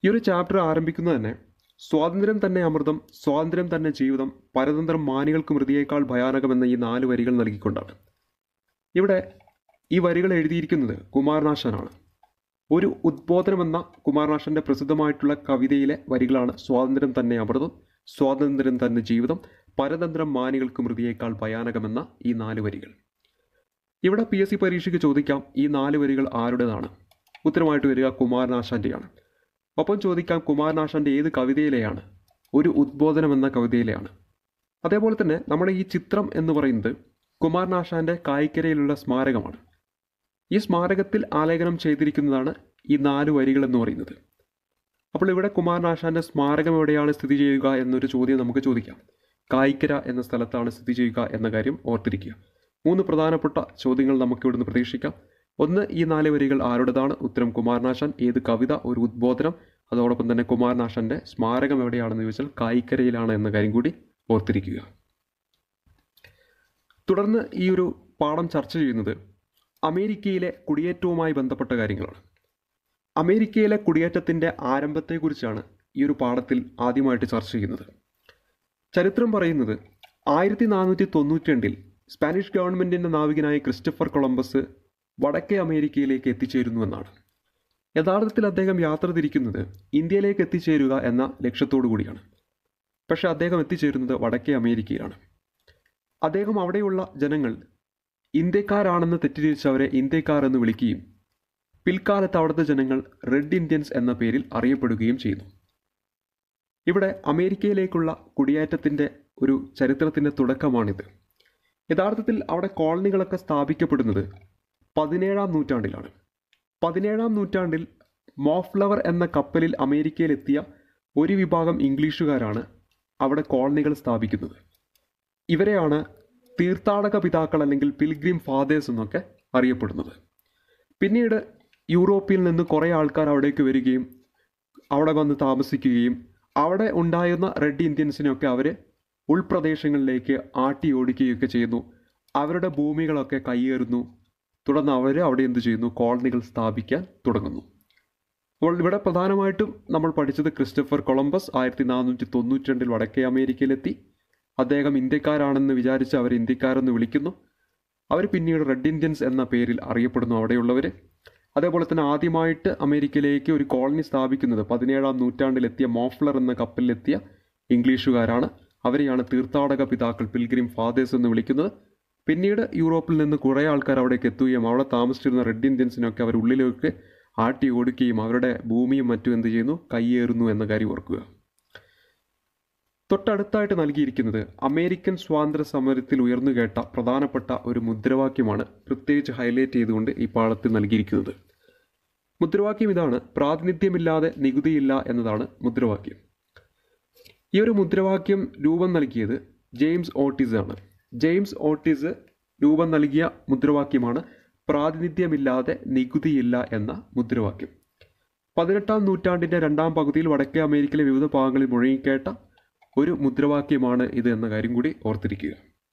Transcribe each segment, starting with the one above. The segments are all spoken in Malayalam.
ഈ ഒരു ചാപ്റ്റർ ആരംഭിക്കുന്നത് തന്നെ സ്വാതന്ത്ര്യം തന്നെ അമൃതം സ്വാതന്ത്ര്യം തന്നെ ജീവിതം പരതന്ത്രം മാനികൾക്ക് മൃതിയേക്കാൾ ഭയാനകമെന്ന ഈ നാല് വരികൾ നൽകിക്കൊണ്ടാണ് ഇവിടെ ഈ വരികൾ എഴുതിയിരിക്കുന്നത് കുമാരനാശാനാണ് ഒരു ഉദ്ബോധനം എന്ന കുമാരനാശന്റെ പ്രസിദ്ധമായിട്ടുള്ള കവിതയിലെ വരികളാണ് സ്വാതന്ത്ര്യം തന്നെ അമൃതം സ്വാതന്ത്ര്യം തന്നെ ജീവിതം പരതന്ത്രം മാനികൾക്ക് മൃതിയേക്കാൾ ഭയാനകമെന്ന ഈ നാല് വരികൾ ഇവിടെ പി എസ് സി പരീക്ഷയ്ക്ക് ചോദിക്കാം ഈ നാല് വരികൾ ആരുടേതാണ് ഉത്തരമായിട്ട് വരിക കുമാരനാശാന്റെയാണ് ഒപ്പം ചോദിക്കാം കുമാരനാശാന്റെ ഏത് കവിതയിലെയാണ് ഒരു ഉദ്ബോധനം എന്ന കവിതയിലെയാണ് അതേപോലെ തന്നെ നമ്മുടെ ഈ ചിത്രം എന്ന് പറയുന്നത് കുമാരനാശാന്റെ കായിക്കരയിലുള്ള സ്മാരകമാണ് ഈ സ്മാരകത്തിൽ ആലേഖനം ചെയ്തിരിക്കുന്നതാണ് ഈ നാല് വരികൾ എന്ന് പറയുന്നത് അപ്പോൾ ഇവിടെ കുമാരനാശാന്റെ സ്മാരകം എവിടെയാണ് സ്ഥിതി ചെയ്യുക എന്നൊരു ചോദ്യം നമുക്ക് ചോദിക്കാം കായിക്കര എന്ന സ്ഥലത്താണ് സ്ഥിതി ചെയ്യുക എന്ന കാര്യം ഓർത്തിരിക്കുക മൂന്ന് പ്രധാനപ്പെട്ട ചോദ്യങ്ങൾ നമുക്ക് ഇവിടുന്ന് പ്രതീക്ഷിക്കാം ഒന്ന് ഈ നാല് വരികൾ ആരുടേതാണ് ഉത്തരം കുമാരനാശാൻ ഏത് കവിത ഒരു ഉദ്ബോധനം അതോടൊപ്പം തന്നെ കുമാരനാശാന്റെ സ്മാരകം എവിടെയാണെന്ന് ചോദിച്ചാൽ കായിക്കരയിലാണ് എന്ന കാര്യം കൂടി ഓർത്തിരിക്കുക തുടർന്ന് ഈ ഒരു പാഠം ചർച്ച ചെയ്യുന്നത് അമേരിക്കയിലെ കുടിയേറ്റവുമായി ബന്ധപ്പെട്ട കാര്യങ്ങളാണ് അമേരിക്കയിലെ കുടിയേറ്റത്തിൻ്റെ ആരംഭത്തെക്കുറിച്ചാണ് ഈ ഒരു പാഠത്തിൽ ആദ്യമായിട്ട് ചർച്ച ചെയ്യുന്നത് ചരിത്രം പറയുന്നത് ആയിരത്തി നാനൂറ്റി തൊണ്ണൂറ്റി രണ്ടിൽ സ്പാനിഷ് ഗവൺമെൻറ്റിൻ്റെ നാവികനായ ക്രിസ്റ്റഫർ കൊളംബസ് വടക്കേ അമേരിക്കയിലേക്ക് എത്തിച്ചേരുന്നുവെന്നാണ് യഥാർത്ഥത്തിൽ അദ്ദേഹം യാത്ര തിരിക്കുന്നത് ഇന്ത്യയിലേക്ക് എത്തിച്ചേരുക എന്ന ലക്ഷ്യത്തോടു കൂടിയാണ് പക്ഷേ അദ്ദേഹം എത്തിച്ചേരുന്നത് വടക്കേ അമേരിക്കയിലാണ് അദ്ദേഹം അവിടെയുള്ള ജനങ്ങൾ ഇന്ത്യക്കാരാണെന്ന് തെറ്റിദ്ധരിച്ച് അവരെ ഇന്ത്യക്കാർ എന്ന് വിളിക്കുകയും പിൽക്കാലത്ത് അവിടുത്തെ ജനങ്ങൾ റെഡ് ഇന്ത്യൻസ് എന്ന പേരിൽ അറിയപ്പെടുകയും ചെയ്യുന്നു ഇവിടെ അമേരിക്കയിലേക്കുള്ള കുടിയേറ്റത്തിൻ്റെ ഒരു ചരിത്രത്തിൻ്റെ തുടക്കമാണിത് യഥാർത്ഥത്തിൽ അവിടെ കോളനികളൊക്കെ സ്ഥാപിക്കപ്പെടുന്നത് പതിനേഴാം നൂറ്റാണ്ടിലാണ് പതിനേഴാം നൂറ്റാണ്ടിൽ മോഫ്ലവർ എന്ന കപ്പലിൽ അമേരിക്കയിലെത്തിയ ഒരു വിഭാഗം ഇംഗ്ലീഷുകാരാണ് അവിടെ കോളനികൾ സ്ഥാപിക്കുന്നത് ഇവരെയാണ് തീർത്ഥാടക പിതാക്കൾ അല്ലെങ്കിൽ പിൽഗ്രിം ഫാദേഴ്സ് എന്നൊക്കെ അറിയപ്പെടുന്നത് പിന്നീട് യൂറോപ്പിൽ നിന്ന് കുറേ ആൾക്കാർ അവിടേക്ക് വരികയും അവിടെ വന്ന് താമസിക്കുകയും അവിടെ ഉണ്ടായിരുന്ന റെഡ് ഇന്ത്യൻസിനെയൊക്കെ അവർ ഉൾപ്രദേശങ്ങളിലേക്ക് ആട്ടി ഓടിക്കുകയൊക്കെ ചെയ്യുന്നു അവരുടെ ഭൂമികളൊക്കെ കയ്യേറുന്നു തുടർന്ന് അവർ അവിടെ എന്ത് ചെയ്യുന്നു കോളനികൾ സ്ഥാപിക്കാൻ തുടങ്ങുന്നു അപ്പോൾ ഇവിടെ പ്രധാനമായിട്ടും നമ്മൾ പഠിച്ചത് ക്രിസ്റ്റഫർ കൊളംബസ് ആയിരത്തി നാനൂറ്റി തൊണ്ണൂറ്റി രണ്ടിൽ വടക്കേ അമേരിക്കയിലെത്തി അദ്ദേഹം ഇന്ത്യക്കാരാണെന്ന് വിചാരിച്ച് അവർ ഇന്ത്യക്കാരെന്ന് വിളിക്കുന്നു അവർ പിന്നീട് റെഡ് ഇന്ത്യൻസ് എന്ന പേരിൽ അറിയപ്പെടുന്നു അവിടെയുള്ളവർ അതേപോലെ തന്നെ ആദ്യമായിട്ട് അമേരിക്കയിലേക്ക് ഒരു കോളനി സ്ഥാപിക്കുന്നത് പതിനേഴാം നൂറ്റാണ്ടിലെത്തിയ മോഫ്ലർ എന്ന കപ്പലിലെത്തിയ ഇംഗ്ലീഷുകാരാണ് അവരെയാണ് തീർത്ഥാടക പിതാക്കൾ പിൽഗ്രിം ഫാദേഴ്സ് എന്ന് വിളിക്കുന്നത് പിന്നീട് യൂറോപ്പിൽ നിന്ന് കുറേ ആൾക്കാർ അവിടേക്ക് എത്തുകയും അവിടെ താമസിച്ചിരുന്ന റെഡ് ഇന്ത്യൻസിനൊക്കെ അവർ ഉള്ളിലേക്ക് ആട്ടി ഓടിക്കുകയും അവരുടെ ഭൂമിയും മറ്റും എന്ത് ചെയ്യുന്നു കയ്യേറുന്നു എന്ന കാര്യം ഓർക്കുക തൊട്ടടുത്തായിട്ട് നൽകിയിരിക്കുന്നത് അമേരിക്കൻ സ്വാതന്ത്ര്യ സമരത്തിൽ ഉയർന്നു കേട്ട പ്രധാനപ്പെട്ട ഒരു മുദ്രാവാക്യമാണ് പ്രത്യേകിച്ച് ഹൈലൈറ്റ് ചെയ്തുകൊണ്ട് ഈ പാഠത്തിൽ നൽകിയിരിക്കുന്നത് മുദ്രാവാക്യം ഇതാണ് പ്രാതിനിധ്യമില്ലാതെ നികുതിയില്ല എന്നതാണ് മുദ്രാവാക്യം ഈ ഒരു മുദ്രാവാക്യം രൂപം നൽകിയത് ജെയിംസ് ഓട്ടിസ് ആണ് ജെയിംസ് ഓട്ടിസ് രൂപം നൽകിയ മുദ്രാവാക്യമാണ് പ്രാതിനിധ്യമില്ലാതെ നികുതിയില്ല എന്ന മുദ്രാവാക്യം പതിനെട്ടാം നൂറ്റാണ്ടിൻ്റെ രണ്ടാം പകുതിയിൽ വടക്കേ അമേരിക്കയിലെ വിവിധ ഭാഗങ്ങളിൽ മുഴങ്ങിക്കേട്ട ഒരു മുദ്രാവാക്യമാണ് ഇത് എന്ന കാര്യം കൂടി ഓർത്തിരിക്കുക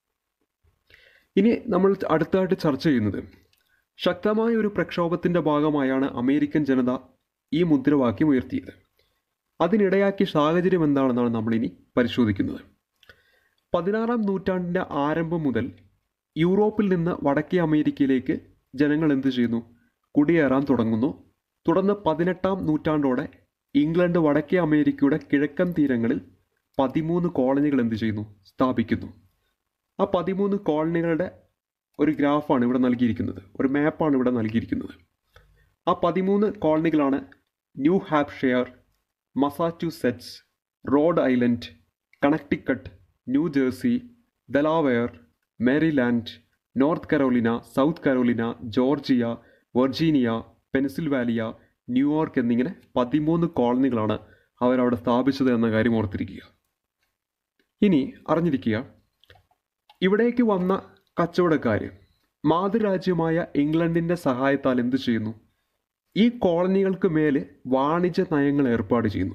ഇനി നമ്മൾ അടുത്തായിട്ട് ചർച്ച ചെയ്യുന്നത് ശക്തമായ ഒരു പ്രക്ഷോഭത്തിൻ്റെ ഭാഗമായാണ് അമേരിക്കൻ ജനത ഈ മുദ്രാവാക്യം ഉയർത്തിയത് അതിനിടയാക്കിയ സാഹചര്യം എന്താണെന്നാണ് നമ്മളിനി പരിശോധിക്കുന്നത് പതിനാറാം നൂറ്റാണ്ടിൻ്റെ ആരംഭം മുതൽ യൂറോപ്പിൽ നിന്ന് വടക്കേ അമേരിക്കയിലേക്ക് ജനങ്ങൾ എന്ത് ചെയ്യുന്നു കുടിയേറാൻ തുടങ്ങുന്നു തുടർന്ന് പതിനെട്ടാം നൂറ്റാണ്ടോടെ ഇംഗ്ലണ്ട് വടക്കേ അമേരിക്കയുടെ കിഴക്കൻ തീരങ്ങളിൽ പതിമൂന്ന് കോളനികൾ എന്ത് ചെയ്യുന്നു സ്ഥാപിക്കുന്നു ആ പതിമൂന്ന് കോളനികളുടെ ഒരു ഗ്രാഫാണ് ഇവിടെ നൽകിയിരിക്കുന്നത് ഒരു മാപ്പാണ് ഇവിടെ നൽകിയിരിക്കുന്നത് ആ പതിമൂന്ന് കോളനികളാണ് New Hampshire Massachusetts Rhode Island Connecticut New Jersey Delaware Maryland North Carolina South Carolina Georgia Virginia Pennsylvania New York എന്നിങ്ങനെ പതിമൂന്ന് കോളനികളാണ് അവരവിടെ സ്ഥാപിച്ചത് എന്ന കാര്യം ഓർത്തിരിക്കുക ഇനി അറിഞ്ഞിരിക്കുക ഇവിടേക്ക് വന്ന കച്ചവടക്കാർ മാതൃരാജ്യമായ ഇംഗ്ലണ്ടിൻ്റെ സഹായത്താൽ എന്ത് ചെയ്യുന്നു ഈ കോളനികൾക്ക് മേൽ വാണിജ്യ നയങ്ങൾ ഏർപ്പാട് ചെയ്യുന്നു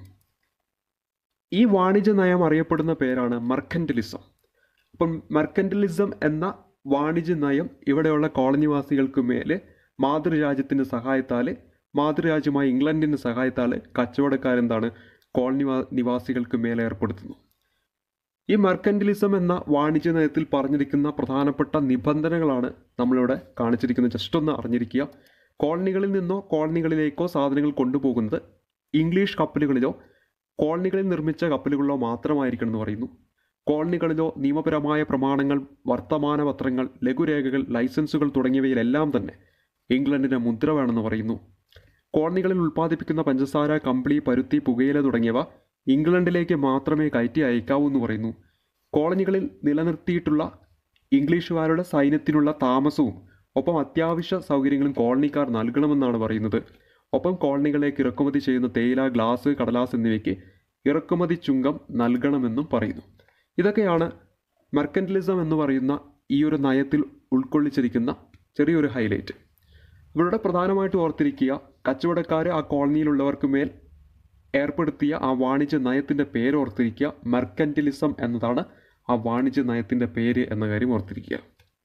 ഈ വാണിജ്യ നയം അറിയപ്പെടുന്ന പേരാണ് മർക്കൻറ്റലിസം അപ്പം മർക്കൻറ്റലിസം എന്ന വാണിജ്യ നയം ഇവിടെയുള്ള കോളനിവാസികൾക്ക് മേൽ മാതൃരാജ്യത്തിൻ്റെ സഹായത്താൽ മാതൃരാജ്യമായ ഇംഗ്ലണ്ടിൻ്റെ സഹായത്താൽ കച്ചവടക്കാരെന്താണ് കോളനി നിവാസികൾക്ക് മേലെ ഏർപ്പെടുത്തുന്നു ഈ മെർക്കൻറ്റലിസം എന്ന വാണിജ്യ നയത്തിൽ പറഞ്ഞിരിക്കുന്ന പ്രധാനപ്പെട്ട നിബന്ധനകളാണ് നമ്മളിവിടെ കാണിച്ചിരിക്കുന്നത് ജസ്റ്റ് ഒന്ന് അറിഞ്ഞിരിക്കുക കോളനികളിൽ നിന്നോ കോളനികളിലേക്കോ സാധനങ്ങൾ കൊണ്ടുപോകുന്നത് ഇംഗ്ലീഷ് കപ്പലുകളിലോ കോളനികളിൽ നിർമ്മിച്ച കപ്പലുകളിലോ മാത്രമായിരിക്കണം എന്ന് പറയുന്നു കോളനികളിലോ നിയമപരമായ പ്രമാണങ്ങൾ വർത്തമാന പത്രങ്ങൾ ലഘുരേഖകൾ ലൈസൻസുകൾ തുടങ്ങിയവയിലെല്ലാം തന്നെ ഇംഗ്ലണ്ടിന് മുദ്ര വേണമെന്ന് പറയുന്നു കോളനികളിൽ ഉൽപ്പാദിപ്പിക്കുന്ന പഞ്ചസാര കമ്പിളി പരുത്തി പുകയില തുടങ്ങിയവ ഇംഗ്ലണ്ടിലേക്ക് മാത്രമേ കയറ്റി അയക്കാവൂ എന്ന് പറയുന്നു കോളനികളിൽ നിലനിർത്തിയിട്ടുള്ള ഇംഗ്ലീഷുകാരുടെ സൈന്യത്തിനുള്ള താമസവും ഒപ്പം അത്യാവശ്യ സൗകര്യങ്ങളും കോളനിക്കാർ നൽകണമെന്നാണ് പറയുന്നത് ഒപ്പം കോളനികളിലേക്ക് ഇറക്കുമതി ചെയ്യുന്ന തേയില ഗ്ലാസ് കടലാസ് എന്നിവയ്ക്ക് ഇറക്കുമതി ചുങ്കം നൽകണമെന്നും പറയുന്നു ഇതൊക്കെയാണ് മെർക്കൻറ്റലിസം എന്ന് പറയുന്ന ഈ ഒരു നയത്തിൽ ഉൾക്കൊള്ളിച്ചിരിക്കുന്ന ചെറിയൊരു ഹൈലൈറ്റ് ഇവരുടെ പ്രധാനമായിട്ട് ഓർത്തിരിക്കുക കച്ചവടക്കാർ ആ കോളനിയിലുള്ളവർക്ക് മേൽ ഏർപ്പെടുത്തിയ ആ വാണിജ്യ നയത്തിൻ്റെ പേര് ഓർത്തിരിക്കുക മെർക്കൻറ്റലിസം എന്നതാണ് ആ വാണിജ്യ നയത്തിൻ്റെ പേര് എന്ന കാര്യം ഓർത്തിരിക്കുക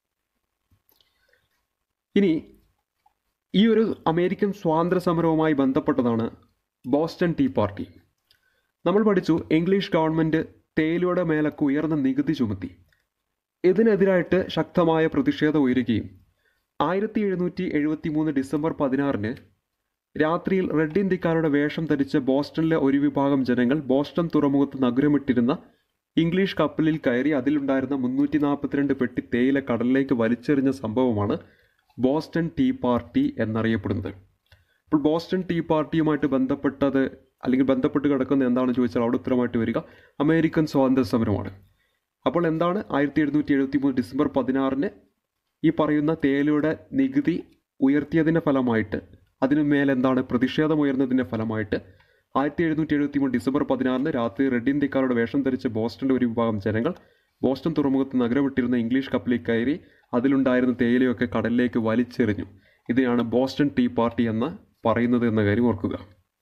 ഇനി ഈ ഒരു അമേരിക്കൻ സ്വാതന്ത്ര്യ സമരവുമായി ബന്ധപ്പെട്ടതാണ് ബോസ്റ്റൺ ടീ പാർട്ടി നമ്മൾ പഠിച്ചു ഇംഗ്ലീഷ് ഗവൺമെൻറ് തേയിലയുടെ മേലൊക്കെ ഉയർന്ന നികുതി ചുമത്തി ഇതിനെതിരായിട്ട് ശക്തമായ പ്രതിഷേധം ഉയരുകയും ആയിരത്തി എഴുന്നൂറ്റി എഴുപത്തി മൂന്ന് ഡിസംബർ പതിനാറിന് രാത്രിയിൽ റെഡ് ഇന്ത്യക്കാരുടെ വേഷം ധരിച്ച ബോസ്റ്റണിലെ ഒരു വിഭാഗം ജനങ്ങൾ ബോസ്റ്റൺ തുറമുഖത്ത് നഗരമിട്ടിരുന്ന ഇംഗ്ലീഷ് കപ്പലിൽ കയറി അതിലുണ്ടായിരുന്ന മുന്നൂറ്റി നാൽപ്പത്തിരണ്ട് പെട്ടി തേയില കടലിലേക്ക് വലിച്ചെറിഞ്ഞ സംഭവമാണ് ബോസ്റ്റൺ ടീ പാർട്ടി എന്നറിയപ്പെടുന്നത് അപ്പോൾ ബോസ്റ്റൺ ടീ പാർട്ടിയുമായിട്ട് ബന്ധപ്പെട്ടത് അല്ലെങ്കിൽ ബന്ധപ്പെട്ട് കിടക്കുന്ന എന്താണെന്ന് ചോദിച്ചാൽ അവിടെ ഉത്തരമായിട്ട് വരിക അമേരിക്കൻ സ്വാതന്ത്ര്യ സമരമാണ് അപ്പോൾ എന്താണ് ആയിരത്തി എഴുന്നൂറ്റി എഴുപത്തി മൂന്ന് ഡിസംബർ പതിനാറിന് ഈ പറയുന്ന തേയിലയുടെ നികുതി ഉയർത്തിയതിൻ്റെ ഫലമായിട്ട് അതിനു മേലെന്താണ് പ്രതിഷേധം ഉയർന്നതിൻ്റെ ഫലമായിട്ട് ആയിരത്തി എഴുന്നൂറ്റി എഴുപത്തി മൂന്ന് ഡിസംബർ പതിനാറിന് രാത്രി റെഡ് ഇന്ത്യക്കാരുടെ വേഷം ധരിച്ച് ബോസ്റ്റണിലെ ഒരു വിഭാഗം ജനങ്ങൾ ബോസ്റ്റൺ തുറമുഖത്ത് നഗരമിട്ടിരുന്ന ഇംഗ്ലീഷ് കപ്പലിൽ കയറി അതിലുണ്ടായിരുന്ന തേയിലയൊക്കെ കടലിലേക്ക് വലിച്ചെറിഞ്ഞു ഇതിനാണ് ബോസ്റ്റൺ ടീ പാർട്ടി എന്ന് പറയുന്നത് എന്ന കാര്യം ഓർക്കുക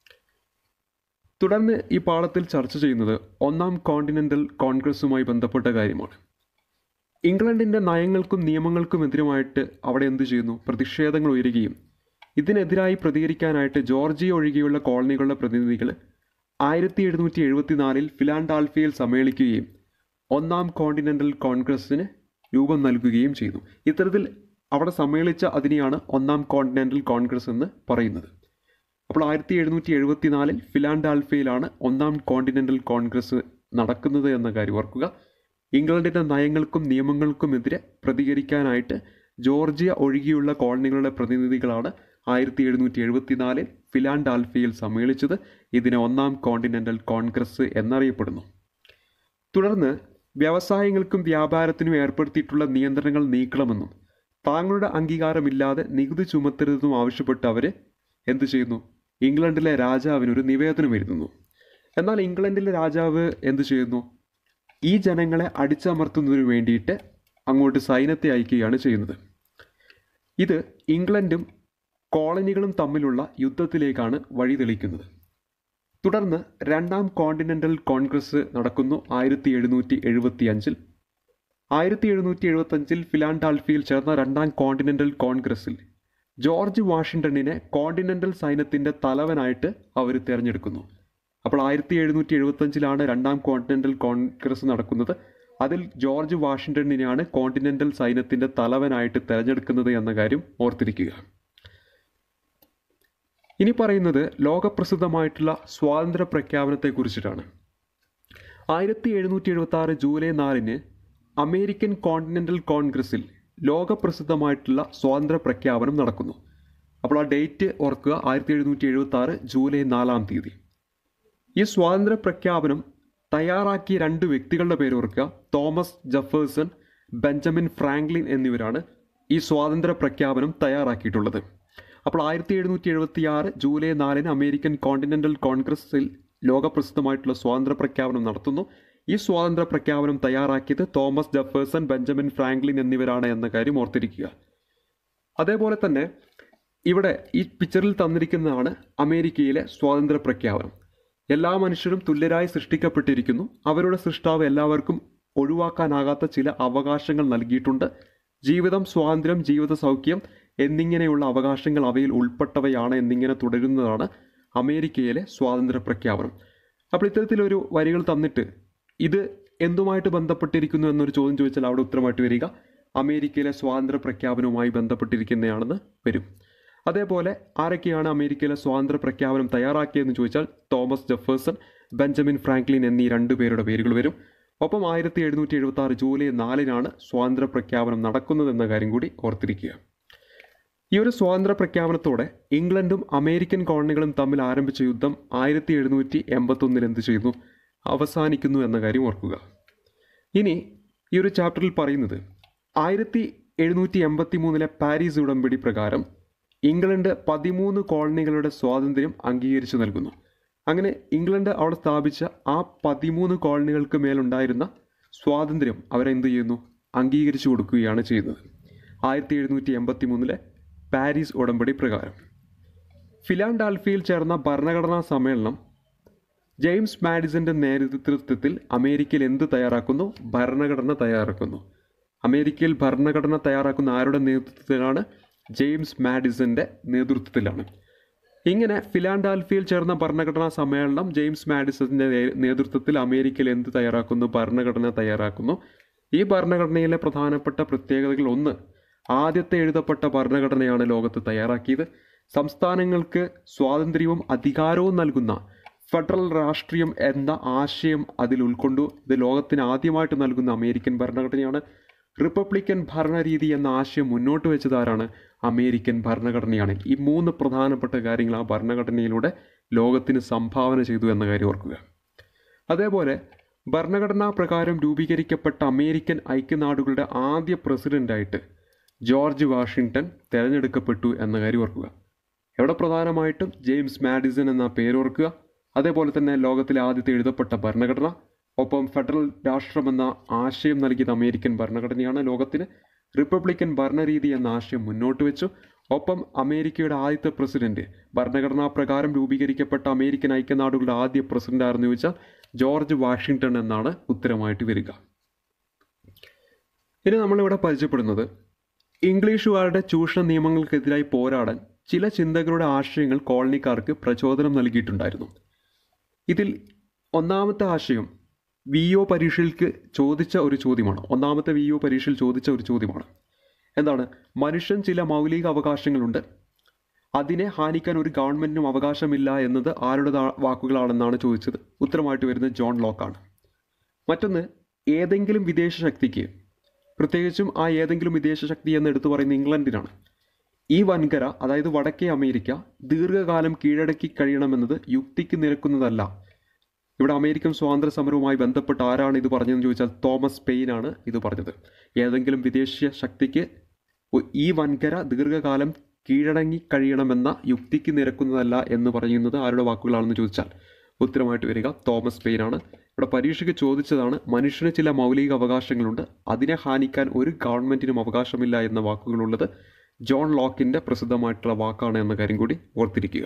തുടർന്ന് ഈ പാഠത്തിൽ ചർച്ച ചെയ്യുന്നത് ഒന്നാം കോണ്ടിനെൻ്റൽ കോൺഗ്രസുമായി ബന്ധപ്പെട്ട കാര്യമാണ് ഇംഗ്ലണ്ടിൻ്റെ നയങ്ങൾക്കും നിയമങ്ങൾക്കും എതിരുമായിട്ട് അവിടെ എന്ത് ചെയ്യുന്നു പ്രതിഷേധങ്ങൾ ഉയരുകയും ഇതിനെതിരായി പ്രതികരിക്കാനായിട്ട് ജോർജിയ ഒഴികെയുള്ള കോളനികളുടെ പ്രതിനിധികൾ ആയിരത്തി എഴുന്നൂറ്റി എഴുപത്തിനാലിൽ ഫിലാൻഡാൽഫിയയിൽ സമ്മേളിക്കുകയും ഒന്നാം കോണ്ടിനെൻ്റൽ കോൺഗ്രസ്സിന് രൂപം നൽകുകയും ചെയ്തു ഇത്തരത്തിൽ അവിടെ സമ്മേളിച്ച അതിനെയാണ് ഒന്നാം കോണ്ടിനെൻ്റൽ കോൺഗ്രസ് എന്ന് പറയുന്നത് അപ്പോൾ ആയിരത്തി എഴുന്നൂറ്റി എഴുപത്തിനാലിൽ ഫിലാൻഡാൽഫയിലാണ് ഒന്നാം കോണ്ടിനെൻ്റൽ കോൺഗ്രസ് നടക്കുന്നത് എന്ന കാര്യം ഓർക്കുക ഇംഗ്ലണ്ടിൻ്റെ നയങ്ങൾക്കും നിയമങ്ങൾക്കുമെതിരെ പ്രതികരിക്കാനായിട്ട് ജോർജിയ ഒഴികെയുള്ള കോളനികളുടെ പ്രതിനിധികളാണ് ആയിരത്തി എഴുന്നൂറ്റി എഴുപത്തിനാലിൽ ഫിലാൻഡാൽഫിയിൽ സമ്മേളിച്ചത് ഇതിനെ ഒന്നാം കോണ്ടിനെൻ്റൽ കോൺഗ്രസ് എന്നറിയപ്പെടുന്നു തുടർന്ന് വ്യവസായങ്ങൾക്കും വ്യാപാരത്തിനും ഏർപ്പെടുത്തിയിട്ടുള്ള നിയന്ത്രണങ്ങൾ നീക്കണമെന്നും താങ്കളുടെ അംഗീകാരമില്ലാതെ നികുതി ചുമത്തരുതെന്നും ആവശ്യപ്പെട്ട് അവർ എന്തു ചെയ്യുന്നു ഇംഗ്ലണ്ടിലെ രാജാവിനൊരു നിവേദനം എഴുതുന്നു എന്നാൽ ഇംഗ്ലണ്ടിലെ രാജാവ് എന്തു ചെയ്യുന്നു ഈ ജനങ്ങളെ അടിച്ചമർത്തുന്നതിന് വേണ്ടിയിട്ട് അങ്ങോട്ട് സൈന്യത്തെ അയക്കുകയാണ് ചെയ്യുന്നത് ഇത് ഇംഗ്ലണ്ടും കോളനികളും തമ്മിലുള്ള യുദ്ധത്തിലേക്കാണ് വഴിതെളിക്കുന്നത് തുടർന്ന് രണ്ടാം കോണ്ടിനെൻ്റൽ കോൺഗ്രസ് നടക്കുന്നു ആയിരത്തി എഴുന്നൂറ്റി എഴുപത്തി അഞ്ചിൽ ആയിരത്തി എഴുന്നൂറ്റി എഴുപത്തഞ്ചിൽ ഫിലാൻഡാൽഫിയിൽ ചേർന്ന രണ്ടാം കോണ്ടിനെൻ്റൽ കോൺഗ്രസ്സിൽ ജോർജ് വാഷിങ്ടണിനെ കോണ്ടിനെൻ്റൽ സൈന്യത്തിൻ്റെ തലവനായിട്ട് അവർ തിരഞ്ഞെടുക്കുന്നു അപ്പോൾ ആയിരത്തി എഴുന്നൂറ്റി എഴുപത്തഞ്ചിലാണ് രണ്ടാം കോണ്ടിനെൻ്റൽ കോൺഗ്രസ് നടക്കുന്നത് അതിൽ ജോർജ് വാഷിങ്ടണിനെയാണ് കോണ്ടിനെൻ്റൽ സൈന്യത്തിൻ്റെ തലവനായിട്ട് തിരഞ്ഞെടുക്കുന്നത് എന്ന കാര്യം ഓർത്തിരിക്കുക ഇനി പറയുന്നത് ലോകപ്രസിദ്ധമായിട്ടുള്ള സ്വാതന്ത്ര്യ പ്രഖ്യാപനത്തെക്കുറിച്ചിട്ടാണ് ആയിരത്തി എഴുന്നൂറ്റി എഴുപത്തി ആറ് ജൂലൈ നാലിന് അമേരിക്കൻ കോണ്ടിനെൻ്റൽ കോൺഗ്രസിൽ ലോകപ്രസിദ്ധമായിട്ടുള്ള സ്വാതന്ത്ര്യ പ്രഖ്യാപനം നടക്കുന്നു അപ്പോൾ ആ ഡേറ്റ് ഓർക്കുക ആയിരത്തി എഴുന്നൂറ്റി എഴുപത്തി ആറ് ജൂലൈ നാലാം തീയതി ഈ സ്വാതന്ത്ര്യ പ്രഖ്യാപനം തയ്യാറാക്കിയ രണ്ട് വ്യക്തികളുടെ പേര് ഓർക്കുക തോമസ് ജഫേഴ്സൺ ബെഞ്ചമിൻ ഫ്രാങ്ക്ലിൻ എന്നിവരാണ് ഈ സ്വാതന്ത്ര്യ പ്രഖ്യാപനം തയ്യാറാക്കിയിട്ടുള്ളത് അപ്പോൾ ആയിരത്തി എഴുന്നൂറ്റി എഴുപത്തി ആറ് ജൂലൈ നാലിന് അമേരിക്കൻ കോണ്ടിനെൻ്റൽ കോൺഗ്രസിൽ ലോകപ്രസിദ്ധമായിട്ടുള്ള സ്വാതന്ത്ര്യ പ്രഖ്യാപനം നടത്തുന്നു ഈ സ്വാതന്ത്ര്യ പ്രഖ്യാപനം തയ്യാറാക്കിയത് തോമസ് ജഫേഴ്സൺ ബെഞ്ചമിൻ ഫ്രാങ്ക്ലിൻ എന്നിവരാണ് എന്ന കാര്യം ഓർത്തിരിക്കുക അതേപോലെ തന്നെ ഇവിടെ ഈ പിക്ചറിൽ തന്നിരിക്കുന്നതാണ് അമേരിക്കയിലെ സ്വാതന്ത്ര്യ പ്രഖ്യാപനം എല്ലാ മനുഷ്യരും തുല്യരായി സൃഷ്ടിക്കപ്പെട്ടിരിക്കുന്നു അവരുടെ സൃഷ്ടാവ് എല്ലാവർക്കും ഒഴിവാക്കാനാകാത്ത ചില അവകാശങ്ങൾ നൽകിയിട്ടുണ്ട് ജീവിതം സ്വാതന്ത്ര്യം ജീവിത സൗഖ്യം എന്നിങ്ങനെയുള്ള അവകാശങ്ങൾ അവയിൽ ഉൾപ്പെട്ടവയാണ് എന്നിങ്ങനെ തുടരുന്നതാണ് അമേരിക്കയിലെ സ്വാതന്ത്ര്യ പ്രഖ്യാപനം അപ്പോൾ ഇത്തരത്തിലൊരു വരികൾ തന്നിട്ട് ഇത് എന്തുമായിട്ട് ബന്ധപ്പെട്ടിരിക്കുന്നു എന്നൊരു ചോദ്യം ചോദിച്ചാൽ അവിടെ ഉത്തരമായിട്ട് വരിക അമേരിക്കയിലെ സ്വാതന്ത്ര്യ പ്രഖ്യാപനവുമായി ബന്ധപ്പെട്ടിരിക്കുന്നതാണെന്ന് വരും അതേപോലെ ആരൊക്കെയാണ് അമേരിക്കയിലെ സ്വാതന്ത്ര്യ പ്രഖ്യാപനം തയ്യാറാക്കിയതെന്ന് ചോദിച്ചാൽ തോമസ് ജെഫേഴ്സൺ ബെഞ്ചമിൻ ഫ്രാങ്ക്ലിൻ എന്നീ രണ്ട് പേരുടെ പേരുകൾ വരും ഒപ്പം ആയിരത്തി എഴുന്നൂറ്റി എഴുപത്തി ആറ് ജൂലൈ നാലിനാണ് സ്വാതന്ത്ര്യ പ്രഖ്യാപനം നടക്കുന്നതെന്ന കാര്യം കൂടി ഓർത്തിരിക്കുക ഈ ഒരു സ്വാതന്ത്ര്യ പ്രഖ്യാപനത്തോടെ ഇംഗ്ലണ്ടും അമേരിക്കൻ കോളനികളും തമ്മിൽ ആരംഭിച്ച യുദ്ധം ആയിരത്തി എഴുന്നൂറ്റി എൺപത്തൊന്നിൽ എന്ത് ചെയ്യുന്നു അവസാനിക്കുന്നു എന്ന കാര്യം ഓർക്കുക ഇനി ഈ ഒരു ചാപ്റ്ററിൽ പറയുന്നത് ആയിരത്തി എഴുന്നൂറ്റി എൺപത്തി മൂന്നിലെ പാരീസ് ഉടമ്പടി പ്രകാരം ഇംഗ്ലണ്ട് പതിമൂന്ന് കോളനികളുടെ സ്വാതന്ത്ര്യം അംഗീകരിച്ചു നൽകുന്നു അങ്ങനെ ഇംഗ്ലണ്ട് അവിടെ സ്ഥാപിച്ച ആ പതിമൂന്ന് കോളനികൾക്ക് മേലുണ്ടായിരുന്ന സ്വാതന്ത്ര്യം അവരെന്ത് ചെയ്യുന്നു അംഗീകരിച്ചു കൊടുക്കുകയാണ് ചെയ്യുന്നത് ആയിരത്തി എഴുന്നൂറ്റി എൺപത്തി മൂന്നിലെ പാരീസ് ഉടമ്പടി പ്രകാരം ഫിലാൻഡാൽഫിയിൽ ചേർന്ന ഭരണഘടനാ സമ്മേളനം ജെയിംസ് മാഡിസന്റെ നേതൃത്വത്തിൽ അമേരിക്കയിൽ എന്ത് തയ്യാറാക്കുന്നു ഭരണഘടന തയ്യാറാക്കുന്നു അമേരിക്കയിൽ ഭരണഘടന തയ്യാറാക്കുന്ന ആരുടെ നേതൃത്വത്തിലാണ് ജെയിംസ് മാഡിസന്റെ നേതൃത്വത്തിലാണ് ഇങ്ങനെ ഫിലാൻഡാൽഫിയിൽ ചേർന്ന ഭരണഘടനാ സമ്മേളനം ജെയിംസ് മാഡിസന്റെ നേ- നേതൃത്വത്തിൽ അമേരിക്കയിൽ എന്ത് തയ്യാറാക്കുന്നു ഭരണഘടന തയ്യാറാക്കുന്നു ഈ ഭരണഘടനയിലെ പ്രധാനപ്പെട്ട പ്രത്യേകതകൾ ഒന്ന് ആദ്യത്തെ എഴുതപ്പെട്ട ഭരണഘടനയാണ് ലോകത്ത് തയ്യാറാക്കിയത് സംസ്ഥാനങ്ങൾക്ക് സ്വാതന്ത്ര്യവും അധികാരവും നൽകുന്ന ഫെഡറൽ രാഷ്ട്രീയം എന്ന ആശയം അതിൽ ഉൾക്കൊണ്ടു ഇത് ലോകത്തിന് ആദ്യമായിട്ട് നൽകുന്ന അമേരിക്കൻ ഭരണഘടനയാണ് റിപ്പബ്ലിക്കൻ ഭരണരീതി എന്ന ആശയം മുന്നോട്ട് വെച്ചത് ആരാണ് അമേരിക്കൻ ഭരണഘടനയാണ് ഈ മൂന്ന് പ്രധാനപ്പെട്ട കാര്യങ്ങൾ ആ ഭരണഘടനയിലൂടെ ലോകത്തിന് സംഭാവന ചെയ്തു എന്ന കാര്യം ഓർക്കുക അതേപോലെ ഭരണഘടനാ പ്രകാരം രൂപീകരിക്കപ്പെട്ട അമേരിക്കൻ ഐക്യനാടുകളുടെ ആദ്യ പ്രസിഡന്റായിട്ട് ജോർജ് വാഷിങ്ടൺ തിരഞ്ഞെടുക്കപ്പെട്ടു എന്ന കാര്യം ഓർക്കുക എവിടെ പ്രധാനമായിട്ടും ജെയിംസ് മാഡിസൺ എന്ന പേരോർക്കുക അതേപോലെ തന്നെ ലോകത്തിലെ ആദ്യത്തെ എഴുതപ്പെട്ട ഭരണഘടന ഒപ്പം ഫെഡറൽ രാഷ്ട്രമെന്ന ആശയം നൽകിയത് അമേരിക്കൻ ഭരണഘടനയാണ് ലോകത്തിന് റിപ്പബ്ലിക്കൻ ഭരണരീതി എന്ന ആശയം മുന്നോട്ട് വെച്ചു ഒപ്പം അമേരിക്കയുടെ ആദ്യത്തെ പ്രസിഡന്റ് ഭരണഘടനാ പ്രകാരം രൂപീകരിക്കപ്പെട്ട അമേരിക്കൻ ഐക്യനാടുകളുടെ ആദ്യ പ്രസിഡന്റ് ആരെന്ന് ചോദിച്ചാൽ ജോർജ് വാഷിങ്ടൺ എന്നാണ് ഉത്തരമായിട്ട് വരിക ഇനി നമ്മളിവിടെ പരിചയപ്പെടുന്നത് ഇംഗ്ലീഷുകാരുടെ ചൂഷണ നിയമങ്ങൾക്കെതിരായി പോരാടാൻ ചില ചിന്തകരുടെ ആശയങ്ങൾ കോളനിക്കാർക്ക് പ്രചോദനം നൽകിയിട്ടുണ്ടായിരുന്നു ഇതിൽ ഒന്നാമത്തെ ആശയം വി ഒ പരീക്ഷയിൽക്ക് ചോദിച്ച ഒരു ചോദ്യമാണ് ഒന്നാമത്തെ വി ഒ പരീക്ഷയിൽ ചോദിച്ച ഒരു ചോദ്യമാണ് എന്താണ് മനുഷ്യൻ ചില മൗലിക അവകാശങ്ങളുണ്ട് അതിനെ ഹാനിക്കാൻ ഒരു ഗവൺമെന്റിനും അവകാശമില്ല എന്നത് ആരുടെ ദാ- വാക്കുകളാണെന്നാണ് ചോദിച്ചത് ഉത്തരമായിട്ട് വരുന്നത് ജോൺ ലോക്കാണ് മറ്റൊന്ന് ഏതെങ്കിലും വിദേശ ശക്തിക്ക് പ്രത്യേകിച്ചും ആ ഏതെങ്കിലും വിദേശ ശക്തി എന്ന് എടുത്തു പറയുന്ന ഇംഗ്ലണ്ടിനാണ് ഈ വൻകര അതായത് വടക്കേ അമേരിക്ക ദീർഘകാലം കീഴടക്കി കഴിയണമെന്നത് യുക്തിക്ക് നിരക്കുന്നതല്ല ഇവിടെ അമേരിക്കൻ സ്വാതന്ത്ര്യ സമരവുമായി ബന്ധപ്പെട്ട് ആരാണ് ഇത് പറഞ്ഞതെന്ന് ചോദിച്ചാൽ തോമസ് പെയിൻ ആണ് ഇത് പറഞ്ഞത് ഏതെങ്കിലും വിദേശ ശക്തിക്ക് ഒ- ഈ വൻകര ദീർഘകാലം കീഴടങ്ങി കഴിയണമെന്ന യുക്തിക്ക് നിരക്കുന്നതല്ല എന്ന് പറയുന്നത് ആരുടെ വാക്കുകളാണെന്ന് ചോദിച്ചാൽ ഉത്തരമായിട്ട് വരിക തോമസ് പെയിൻ ആണ് ഇവിടെ പരീക്ഷയ്ക്ക് ചോദിച്ചതാണ് മനുഷ്യന് ചില മൗലിക അവകാശങ്ങളുണ്ട് അതിനെ ഹാനിക്കാൻ ഒരു ഗവൺമെന്റിനും അവകാശമില്ല എന്ന വാക്കുകളുള്ളത് ജോൺ ലോക്കിന്റെ പ്രസിദ്ധമായിട്ടുള്ള വാക്കാണ് എന്ന കാര്യം കൂടി ഓർത്തിരിക്കുക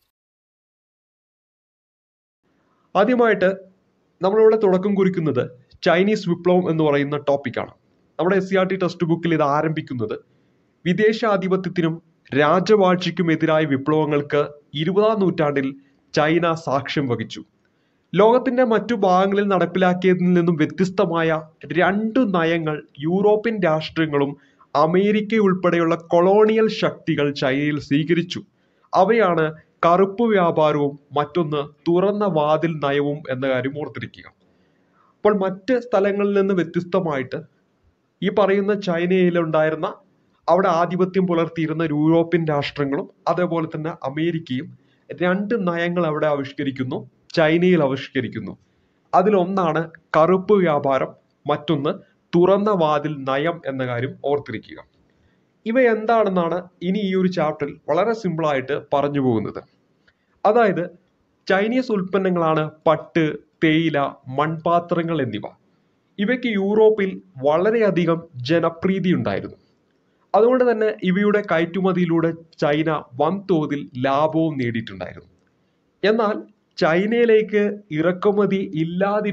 ആദ്യമായിട്ട് നമ്മളിവിടെ തുടക്കം കുറിക്കുന്നത് ചൈനീസ് വിപ്ലവം എന്ന് പറയുന്ന ടോപ്പിക്കാണ് നമ്മുടെ S C R T text ബുക്കിൽ ഇത് ആരംഭിക്കുന്നത് വിദേശാധിപത്യത്തിനും രാജവാഴ്ചയ്ക്കും എതിരായ വിപ്ലവങ്ങൾക്ക് ഇരുപതാം നൂറ്റാണ്ടിൽ ചൈന സാക്ഷ്യം വഹിച്ചു ലോകത്തിന്റെ മറ്റു ഭാഗങ്ങളിൽ നടപ്പിലാക്കിയതിൽ നിന്നും വ്യത്യസ്തമായ രണ്ടു നയങ്ങൾ യൂറോപ്യൻ രാഷ്ട്രങ്ങളും അമേരിക്ക ഉൾപ്പെടെയുള്ള കൊളോണിയൽ ശക്തികൾ ചൈനയിൽ സ്വീകരിച്ചു അവയാണ് കറുപ്പ് വ്യാപാരവും മറ്റൊന്ന് തുറന്ന വാതിൽ നയവും എന്ന കാര്യം ഓർത്തിരിക്കുക അപ്പോൾ മറ്റ് സ്ഥലങ്ങളിൽ നിന്ന് വ്യത്യസ്തമായിട്ട് ഈ പറയുന്ന ചൈനയിലുണ്ടായിരുന്ന അവിടെ ആധിപത്യം പുലർത്തിയിരുന്ന യൂറോപ്യൻ രാഷ്ട്രങ്ങളും അതേപോലെ തന്നെ അമേരിക്കയും രണ്ട് നയങ്ങൾ അവിടെ ആവിഷ്കരിക്കുന്നു ചൈനയിൽ ആവിഷ്കരിക്കുന്നു അതിലൊന്നാണ് കറുപ്പ് വ്യാപാരം മറ്റൊന്ന് തുറന്ന വാതിൽ നയം എന്ന കാര്യം ഓർത്തിരിക്കുക ഇവ എന്താണെന്നാണ് ഇനി ഈ ഒരു ചാപ്റ്ററിൽ വളരെ സിമ്പിളായിട്ട് പറഞ്ഞു പോകുന്നത് അതായത് ചൈനീസ് ഉൽപ്പന്നങ്ങളാണ് പട്ട് തേയില മൺപാത്രങ്ങൾ എന്നിവ ഇവയ്ക്ക് യൂറോപ്പിൽ വളരെയധികം ജനപ്രീതി ഉണ്ടായിരുന്നു അതുകൊണ്ട് തന്നെ ഇവയുടെ കയറ്റുമതിയിലൂടെ ചൈന വൻതോതിൽ ലാഭവും നേടിയിട്ടുണ്ടായിരുന്നു എന്നാൽ ചൈനയിലേക്ക് ഇറക്കുമതി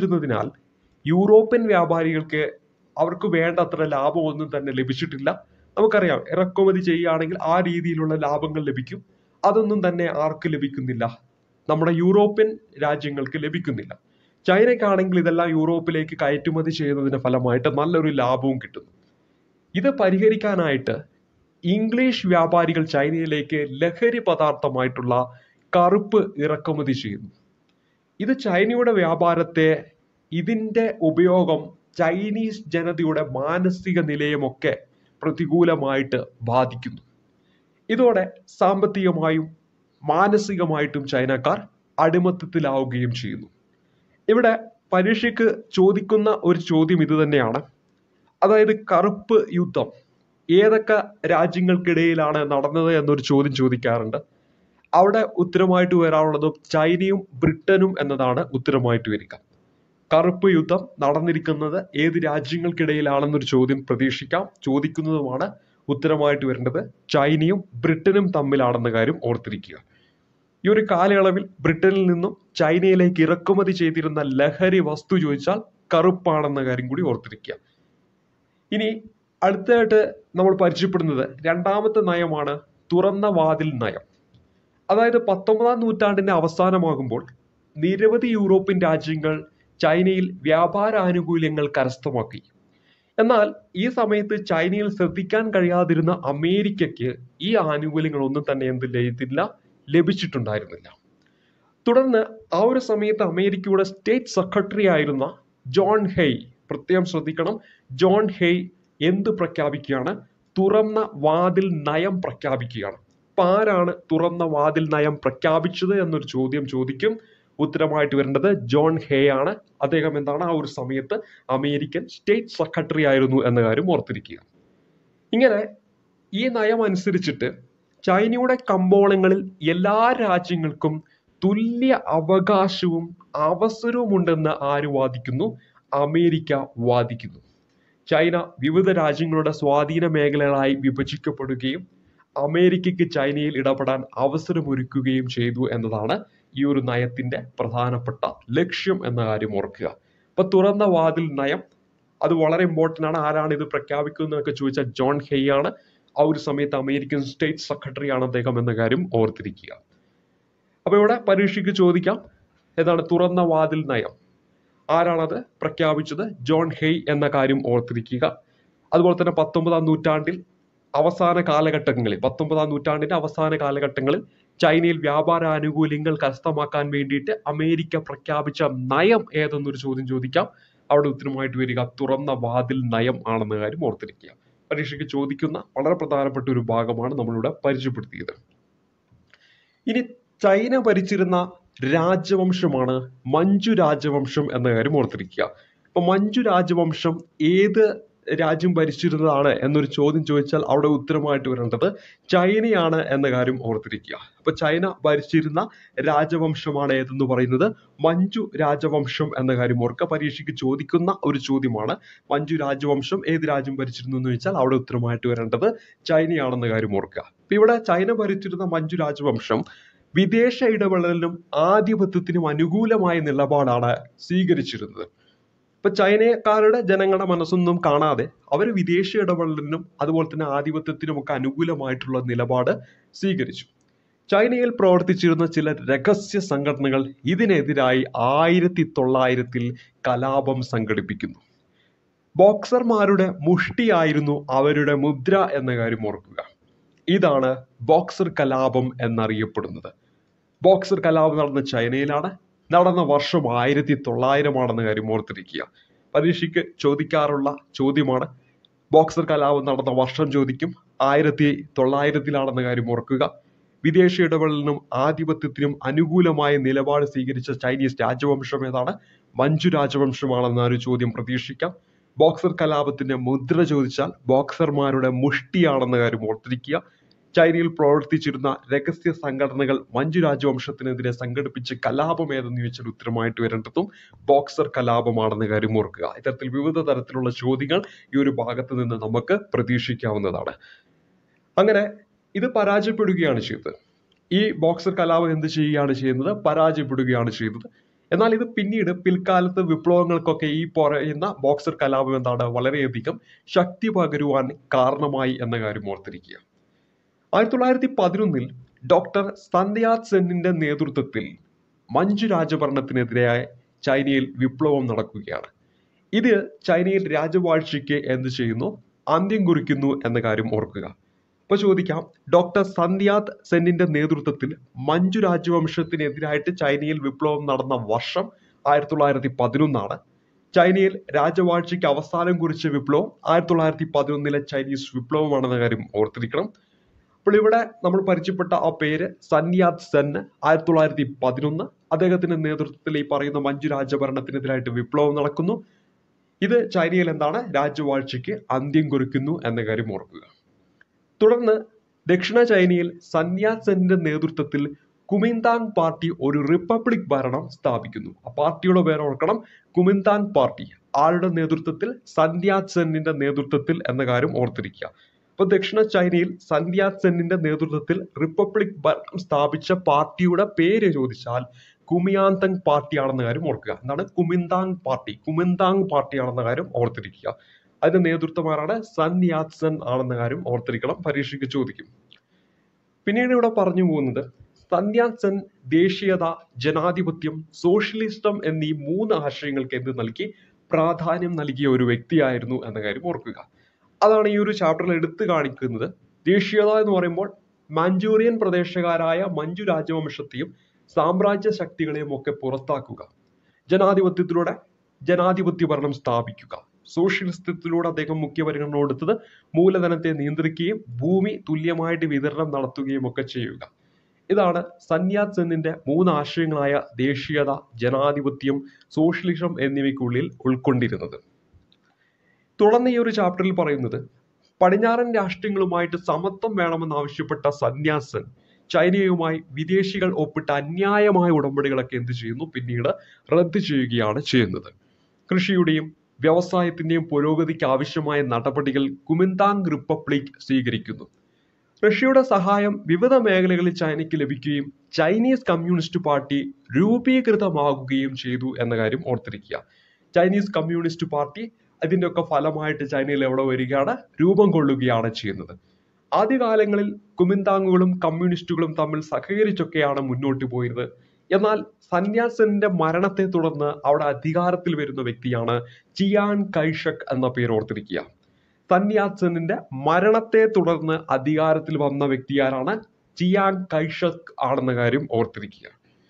ഇല്ലാതിരുന്നതിനാൽ യൂറോപ്യൻ വ്യാപാരികൾക്ക് അവർക്ക് വേണ്ടത്ര ലാഭമൊന്നും തന്നെ ലഭിച്ചിട്ടില്ല നമുക്കറിയാം ഇറക്കുമതി ചെയ്യുകയാണെങ്കിൽ ആ രീതിയിലുള്ള ലാഭങ്ങൾ ലഭിക്കും അതൊന്നും തന്നെ ആർക്ക് ലഭിക്കുന്നില്ല നമ്മുടെ യൂറോപ്യൻ രാജ്യങ്ങൾക്ക് ലഭിക്കുന്നില്ല ചൈനയ്ക്കാണെങ്കിൽ ഇതെല്ലാം യൂറോപ്പിലേക്ക് കയറ്റുമതി ചെയ്യുന്നതിന്റെ ഫലമായിട്ട് നല്ലൊരു ലാഭവും കിട്ടുന്നു ഇത് പരിഹരിക്കാനായിട്ട് ഇംഗ്ലീഷ് വ്യാപാരികൾ ചൈനയിലേക്ക് ലഹരി പദാർത്ഥമായിട്ടുള്ള കറുപ്പ് ഇറക്കുമതി ചെയ്യുന്നു ഇത് ചൈനയുടെ വ്യാപാരത്തെ ഇതിന്റെ ഉപയോഗം ചൈനീസ് ജനതയുടെ മാനസിക നിലയുമൊക്കെ പ്രതികൂലമായിട്ട് ബാധിക്കുന്നു ഇതോടെ സാമ്പത്തികമായും മാനസികമായിട്ടും ചൈനക്കാർ അടിമത്തത്തിലാവുകയും ചെയ്യുന്നു ഇവിടെ പരീക്ഷയ്ക്ക് ചോദിക്കുന്ന ഒരു ചോദ്യം ഇത് തന്നെയാണ് അതായത് കറുപ്പ് യുദ്ധം ഏതൊക്കെ രാജ്യങ്ങൾക്കിടയിലാണ് നടന്നത് എന്നൊരു ചോദ്യം ചോദിക്കാറുണ്ട് അവിടെ ഉത്തരമായിട്ട് വരാനുള്ളത് ചൈനയും ബ്രിട്ടനും എന്നതാണ് ഉത്തരമായിട്ട് വരിക കറുപ്പ് യുദ്ധം നടന്നിരിക്കുന്നത് ഏത് രാജ്യങ്ങൾക്കിടയിലാണെന്നൊരു ചോദ്യം പ്രതീക്ഷിക്കാം ചോദിക്കുന്നതുമാണ് ഉത്തരമായിട്ട് വരേണ്ടത് ചൈനയും ബ്രിട്ടനും തമ്മിലാണെന്ന കാര്യം ഓർത്തിരിക്കുക ഈ ഒരു കാലയളവിൽ ബ്രിട്ടനിൽ നിന്നും ചൈനയിലേക്ക് ഇറക്കുമതി ചെയ്തിരുന്ന ലഹരി വസ്തു ചോദിച്ചാൽ കറുപ്പാണെന്ന കാര്യം കൂടി ഓർത്തിരിക്കുക ഇനി അടുത്തതായിട്ട് നമ്മൾ പരിചയപ്പെടുന്നത് രണ്ടാമത്തെ നയമാണ് തുറന്ന വാതിൽ നയം അതായത് പത്തൊമ്പതാം നൂറ്റാണ്ടിന്റെ അവസാനമാകുമ്പോൾ നിരവധി യൂറോപ്യൻ രാജ്യങ്ങൾ ചൈനയിൽ വ്യാപാര ആനുകൂല്യങ്ങൾ കരസ്ഥമാക്കി എന്നാൽ ഈ സമയത്ത് ചൈനയിൽ ശ്രദ്ധിക്കാൻ കഴിയാതിരുന്ന അമേരിക്കയ്ക്ക് ഈ ആനുകൂല്യങ്ങളൊന്നും തന്നെ എന്ത് ചെയ്തില്ല ലഭിച്ചിട്ടുണ്ടായിരുന്നില്ല തുടർന്ന് ആ ഒരു സമയത്ത് അമേരിക്കയുടെ സ്റ്റേറ്റ് സെക്രട്ടറി ആയിരുന്ന ജോൺ ഹെയ് പ്രത്യേകം ശ്രദ്ധിക്കണം ജോൺ ഹെയ് എന്ത് പ്രഖ്യാപിക്കുകയാണ് തുറന്ന വാതിൽ നയം പ്രഖ്യാപിക്കുകയാണ് അപ്പൊ ആരാണ് തുറന്ന വാതിൽ നയം പ്രഖ്യാപിച്ചത് എന്നൊരു ചോദ്യം ചോദിക്കും ഉത്തരമായിട്ട് വരേണ്ടത് ജോൺ ഹേ ആണ് അദ്ദേഹം എന്താണ് ആ ഒരു സമയത്ത് അമേരിക്കൻ സ്റ്റേറ്റ് സെക്രട്ടറി ആയിരുന്നു എന്ന കാര്യം ഓർത്തിരിക്കുക ഇങ്ങനെ ഈ നയം അനുസരിച്ചിട്ട് ചൈനയുടെ കമ്പോളങ്ങളിൽ എല്ലാ രാജ്യങ്ങൾക്കും തുല്യ അവകാശവും അവസരവും ഉണ്ടെന്ന് ആര് വാദിക്കുന്നു അമേരിക്ക വാദിക്കുന്നു ചൈന വിവിധ രാജ്യങ്ങളുടെ സ്വാധീന മേഖലകളായി വിഭജിക്കപ്പെടുകയും അമേരിക്കയ്ക്ക് ചൈനയിൽ ഇടപെടാൻ അവസരമൊരുക്കുകയും ചെയ്തു എന്നതാണ് ഈ ഒരു നയത്തിന്റെ പ്രധാനപ്പെട്ട ലക്ഷ്യം എന്ന കാര്യം ഓർക്കുക അപ്പൊ തുറന്ന വാതിൽ നയം അത് വളരെ ഇമ്പോർട്ടന്റ് ആണ് ആരാണ് ഇത് പ്രഖ്യാപിക്കുന്നതൊക്കെ ചോദിച്ചാൽ ജോൺ ഹെയ് ആണ് ആ ഒരു സമയത്ത് അമേരിക്കൻ സ്റ്റേറ്റ് സെക്രട്ടറി ആണ് അദ്ദേഹം എന്ന കാര്യം ഓർത്തിരിക്കുക അപ്പൊ ഇവിടെ പരീക്ഷയ്ക്ക് ചോദിക്കാം ഏതാണ് തുറന്ന വാതിൽ നയം ആരാണത് പ്രഖ്യാപിച്ചത് ജോൺ ഹെയ് എന്ന കാര്യം ഓർത്തിരിക്കുക അതുപോലെ തന്നെ പത്തൊമ്പതാം നൂറ്റാണ്ടിൽ അവസാന കാലഘട്ടങ്ങളിൽ പത്തൊമ്പതാം നൂറ്റാണ്ടിന്റെ അവസാന കാലഘട്ടങ്ങളിൽ ചൈനയിൽ വ്യാപാര ആനുകൂല്യങ്ങൾ കരസ്ഥമാക്കാൻ വേണ്ടിയിട്ട് അമേരിക്ക പ്രഖ്യാപിച്ച നയം ഏതെന്നൊരു ചോദ്യം ചോദിക്കാം അവിടെ ഉത്തരമായിട്ട് വരിക തുറന്ന വാതിൽ നയം ആണെന്ന കാര്യം ഓർത്തിരിക്കുക പരീക്ഷയ്ക്ക് ചോദിക്കുന്ന വളരെ പ്രധാനപ്പെട്ട ഒരു ഭാഗമാണ് നമ്മളിവിടെ പരിചയപ്പെടുത്തിയത് ഇനി ചൈന ഭരിച്ചിരുന്ന രാജവംശമാണ് മഞ്ജു രാജവംശം എന്ന കാര്യം ഓർത്തിരിക്കുക അപ്പൊ മഞ്ജു രാജവംശം ഏത് രാജ്യം ഭരിച്ചിരുന്നതാണ് എന്നൊരു ചോദ്യം ചോദിച്ചാൽ അവിടെ ഉത്തരമായിട്ട് വരേണ്ടത് ചൈനയാണ് എന്ന കാര്യം ഓർത്തിരിക്കുക അപ്പൊ ചൈന ഭരിച്ചിരുന്ന രാജവംശമാണ് ഏതെന്ന് പറയുന്നത് മഞ്ജു രാജവംശം എന്ന കാര്യം ഓർക്കുക പരീക്ഷയ്ക്ക് ചോദിക്കുന്ന ഒരു ചോദ്യമാണ് മഞ്ജു രാജവംശം ഏത് രാജ്യം ഭരിച്ചിരുന്നു എന്ന് ചോദിച്ചാൽ അവിടെ ഉത്തരമായിട്ട് വരേണ്ടത് ചൈനയാണെന്ന കാര്യം ഓർക്കുക അപ്പൊ ഇവിടെ ചൈന ഭരിച്ചിരുന്ന മഞ്ജു രാജവംശം വിദേശ ഇടപെടലിനും ആധിപത്യത്തിനും അനുകൂലമായ നിലപാടാണ് സ്വീകരിച്ചിരുന്നത് ഇപ്പൊ ചൈനക്കാരുടെ ജനങ്ങളുടെ മനസ്സൊന്നും കാണാതെ അവർ വിദേശ ഇടപെടലിനും അതുപോലെ തന്നെ ആധിപത്യത്തിനും ഒക്കെ അനുകൂലമായിട്ടുള്ള നിലപാട് സ്വീകരിച്ചു ചൈനയിൽ പ്രവർത്തിച്ചിരുന്ന ചില രഹസ്യ സംഘടനകൾ ഇതിനെതിരായി ആയിരത്തി തൊള്ളായിരത്തിൽ കലാപം സംഘടിപ്പിക്കുന്നു ബോക്സർമാരുടെ മുഷ്ടിയായിരുന്നു അവരുടെ മുദ്ര എന്ന കാര്യം ഓർക്കുക ഇതാണ് ബോക്സർ കലാപം എന്നറിയപ്പെടുന്നത് ബോക്സർ കലാപം നടന്ന ചൈനയിലാണ് നടന്ന വർഷം ആയിരത്തി തൊള്ളായിരമാണെന്ന കാര്യം ഓർത്തിരിക്കുക പരീക്ഷയ്ക്ക് ചോദിക്കാറുള്ള ചോദ്യമാണ് ബോക്സർ കലാപം നടന്ന വർഷം ചോദിക്കും ആയിരത്തി തൊള്ളായിരത്തിലാണെന്ന കാര്യം ഓർക്കുക വിദേശ ഇടപെടലിനും ആധിപത്യത്തിനും അനുകൂലമായ നിലപാട് സ്വീകരിച്ച ചൈനീസ് രാജവംശം ഏതാണ് മഞ്ജു രാജവംശമാണെന്ന ഒരു ചോദ്യം പ്രതീക്ഷിക്കാം ബോക്സർ കലാപത്തിന്റെ മുദ്ര ചോദിച്ചാൽ ബോക്സർമാരുടെ മുഷ്ടിയാണെന്ന കാര്യം ഓർത്തിരിക്കുക ചൈനയിൽ പ്രവർത്തിച്ചിരുന്ന രഹസ്യ സംഘടനകൾ മഞ്ജു രാജവംശത്തിനെതിരെ സംഘടിപ്പിച്ച കലാപം ഏതെന്ന് ചോദിച്ചാൽ ഉത്തരമായിട്ട് വരേണ്ടതും ബോക്സർ കലാപമാണെന്ന കാര്യം ഓർക്കുക ഇത്തരത്തിൽ വിവിധ തരത്തിലുള്ള ചോദ്യങ്ങൾ ഈ ഒരു ഭാഗത്ത് നിന്ന് നമുക്ക് പ്രതീക്ഷിക്കാവുന്നതാണ് അങ്ങനെ ഇത് പരാജയപ്പെടുകയാണ് ചെയ്തത് ഈ ബോക്സർ കലാപം എന്ത് ചെയ്യുകയാണ് ചെയ്യുന്നത് പരാജയപ്പെടുകയാണ് ചെയ്തത് എന്നാൽ ഇത് പിന്നീട് പിൽക്കാലത്ത് വിപ്ലവങ്ങൾക്കൊക്കെ ഈ പറയുന്ന ബോക്സർ കലാപം എന്താണ് വളരെയധികം ശക്തി പകരുവാൻ കാരണമായി എന്ന കാര്യം ഓർത്തിരിക്കുക ആയിരത്തി തൊള്ളായിരത്തി പതിനൊന്നിൽ ഡോക്ടർ സന്ധ്യാത് സെന്നിന്റെ നേതൃത്വത്തിൽ മഞ്ജു രാജഭരണത്തിനെതിരായ ചൈനയിൽ വിപ്ലവം നടക്കുകയാണ് ഇത് ചൈനയിൽ രാജവാഴ്ചയ്ക്ക് എന്ത് ചെയ്യുന്നു അന്ത്യം കുറിക്കുന്നു എന്ന കാര്യം ഓർക്കുക അപ്പൊ ചോദിക്കാം ഡോക്ടർ സന്ധ്യാത് സെന്നിന്റെ നേതൃത്വത്തിൽ മഞ്ജു രാജവംശത്തിനെതിരായിട്ട് ചൈനയിൽ വിപ്ലവം നടന്ന വർഷം ആയിരത്തി തൊള്ളായിരത്തി പതിനൊന്നാണ് ചൈനയിൽ രാജവാഴ്ചയ്ക്ക് അവസാനം കുറിച്ച വിപ്ലവം ആയിരത്തി തൊള്ളായിരത്തി പതിനൊന്നിലെ ചൈനീസ് വിപ്ലവമാണെന്ന കാര്യം ഓർത്തിരിക്കണം അപ്പോൾ ഇവിടെ നമ്മൾ പരിചയപ്പെട്ട ആ പേര് സന്യാത് സെൻ ആയിരത്തി തൊള്ളായിരത്തി പതിനൊന്ന് അദ്ദേഹത്തിന്റെ നേതൃത്വത്തിൽ ഈ പറയുന്ന മഞ്ജു രാജഭരണത്തിനെതിരായിട്ട് വിപ്ലവം നടക്കുന്നു ഇത് ചൈനയിൽ എന്താണ് രാജവാഴ്ചയ്ക്ക് അന്ത്യം കുറിക്കുന്നു എന്ന കാര്യം ഓർക്കുക തുടർന്ന് ദക്ഷിണ ചൈനയിൽ സന്യാത് സെന്നിന്റെ നേതൃത്വത്തിൽ കുമിന്താങ് പാർട്ടി ഒരു റിപ്പബ്ലിക് ഭരണം സ്ഥാപിക്കുന്നു ആ പാർട്ടിയുടെ പേര് ഓർക്കണം കുമിന്താങ് പാർട്ടി ആരുടെ നേതൃത്വത്തിൽ സന്യാത് സെന്നിന്റെ നേതൃത്വത്തിൽ എന്ന കാര്യം ഓർത്തിരിക്കുക അപ്പൊ ദക്ഷിണ ചൈനയിൽ സന്യാത് സെന്നിന്റെ നേതൃത്വത്തിൽ റിപ്പബ്ലിക് ഭരണം സ്ഥാപിച്ച പാർട്ടിയുടെ പേര് ചോദിച്ചാൽ കുമിയാന്തങ് പാർട്ടിയാണെന്ന കാര്യം ഓർക്കുക എന്താണ് കുമിന്താങ് പാർട്ടി കുമിന്താങ് പാർട്ടിയാണെന്ന കാര്യം ഓർത്തിരിക്കുക അതിന്റെ നേതൃത്വം ആരാണ് സൻ യാത് സെൻ ആണെന്ന കാര്യം ഓർത്തിരിക്കണം പരീക്ഷയ്ക്ക് ചോദിക്കും പിന്നീട് ഇവിടെ പറഞ്ഞു പോകുന്നത് സന്യാത് സെൻ ദേശീയത ജനാധിപത്യം സോഷ്യലിസം എന്നീ മൂന്ന് ആശയങ്ങൾക്ക് എന്ത് നൽകി പ്രാധാന്യം നൽകിയ ഒരു വ്യക്തിയായിരുന്നു എന്ന കാര്യം ഓർക്കുക അതാണ് ഈ ഒരു ചാപ്റ്ററിൽ എടുത്തു കാണിക്കുന്നത് ദേശീയത എന്ന് പറയുമ്പോൾ മാഞ്ചൂറിയൻ പ്രദേശക്കാരായ മഞ്ജു രാജവംശത്തെയും സാമ്രാജ്യ ശക്തികളെയും ഒക്കെ പുറത്താക്കുക ജനാധിപത്യത്തിലൂടെ ജനാധിപത്യ ഭരണം സ്ഥാപിക്കുക സോഷ്യലിസത്തിലൂടെ അദ്ദേഹം മുഖ്യ പരിഗണന കൊടുത്തത് മൂലധനത്തെ നിയന്ത്രിക്കുകയും ഭൂമി തുല്യമായിട്ട് വിതരണം നടത്തുകയും ഒക്കെ ചെയ്യുക ഇതാണ് സന്യാത് സെന്നിന്റെ മൂന്ന് ആശയങ്ങളായ ദേശീയത ജനാധിപത്യം സോഷ്യലിസം എന്നിവയ്ക്കുള്ളിൽ ഉൾക്കൊണ്ടിരുന്നത് തുടർന്ന് ഈ ഒരു ചാപ്റ്ററിൽ പറയുന്നത് പടിഞ്ഞാറൻ രാഷ്ട്രങ്ങളുമായിട്ട് സമത്വം വേണമെന്ന് ആവശ്യപ്പെട്ട സന്യാസൻ ചൈനയുമായി വിദേശികൾ ഒപ്പിട്ട അന്യായമായ ഉടമ്പടികളൊക്കെ എന്ത് ചെയ്യുന്നു പിന്നീട് റദ്ദ് ചെയ്യുകയാണ് ചെയ്യുന്നത് കൃഷിയുടെയും വ്യവസായത്തിന്റെയും പുരോഗതിക്ക് ആവശ്യമായ നടപടികൾ കുമിന്താങ് റിപ്പബ്ലിക് സ്വീകരിക്കുന്നു റഷ്യയുടെ സഹായം വിവിധ മേഖലകളിൽ ചൈനയ്ക്ക് ലഭിക്കുകയും ചൈനീസ് കമ്മ്യൂണിസ്റ്റ് പാർട്ടി രൂപീകൃതമാകുകയും ചെയ്തു എന്ന കാര്യം ഓർത്തിരിക്കുക ചൈനീസ് കമ്മ്യൂണിസ്റ്റ് പാർട്ടി അതിന്റെ ഒക്കെ ഫലമായിട്ട് ചൈനയിൽ എവിടെ വരികയാണ് രൂപം കൊള്ളുകയാണ് ചെയ്യുന്നത് ആദ്യകാലങ്ങളിൽ കുമിന്താങ്ങുകളും കമ്മ്യൂണിസ്റ്റുകളും തമ്മിൽ സഹകരിച്ചൊക്കെയാണ് മുന്നോട്ട് പോയത് എന്നാൽ സന്യാസന്റെ മരണത്തെ തുടർന്ന് അവിടെ അധികാരത്തിൽ വരുന്ന വ്യക്തിയാണ് ചിയാൻ കൈഷക് എന്ന പേര് ഓർത്തിരിക്കുക സന്യാസനിന്റെ മരണത്തെ തുടർന്ന് അധികാരത്തിൽ വന്ന വ്യക്തി ആരാണ് ചിയാൻ കൈഷക് ആണെന്ന കാര്യം ഓർത്തിരിക്കുക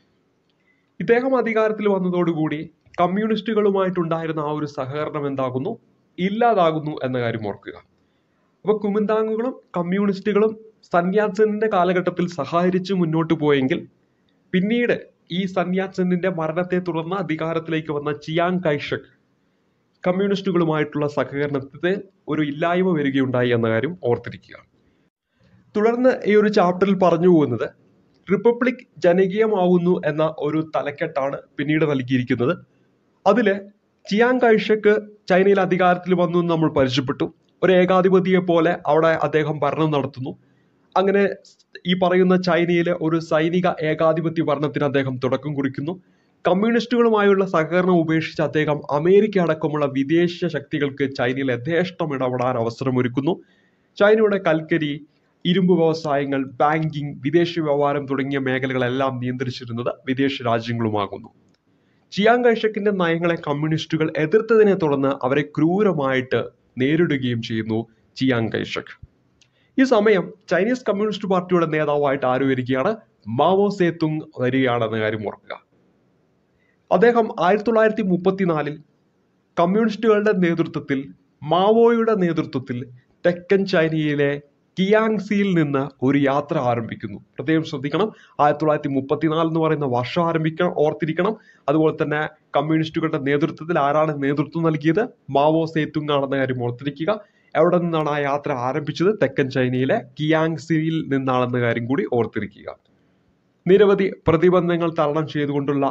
ഇദ്ദേഹം അധികാരത്തിൽ വന്നതോടുകൂടി കമ്മ്യൂണിസ്റ്റുകളുമായിട്ടുണ്ടായിരുന്ന ആ ഒരു സഹകരണം എന്താകുന്നു ഇല്ലാതാകുന്നു എന്ന കാര്യം ഓർക്കുക അപ്പൊ കുമിന്താങ്ങുകളും കമ്മ്യൂണിസ്റ്റുകളും സന്യാസന്റെ കാലഘട്ടത്തിൽ സഹകരിച്ച് മുന്നോട്ട് പോയെങ്കിൽ പിന്നീട് ഈ സന്യാസന്റെ മരണത്തെ തുടർന്ന് അധികാരത്തിലേക്ക് വന്ന ചിയാങ് കൈഷക് കമ്മ്യൂണിസ്റ്റുകളുമായിട്ടുള്ള സഹകരണത്തിൽ ഒരു ഇല്ലായ്മ വരികയുണ്ടായി എന്ന കാര്യം ഓർത്തിരിക്കുക തുടർന്ന് ഈ ഒരു ചാപ്റ്ററിൽ പറഞ്ഞു പോകുന്നത് റിപ്പബ്ലിക് ജനകീയമാവുന്നു എന്ന ഒരു തലക്കെട്ടാണ് പിന്നീട് നൽകിയിരിക്കുന്നത് അതില് ചിയാങ് കൈഷക്ക് ചൈനയിൽ അധികാരത്തിൽ വന്നു എന്ന് നമ്മൾ പരിചയപ്പെട്ടു ഒരു ഏകാധിപതിയെ പോലെ അവിടെ അദ്ദേഹം ഭരണം നടത്തുന്നു അങ്ങനെ ഈ പറയുന്ന ചൈനയിലെ ഒരു സൈനിക ഏകാധിപത്യ ഭരണത്തിന് അദ്ദേഹം തുടക്കം കുറിക്കുന്നു കമ്മ്യൂണിസ്റ്റുകളുമായുള്ള സഹകരണം ഉപേക്ഷിച്ച് അദ്ദേഹം അമേരിക്ക അടക്കമുള്ള വിദേശ ശക്തികൾക്ക് ചൈനയിൽ യഥേഷ്ടം ഇടപെടാൻ അവസരമൊരുക്കുന്നു ചൈനയുടെ കൽക്കരി ഇരുമ്പ് വ്യവസായങ്ങൾ ബാങ്കിങ് വിദേശ വ്യവഹാരം തുടങ്ങിയ മേഖലകളെല്ലാം നിയന്ത്രിച്ചിരുന്നത് വിദേശ രാജ്യങ്ങളുമാകുന്നു ചിയാങ് കൈഷക്കിന്റെ നയങ്ങളെ കമ്മ്യൂണിസ്റ്റുകൾ എതിർത്തതിനെ തുടർന്ന് അവരെ ക്രൂരമായിട്ട് നേരിടുകയും ചെയ്യുന്നു ചിയാങ് കൈഷക് ഈ സമയം ചൈനീസ് കമ്മ്യൂണിസ്റ്റ് പാർട്ടിയുടെ നേതാവായിട്ട് ആര് വരികയാണ് മാവോ സേത്തുങ് വരികയാണെന്ന കാര്യം ഓർക്കുക അദ്ദേഹം ആയിരത്തി തൊള്ളായിരത്തി മുപ്പത്തിനാലിൽ കമ്മ്യൂണിസ്റ്റുകളുടെ നേതൃത്വത്തിൽ മാവോയുടെ നേതൃത്വത്തിൽ തെക്കൻ ചൈനയിലെ കിയാങ്സിയിൽ നിന്ന് ഒരു യാത്ര ആരംഭിക്കുന്നു പ്രത്യേകം ശ്രദ്ധിക്കണം ആയിരത്തി തൊള്ളായിരത്തി മുപ്പത്തിനാല് എന്ന് പറയുന്ന വർഷം ആരംഭിക്കണം ഓർത്തിരിക്കണം അതുപോലെ തന്നെ കമ്മ്യൂണിസ്റ്റുകളുടെ നേതൃത്വത്തിൽ ആരാണ് നേതൃത്വം നൽകിയത് മാവോ സേത്തുങ് ആണെന്ന കാര്യം ഓർത്തിരിക്കുക എവിടെ നിന്നാണ് ആ യാത്ര ആരംഭിച്ചത് തെക്കൻ ചൈനയിലെ കിയാങ്സിയിൽ നിന്നാണെന്ന കാര്യം കൂടി ഓർത്തിരിക്കുക നിരവധി പ്രതിബന്ധങ്ങൾ തരണം ചെയ്തുകൊണ്ടുള്ള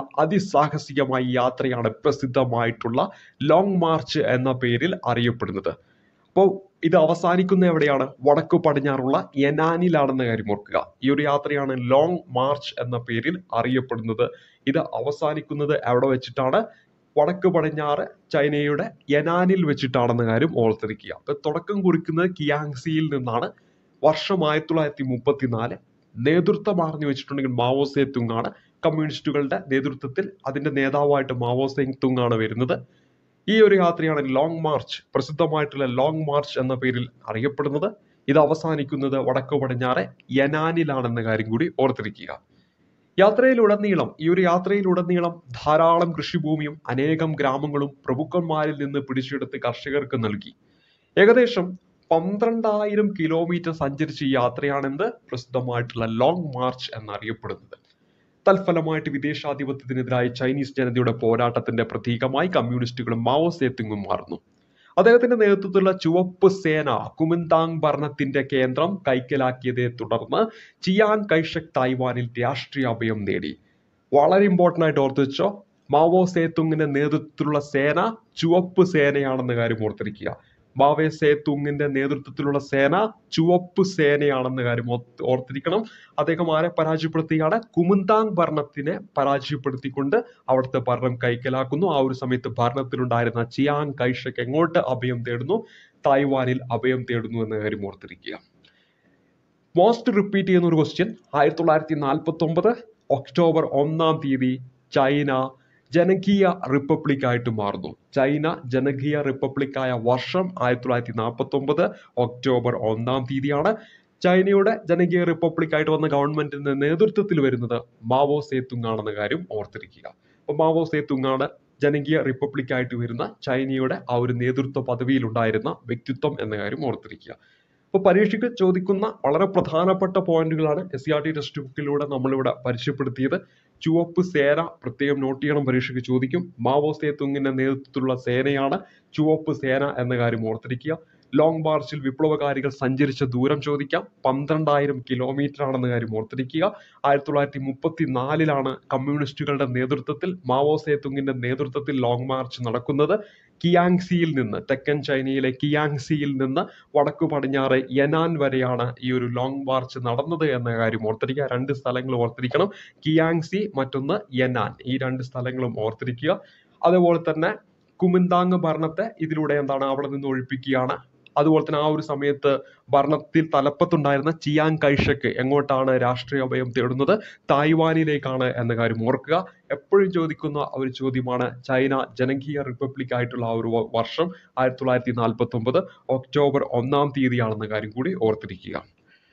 അതിസാഹസികമായ യാത്രയാണ് പ്രസിദ്ധമായിട്ടുള്ള ലോങ് മാർച്ച് എന്ന പേരിൽ അറിയപ്പെടുന്നത് അപ്പോൾ ഇത് അവസാനിക്കുന്ന എവിടെയാണ് വടക്കു പടിഞ്ഞാറുള്ള യനാനിലാണെന്ന കാര്യം ഓർക്കുക ഈ ഒരു യാത്രയാണ് ലോങ് മാർച്ച് എന്ന പേരിൽ അറിയപ്പെടുന്നത് ഇത് അവസാനിക്കുന്നത് എവിടെ വെച്ചിട്ടാണ് വടക്ക് പടിഞ്ഞാറ് ചൈനയുടെ യനാനിൽ വെച്ചിട്ടാണെന്ന കാര്യം ഓർത്തിരിക്കുക അപ്പൊ തുടക്കം കുറിക്കുന്നത് കിയാങ്സിയിൽ നിന്നാണ് വർഷം ആയിരത്തി തൊള്ളായിരത്തി മുപ്പത്തിനാല് നേതൃത്വം ആർന്നു വെച്ചിട്ടുണ്ടെങ്കിൽ മാവോ സേ തുങ്ങാണ് കമ്മ്യൂണിസ്റ്റുകളുടെ നേതൃത്വത്തിൽ അതിന്റെ നേതാവായിട്ട് മാവോ സേ തുങ്ങാണ് വരുന്നത് ഈ ഒരു യാത്രയാണ് ലോങ് മാർച്ച് പ്രസിദ്ധമായിട്ടുള്ള ലോങ് മാർച്ച് എന്ന പേരിൽ അറിയപ്പെടുന്നത് ഇത് അവസാനിക്കുന്നത് വടക്കു പടിഞ്ഞാറെ യനാനിലാണെന്ന കാര്യം കൂടി ഓർത്തിരിക്കുക യാത്രയിലുടനീളം ഈ ഒരു യാത്രയിലുടനീളം ധാരാളം കൃഷിഭൂമിയും അനേകം ഗ്രാമങ്ങളും പ്രഭുക്കന്മാരിൽ നിന്ന് പിടിച്ചെടുത്ത് കർഷകർക്ക് നൽകി ഏകദേശം പന്ത്രണ്ടായിരം കിലോമീറ്റർ സഞ്ചരിച്ച ഈ യാത്രയാണെന്ത് പ്രസിദ്ധമായിട്ടുള്ള ലോങ് മാർച്ച് എന്നറിയപ്പെടുന്നത് തൽഫലമായിട്ട് വിദേശാധിപത്യത്തിനെതിരായ ചൈനീസ് ജനതയുടെ പോരാട്ടത്തിന്റെ പ്രതീകമായി കമ്മ്യൂണിസ്റ്റുകളും മാവോ സേത്തുങ്ങും മാറുന്നു അദ്ദേഹത്തിന്റെ നേതൃത്വത്തിലുള്ള ചുവപ്പ് സേന കുമിന്താങ് ഭരണത്തിന്റെ കേന്ദ്രം കൈക്കലാക്കിയതിനെ തുടർന്ന് ചിയാൻ കൈഷക് തായ്വാനിൽ രാഷ്ട്രീയ അഭയം നേടി വളരെ ഇമ്പോർട്ടന്റ് ആയിട്ട് ഓർത്തു വെച്ചോ മാവോ സേത്തുങ്ങിന്റെ നേതൃത്വത്തിലുള്ള സേന ചുവപ്പ് സേനയാണെന്ന കാര്യം ഓർത്തിരിക്കുക മാവേ സേത്തുങ്ങിന്റെ നേതൃത്വത്തിലുള്ള സേന ചുവപ്പ് സേനയാണെന്ന കാര്യം ഓർത്ത് ഓർത്തിരിക്കണം അദ്ദേഹം ആരെ പരാജയപ്പെടുത്തുകയാണ് കുമുന്താങ് ഭരണത്തിനെ പരാജയപ്പെടുത്തിക്കൊണ്ട് അവിടുത്തെ ഭരണം കൈക്കലാക്കുന്നു ആ ഒരു സമയത്ത് ഭരണത്തിലുണ്ടായിരുന്ന ചിയാങ് കൈഷക് എങ്ങോട്ട് അഭയം തേടുന്നു തായ്വാനിൽ അഭയം തേടുന്നു എന്ന കാര്യം ഓർത്തിരിക്കുക മോസ്റ്റ് റിപ്പീറ്റ് ചെയ്യുന്ന ഒരു ക്വസ്റ്റ്യൻ ആയിരത്തി തൊള്ളായിരത്തി നാൽപ്പത്തി ഒമ്പത് ഒക്ടോബർ ഒന്നാം തീയതി ചൈന ജനകീയ റിപ്പബ്ലിക് ആയിട്ട് മാറുന്നു ചൈന ജനകീയ റിപ്പബ്ലിക് ആയ വർഷം ആയിരത്തി തൊള്ളായിരത്തി നാൽപ്പത്തി ഒമ്പത് ഒക്ടോബർ ഒന്നാം തീയതിയാണ് ചൈനയുടെ ജനകീയ റിപ്പബ്ലിക് ആയിട്ട് വന്ന ഗവൺമെന്റിന്റെ നേതൃത്വത്തിൽ വരുന്നത് മാവോ സേത്തുങ് ആണെന്ന കാര്യം ഓർത്തിരിക്കുക അപ്പൊ മാവോ സേത്തുങ് ആണ് ജനകീയ റിപ്പബ്ലിക് ആയിട്ട് വരുന്ന ചൈനയുടെ ആ ഒരു നേതൃത്വ പദവിയിൽ ഉണ്ടായിരുന്ന വ്യക്തിത്വം എന്ന കാര്യം ഓർത്തിരിക്കുക അപ്പോൾ പരീക്ഷയ്ക്ക് ചോദിക്കുന്ന വളരെ പ്രധാനപ്പെട്ട പോയിന്റുകളാണ് S C R T text ബുക്കിലൂടെ നമ്മളിവിടെ പരിചയപ്പെടുത്തിയത് ചുവപ്പ് സേന പ്രത്യേകം നോട്ട് ചെയ്യണം പരീക്ഷയ്ക്ക് ചോദിക്കും മാവോ സേത്തുങ്ങിന്റെ നേതൃത്വത്തിലുള്ള സേനയാണ് ചുവപ്പ് സേന എന്ന കാര്യം ഓർത്തിരിക്കുക ലോങ് മാർച്ചിൽ വിപ്ലവകാരികൾ സഞ്ചരിച്ച ദൂരം ചോദിക്കാം പന്ത്രണ്ടായിരം കിലോമീറ്റർ ആണെന്ന കാര്യം ഓർത്തിരിക്കുക ആയിരത്തി തൊള്ളായിരത്തി മുപ്പത്തി നാലിലാണ് കമ്മ്യൂണിസ്റ്റുകളുടെ നേതൃത്വത്തിൽ മാവോ സേത്തുങ്ങിന്റെ നേതൃത്വത്തിൽ ലോങ് മാർച്ച് നടക്കുന്നത് കിയാങ്സിയിൽ നിന്ന് തെക്കൻ ചൈനയിലെ കിയാങ്സിയിൽ നിന്ന് വടക്കു പടിഞ്ഞാറ് യനാൻ വരെയാണ് ഈ ഒരു ലോങ് മാർച്ച് നടന്നത് എന്ന കാര്യം ഓർത്തിരിക്കുക രണ്ട് സ്ഥലങ്ങൾ ഓർത്തിരിക്കണം കിയാങ്സി മറ്റൊന്ന് യനാൻ ഈ രണ്ട് സ്ഥലങ്ങളും ഓർത്തിരിക്കുക അതുപോലെ തന്നെ കുമിന്താങ് ഭരണത്തെ ഇതിലൂടെ എന്താണ് അവിടെ നിന്ന് ഒഴിപ്പിക്കുകയാണ് അതുപോലെ തന്നെ ആ ഒരു സമയത്ത് ഭരണത്തിൽ തലപ്പത്തുണ്ടായിരുന്ന ചിയാങ് കൈഷക്ക് എങ്ങോട്ടാണ് രാഷ്ട്രീയ അഭയം തേടുന്നത് തായ്വാനിലേക്കാണ് എന്ന കാര്യം ഓർക്കുക എപ്പോഴും ചോദിക്കുന്ന ഒരു ചോദ്യമാണ് ചൈന ജനകീയ റിപ്പബ്ലിക് ആയിട്ടുള്ള ആ ഒരു വ- വർഷം ആയിരത്തി തൊള്ളായിരത്തി നാൽപ്പത്തി ഒമ്പത് ഒക്ടോബർ ഒന്നാം തീയതിയാണെന്ന കാര്യം കൂടി ഓർത്തിരിക്കുക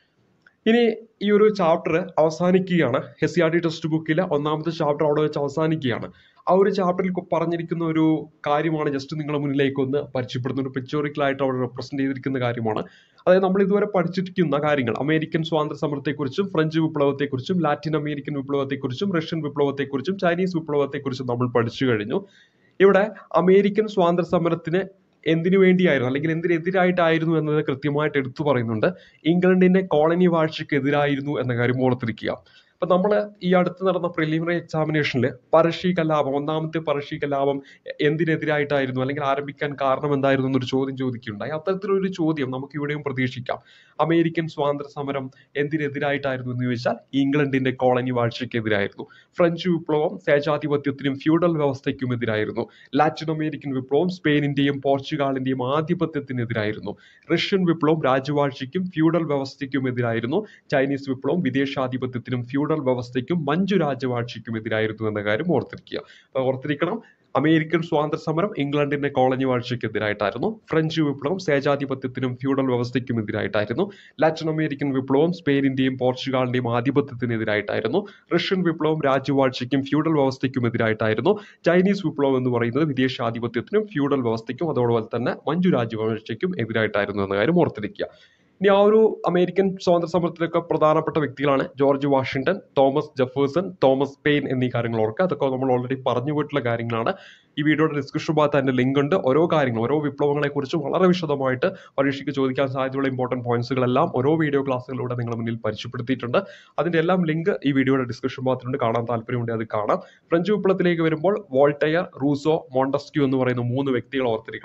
ഇനി ഈ ഒരു ചാപ്റ്റർ അവസാനിക്കുകയാണ് S C R T text ബുക്കിലെ ഒന്നാമത്തെ ചാപ്റ്റർ അവിടെ വെച്ച് അവസാനിക്കുകയാണ് ആ ഒരു ചാപ്റ്ററിൽ പറഞ്ഞിരിക്കുന്ന ഒരു കാര്യമാണ് ജസ്റ്റ് നിങ്ങളുടെ മുന്നിലേക്ക് ഒന്ന് പരിചയപ്പെടുന്ന ഒരു pictorial ആയിട്ട് അവിടെ റെപ്രസെന്റ് ചെയ്തിരിക്കുന്ന കാര്യമാണ് അതായത് നമ്മൾ ഇതുവരെ പഠിച്ചിരിക്കുന്ന കാര്യങ്ങൾ അമേരിക്കൻ സ്വാതന്ത്ര്യ സമരത്തെക്കുറിച്ചും ഫ്രഞ്ച് വിപ്ലവത്തെക്കുറിച്ചും ലാറ്റിൻ അമേരിക്കൻ വിപ്ലവത്തെക്കുറിച്ചും റഷ്യൻ വിപ്ലവത്തെക്കുറിച്ചും ചൈനീസ് വിപ്ലവത്തെക്കുറിച്ചും നമ്മൾ പഠിച്ചു കഴിഞ്ഞു ഇവിടെ അമേരിക്കൻ സ്വാതന്ത്ര്യ സമരത്തിന് എന്തിനു വേണ്ടിയായിരുന്നു അല്ലെങ്കിൽ എന്തിനെതിരായിട്ടായിരുന്നു എന്നത് കൃത്യമായിട്ട് എടുത്തു പറയുന്നുണ്ട് ഇംഗ്ലണ്ടിന്റെ കോളനി വാഴ്ചയ്ക്ക് എതിരായിരുന്നു എന്ന കാര്യം ഓർത്തിരിക്കുക അപ്പൊ നമ്മൾ ഈ അടുത്ത് നടന്ന പ്രിലിമിനറി എക്സാമിനേഷനിൽ പരശി കലാപം ഒന്നാമത്തെ പരശി കലാപം എ- എന്തിനെതിരായിട്ടായിരുന്നു അല്ലെങ്കിൽ ആരംഭിക്കാൻ കാരണം എന്തായിരുന്നു എന്നൊരു ചോദ്യം ചോദിക്കുകയുണ്ടായി അത്തരത്തിലൊരു ചോദ്യം നമുക്ക് ഇവിടെയും പ്രതീക്ഷിക്കാം അമേരിക്കൻ സ്വാതന്ത്ര്യ സമരം എന്തിനെതിരായിട്ടായിരുന്നു എന്ന് ചോദിച്ചാൽ ഇംഗ്ലണ്ടിന്റെ കോളനി വാഴ്ചയ്ക്കെതിരായിരുന്നു ഫ്രഞ്ച് വിപ്ലവം സ്വേച്ഛാധിപത്യത്തിനും ഫ്യൂഡൽ വ്യവസ്ഥയ്ക്കും എതിരായിരുന്നു ലാറ്റിൻ അമേരിക്കൻ വിപ്ലവം സ്പെയിനിന്റെയും പോർച്ചുഗാലിന്റെയും ആധിപത്യത്തിനെതിരായിരുന്നു റഷ്യൻ വിപ്ലവം രാജവാഴ്ചയ്ക്കും ഫ്യൂഡൽ വ്യവസ്ഥയ്ക്കും എതിരായിരുന്നു ചൈനീസ് വിപ്ലവം വിദേശാധിപത്യത്തിനും ഫ്യൂഡൽ വ്യവസ്ഥയ്ക്കും മഞ്ജു രാജവാഴ്ചയ്ക്കും എതിരായിരുന്നു എന്ന കാര്യം ഓർത്തിരിക്കുക അപ്പൊ ഓർത്തിരിക്കണം അമേരിക്കൻ സ്വാതന്ത്ര്യ സമരം ഇംഗ്ലണ്ടിന്റെ കോളനി വാഴ്ചയ്ക്കെതിരായിട്ടായിരുന്നു ഫ്രഞ്ച് വിപ്ലവം സ്വേച്ഛാധിപത്യത്തിനും ഫ്യൂഡൽ വ്യവസ്ഥയ്ക്കും എതിരായിട്ടായിരുന്നു ലാറ്റിൻ അമേരിക്കൻ വിപ്ലവം സ്പെയിനിന്റെയും പോർച്ചുഗാലിന്റെയും ആധിപത്യത്തിനെതിരായിട്ടായിരുന്നു റഷ്യൻ വിപ്ലവം രാജ്യവാഴ്ചയ്ക്കും ഫ്യൂഡൽ വ്യവസ്ഥയ്ക്കും എതിരായിട്ടായിരുന്നു ചൈനീസ് വിപ്ലവം എന്ന് പറയുന്നത് വിദേശാധിപത്യത്തിനും ഫ്യൂഡൽ വ്യവസ്ഥയ്ക്കും അതോടൊപ്പം തന്നെ മഞ്ജു രാജവാഴ്ചയ്ക്കും എതിരായിട്ടായിരുന്നു എന്ന കാര്യം ഓർത്തിരിക്കുക ഇനി ആ ഒരു അമേരിക്കൻ സ്വാതന്ത്ര്യ സമരത്തിലൊക്കെ പ്രധാനപ്പെട്ട വ്യക്തികളാണ് George Washington Thomas Jefferson Thomas Paine എന്നീ കാര്യങ്ങൾ ഓർക്കുക അതൊക്കെ നമ്മൾ ഓൾറെഡി പറഞ്ഞു പോയിട്ടുള്ള കാര്യങ്ങളാണ് ഈ വീഡിയോയുടെ ഡിസ്ക്രിപ്ഷൻ ഭാഗത്ത് അതിന്റെ ലിങ്ക് ഉണ്ട് ഓരോ കാര്യങ്ങൾ ഓരോ വിപ്ലവങ്ങളെ കുറിച്ച് വളരെ വിശദമായിട്ട് പരീക്ഷയ്ക്ക് ചോദിക്കാൻ സാധ്യതയുള്ള ഇമ്പോർട്ടൻറ്റ് പോയിന്റ്സുകളെല്ലാം ഓരോ വീഡിയോ ക്ലാസ്സുകളിലൂടെ നിങ്ങളുടെ മുന്നിൽ പരിചയപ്പെടുത്തിയിട്ടുണ്ട് അതിന്റെ എല്ലാം ലിങ്ക് ഈ വീഡിയോയുടെ ഡിസ്ക്രിപ്ഷൻ ഭാഗത്തുണ്ട് കാണാൻ താല്പര്യമുണ്ടെങ്കിൽ അത് കാണാം ഫ്രഞ്ച് വിപ്ലവത്തിലേക്ക് വരുമ്പോൾ വോൾട്ടയർ റൂസോ മോണ്ടസ്ക്യൂ എന്ന് പറയുന്ന മൂന്ന് വ്യക്തികൾ ഓർത്തിരിക്കണം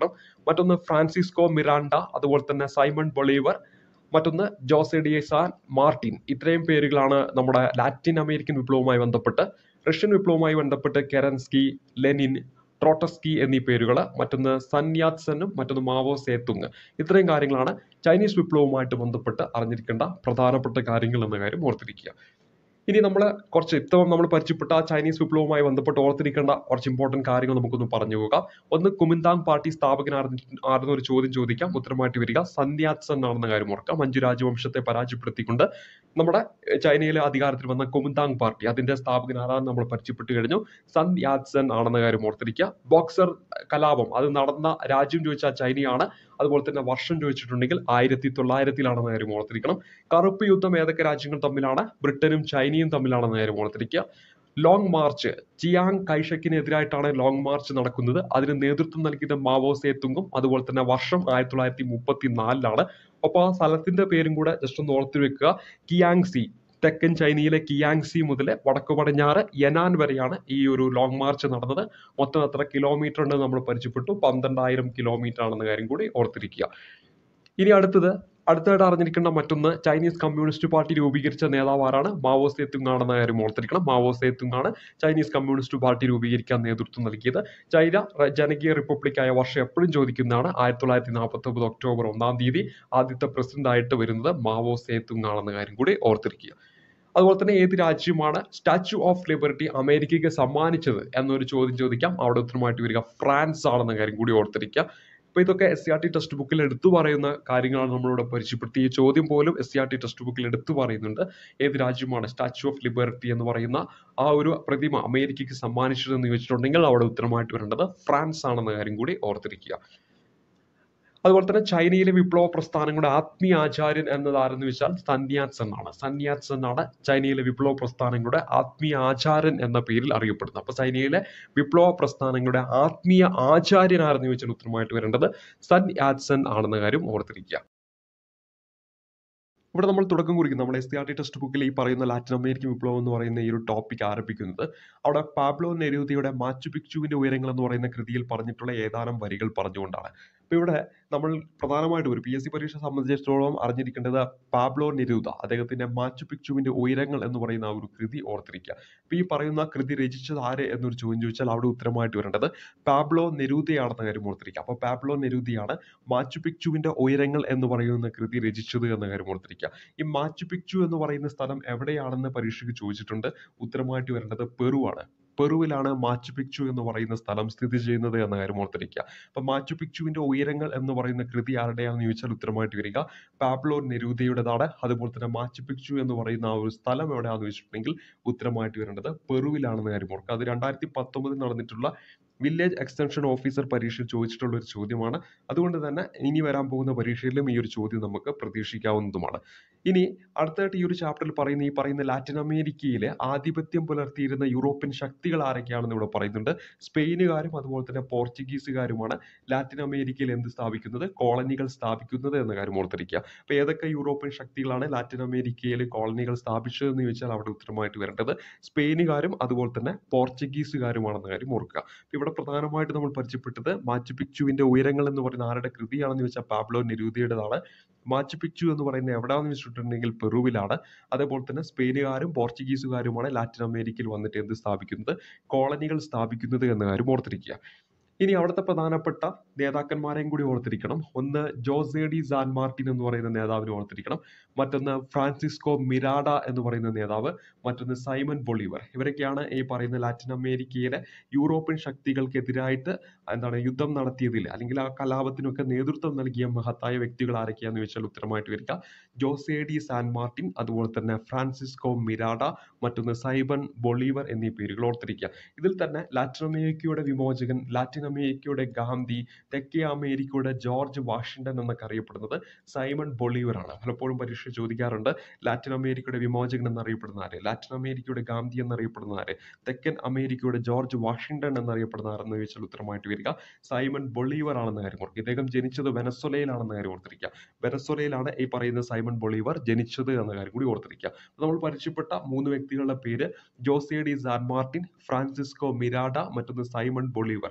മറ്റൊന്ന് ഫ്രാൻസിസ്കോ മിറാണ്ട അതുപോലെ തന്നെ സൈമൺ ബൊളീവർ മറ്റൊന്ന് ജോസെ ഡി സാൻ മാർട്ടിൻ ഇത്രയും പേരുകളാണ് നമ്മുടെ ലാറ്റിൻ അമേരിക്കൻ വിപ്ലവവുമായി ബന്ധപ്പെട്ട് റഷ്യൻ വിപ്ലവവുമായി ബന്ധപ്പെട്ട് കെറൻസ്കി ലെനിൻ ട്രോട്ടസ്കി എന്നീ പേരുകൾ മറ്റൊന്ന് സന്യാത്സനും മറ്റൊന്ന് മാവോ സേത്തുങ് ഇത്രയും കാര്യങ്ങളാണ് ചൈനീസ് വിപ്ലവവുമായിട്ട് ബന്ധപ്പെട്ട് അറിഞ്ഞിരിക്കേണ്ട പ്രധാനപ്പെട്ട കാര്യങ്ങൾ എന്ന കാര്യം ഓർത്തിരിക്കുക ഇനി നമ്മൾ കുറച്ച് ഇത്തവണ നമ്മൾ പരിചയപ്പെട്ട ആ ചൈനീസ് വിപ്ലവവുമായി ബന്ധപ്പെട്ട് ഓർത്തിരിക്കേണ്ട കുറച്ച് ഇമ്പോർട്ടൻറ്റ് കാര്യങ്ങൾ നമുക്കൊന്ന് പറഞ്ഞു പോകാം ഒന്ന് കുമിന്താങ് പാർട്ടി സ്ഥാപകനായിരുന്ന ആയിരുന്ന ഒരു ചോദ്യം ചോദിക്കാം ഉത്തരമായിട്ട് വരിക സന്യാത്സൻ ആണെന്ന കാര്യം ഓർക്കാം മഞ്ജു രാജവംശത്തെ പരാജയപ്പെടുത്തിക്കൊണ്ട് നമ്മുടെ എഹ്, ചൈനയിലെ അധികാരത്തിൽ വന്ന കുമിന്താങ് പാർട്ടി അതിന്റെ സ്ഥാപകൻ ആരാന്ന് നമ്മൾ പരിചയപ്പെട്ട് കഴിഞ്ഞു സൻ യാത്സൻ ആണെന്ന കാര്യം ഓർത്തിരിക്കുക ബോക്സർ കലാപം അത് നടന്ന രാജ്യം ചോദിച്ചാൽ ചൈനയാണ് അതുപോലെ തന്നെ വർഷം ചോദിച്ചിട്ടുണ്ടെങ്കിൽ ആയിരത്തി തൊള്ളായിരത്തിലാണെന്ന കാര്യം ഓർത്തിരിക്കണം കറുപ്പ് യുദ്ധം ഏതൊക്കെ രാജ്യങ്ങൾ തമ്മിലാണ് ബ്രിട്ടനും ചൈനയും തമ്മിലാണെന്ന കാര്യം ഓർത്തിരിക്കുക ലോങ് മാർച്ച് ചിയാങ് കൈഷക്കിനെതിരായിട്ടാണ് ലോങ് മാർച്ച് നടക്കുന്നത് അതിന് നേതൃത്വം നൽകിയത് മാവോ സേത്തുങ്ങും അതുപോലെ തന്നെ വർഷം ആയിരത്തി തൊള്ളായിരത്തി മുപ്പത്തി നാലിലാണ് ഒപ്പം ആ സ്ഥലത്തിന്റെ പേരും കൂടെ ജസ്റ്റ് ഒന്ന് ഓർത്തു വെക്കുക കിയാങ്സി തെക്കൻ ചൈനയിലെ കിയാങ്സി മുതൽ വടക്കു പടിഞ്ഞാറ് യനാൻ വരെയാണ് ഈ ഒരു ലോങ് മാർച്ച് നടന്നത് മൊത്തം എത്ര കിലോമീറ്റർ ഉണ്ട് നമ്മൾ പരിചയപ്പെട്ടു പന്ത്രണ്ടായിരം കിലോമീറ്റർ ആണെന്ന കാര്യം കൂടി ഓർത്തിരിക്കുക ഇനി അടുത്തത് അടുത്തായിട്ട് അറിഞ്ഞിരിക്കേണ്ട മറ്റൊന്ന് ചൈനീസ് കമ്മ്യൂണിസ്റ്റ് പാർട്ടി രൂപീകരിച്ച നേതാവ് ആരാണ് മാവോ സേത്തുങ് ആണെന്ന കാര്യം ഓർത്തിരിക്കണം മാവോ സേത്തുങ് ആണ് ചൈനീസ് കമ്മ്യൂണിസ്റ്റ് പാർട്ടി രൂപീകരിക്കാൻ നേതൃത്വം നൽകിയത് ചൈന ര- ജനകീയ റിപ്പബ്ലിക് ആയ വർഷം എപ്പോഴും ചോദിക്കുന്നതാണ് ആയിരത്തി തൊള്ളായിരത്തി നാൽപ്പത്തി ഒമ്പത് ഒക്ടോബർ ഒന്നാം തീയതി ആദ്യത്തെ പ്രസിഡന്റ് ആയിട്ട് വരുന്നത് മാവോ സേത്തുങ് ആണെന്ന കാര്യം കൂടി ഓർത്തിരിക്കുക അതുപോലെ തന്നെ ഏത് രാജ്യമാണ് സ്റ്റാച്യു ഓഫ് ലിബർട്ടി അമേരിക്കയ്ക്ക് സമ്മാനിച്ചത് എന്നൊരു ചോദ്യം ചോദിക്കാം അവിടെ ഉത്തരമായിട്ട് വരിക ഫ്രാൻസ് ആണെന്ന കാര്യം കൂടി ഓർത്തിരിക്കുക അപ്പൊ ഇതൊക്കെ S C R T text ബുക്കിൽ എടുത്തു പറയുന്ന കാര്യങ്ങളാണ് നമ്മളിവിടെ പരിചയപ്പെടുത്തി ഈ ചോദ്യം പോലും S C R T text ബുക്കിൽ എടുത്തു പറയുന്നുണ്ട് ഏത് രാജ്യമാണ് സ്റ്റാച്യു ഓഫ് ലിബർട്ടി എന്ന് പറയുന്ന ആ ഒരു പ്രതിമ അമേരിക്കയ്ക്ക് സമ്മാനിച്ചതെന്ന് ചോദിച്ചിട്ടുണ്ടെങ്കിൽ അവിടെ ഉത്തരമായിട്ട് വരേണ്ടത് ഫ്രാൻസ് ആണെന്ന കാര്യം കൂടി ഓർത്തിരിക്കുക അതുപോലെ തന്നെ ചൈനയിലെ വിപ്ലവ പ്രസ്ഥാനങ്ങളുടെ ആത്മീയ ആചാര്യൻ എന്നതാരെന്ന് വെച്ചാൽ സന്യാത്സൻ ആണ് സന്യാത്സൻ ആണ് ചൈനയിലെ വിപ്ലവ പ്രസ്ഥാനങ്ങളുടെ ആത്മീയ ആചാര്യൻ എന്ന പേരിൽ അറിയപ്പെടുന്നത് അപ്പൊ ചൈനയിലെ വിപ്ലവ പ്രസ്ഥാനങ്ങളുടെ ആത്മീയ ആചാര്യൻ ആരെന്ന് ചോദിച്ചാൽ ഉത്തരമായിട്ട് വരേണ്ടത് സൻ യാത്സൻ ആണെന്ന കാര്യം ഓർത്തിരിക്കുക ഇവിടെ നമ്മൾ തുടക്കം കുറിക്കും നമ്മുടെ S T R T text ബുക്കിൽ ഈ പറയുന്ന ലാറ്റിൻ അമേരിക്കൻ വിപ്ലവം എന്ന് പറയുന്ന ഈ ഒരു ടോപ്പിക് ആരംഭിക്കുന്നത് അവിടെ പാബ്ലോ നെരൂദിയുടെ മാച്ചു പിക്ചുവിന്റെ ഉയരങ്ങൾ എന്ന് പറയുന്ന കൃതിയിൽ പറഞ്ഞിട്ടുള്ള ഏതാനും വരികൾ പറഞ്ഞുകൊണ്ടാണ് അപ്പൊ ഇവിടെ നമ്മൾ പ്രധാനമായിട്ടും ഒരു പി എസ് സി പരീക്ഷ സംബന്ധിച്ചിടത്തോളം അറിഞ്ഞിരിക്കേണ്ടത് പാബ്ലോ നെരൂദ അദ്ദേഹത്തിന്റെ മാച്ചു പിക്ചുവിന്റെ ഉയരങ്ങൾ എന്ന് പറയുന്ന ആ ഒരു കൃതി ഓർത്തിരിക്കുക അപ്പൊ ഈ പറയുന്ന കൃതി രചിച്ചത് ആര് എന്നൊരു ചോദ്യം ചോദിച്ചാൽ അവിടെ ഉത്തരമായിട്ട് വരേണ്ടത് പാബ്ലോ നെരൂദയാണെന്ന കാര്യം ഓർത്തിരിക്കുക അപ്പൊ പാബ്ലോ നെരൂദിയാണ് മാച്ചു പിക്ചുവിന്റെ ഉയരങ്ങൾ എന്ന് പറയുന്ന കൃതി രചിച്ചത് എന്ന കാര്യം ഓർത്തിരിക്കുക ഈ മാച്ചു പിക്ചു എന്ന് പറയുന്ന സ്ഥലം എവിടെയാണെന്ന് പരീക്ഷയ്ക്ക് ചോദിച്ചിട്ടുണ്ട് ഉത്തരമായിട്ട് വരേണ്ടത് പെറു ആണ് പെറുവിലാണ് മാച്ചു പിക്ചു എന്ന് പറയുന്ന സ്ഥലം സ്ഥിതി ചെയ്യുന്നത് എന്ന കാര്യം ഓർത്തിരിക്കുക അപ്പൊ മാച്ചു പിക്ചുവിന്റെ ഉയരങ്ങൾ എന്ന് പറയുന്ന കൃതി ആരുടെയാണെന്ന് ചോദിച്ചാൽ ഉത്തരമായിട്ട് വരിക പാബ്ലോ നെരൂദയുടേതാണ് അതുപോലെ തന്നെ മാച്ചു പിക്ചു എന്ന് പറയുന്ന ആ ഒരു സ്ഥലം എവിടെയാണെന്ന് ചോദിച്ചിട്ടുണ്ടെങ്കിൽ ഉത്തരമായിട്ട് വരേണ്ടത് പെറുവിലാണെന്ന കാര്യം ഓർക്കുക അത് രണ്ടായിരത്തി പത്തൊമ്പതിൽ നടന്നിട്ടുള്ള വില്ലേജ് എക്സ്റ്റൻഷൻ ഓഫീസർ പരീക്ഷ ചോദിച്ചിട്ടുള്ള ഒരു ചോദ്യമാണ് അതുകൊണ്ട് തന്നെ ഇനി വരാൻ പോകുന്ന പരീക്ഷയിലും ഈ ഒരു ചോദ്യം നമുക്ക് പ്രതീക്ഷിക്കാവുന്നതുമാണ് ഇനി അടുത്തായിട്ട് ഈ ഒരു ചാപ്റ്ററിൽ പറയുന്ന ഈ പറയുന്ന ലാറ്റിൻ അമേരിക്കയിലെ ആധിപത്യം പുലർത്തിയിരുന്ന യൂറോപ്യൻ ശക്തികൾ ആരൊക്കെയാണെന്ന് ഇവിടെ പറയുന്നുണ്ട് സ്പെയിനുകാരും അതുപോലെ തന്നെ പോർച്ചുഗീസുകാരുമാണ് ലാറ്റിൻ അമേരിക്കയിൽ എന്ത് സ്ഥാപിക്കുന്നത് കോളനികൾ സ്ഥാപിക്കുന്നത് എന്ന കാര്യം ഓർത്തിരിക്കുക അപ്പൊ ഏതൊക്കെ യൂറോപ്യൻ ശക്തികളാണ് ലാറ്റിൻ അമേരിക്കയിൽ കോളനികൾ സ്ഥാപിച്ചതെന്ന് ചോദിച്ചാൽ അവിടെ ഉത്തരമായിട്ട് വരേണ്ടത് സ്പെയിനുകാരും അതുപോലെ തന്നെ പോർച്ചുഗീസുകാരുമാണെന്ന കാര്യം ഓർക്കുക അപ്പൊ ഇവിടെ പ്രധാനമായിട്ട് നമ്മൾ പരിചയപ്പെട്ടത് മാച്ചു പിക്ചുവിന്റെ ഉയരങ്ങൾ എന്ന് പറയുന്ന ആരുടെ കൃതിയാണെന്ന് ചോദിച്ചാൽ പാബ്ലോ നെരൂദിയുടേതാണ് മാച്ചു പിക്ചു എന്ന് പറയുന്നത് എവിടെയാണെന്ന് വെച്ചിട്ടുണ്ടെങ്കിൽ പെറുവിലാണ് അതേപോലെ തന്നെ സ്പെയിനുകാരും പോർച്ചുഗീസുകാരുമാണ് ലാറ്റിൻ അമേരിക്കയിൽ വന്നിട്ട് എന്ത് സ്ഥാപിക്കുന്നത് കോളനികൾ സ്ഥാപിക്കുന്നത് എന്ന കാര്യം ഓർത്തിരിക്കുക ഇനി അവിടുത്തെ പ്രധാനപ്പെട്ട നേതാക്കന്മാരെയും കൂടി ഓർത്തിരിക്കണം ഒന്ന് ജോസേഡി സാൻ മാർട്ടിൻ എന്ന് പറയുന്ന നേതാവിനെ ഓർത്തിരിക്കണം മറ്റൊന്ന് ഫ്രാൻസിസ്കോ മിരാഡ എന്ന് പറയുന്ന നേതാവ് മറ്റൊന്ന് സൈമൺ ബൊളീവർ ഇവരൊക്കെയാണ് ഈ പറയുന്ന ലാറ്റിൻ അമേരിക്കയിലെ യൂറോപ്യൻ ശക്തികൾക്കെതിരായിട്ട് എന്താണ് യുദ്ധം നടത്തിയതിൽ അല്ലെങ്കിൽ ആ കലാപത്തിനൊക്കെ നേതൃത്വം നൽകിയ മഹത്തായ വ്യക്തികൾ ആരൊക്കെയാന്ന് ചോദിച്ചാൽ ഉത്തരമായിട്ട് വരിക ജോസേഡി സാൻ മാർട്ടിൻ അതുപോലെ തന്നെ ഫ്രാൻസിസ്കോ മിരാഡ മറ്റൊന്ന് സൈബൺ ബൊളീവർ എന്നീ പേരുകൾ ഓർത്തിരിക്കുക ഇതിൽ തന്നെ ലാറ്റിൻ അമേരിക്കയുടെ വിമോചകൻ ലാറ്റിൻ അമേരിക്കയുടെ ഗാന്ധി തെക്കേ അമേരിക്കയുടെ ജോർജ് വാഷിംഗ്ടൺ എന്നൊക്കെ അറിയപ്പെടുന്നത് സൈമൺ ബൊളീവർ ആണ് പലപ്പോഴും പരീക്ഷ ചോദിക്കാറുണ്ട് ലാറ്റിൻ അമേരിക്കയുടെ വിമോചകൻ എന്നറിയപ്പെടുന്ന ആര് ലാറ്റിൻ അമേരിക്കയുടെ ഗാന്ധി എന്നറിയപ്പെടുന്ന ആര് തെക്കൻ അമേരിക്കയുടെ ജോർജ് വാഷിംഗ്ടൺ എന്നറിയപ്പെടുന്ന ആരെന്ന് ചോദിച്ചാൽ ഉത്തരമായിട്ട് വരിക സൈമൺ ബൊളീവർ ആണെന്ന കാര്യം ഓർക്കുക ഇദ്ദേഹം ജനിച്ചത് വെനസ്വലയിലാണെന്ന കാര്യം ഓർത്തിരിക്കുക വെനസ്വലയിലാണ് ഈ പറയുന്ന സൈമൺ ബൊളീവർ ജനിച്ചത് എന്ന കാര്യം കൂടി ഓർത്തിരിക്കുക നമ്മൾ പരിചയപ്പെട്ട മൂന്ന് വ്യക്തികളുടെ പേര് Jose de San Martin Francisco Miranda മറ്റൊന്ന് സൈമൺ ബൊളീവർ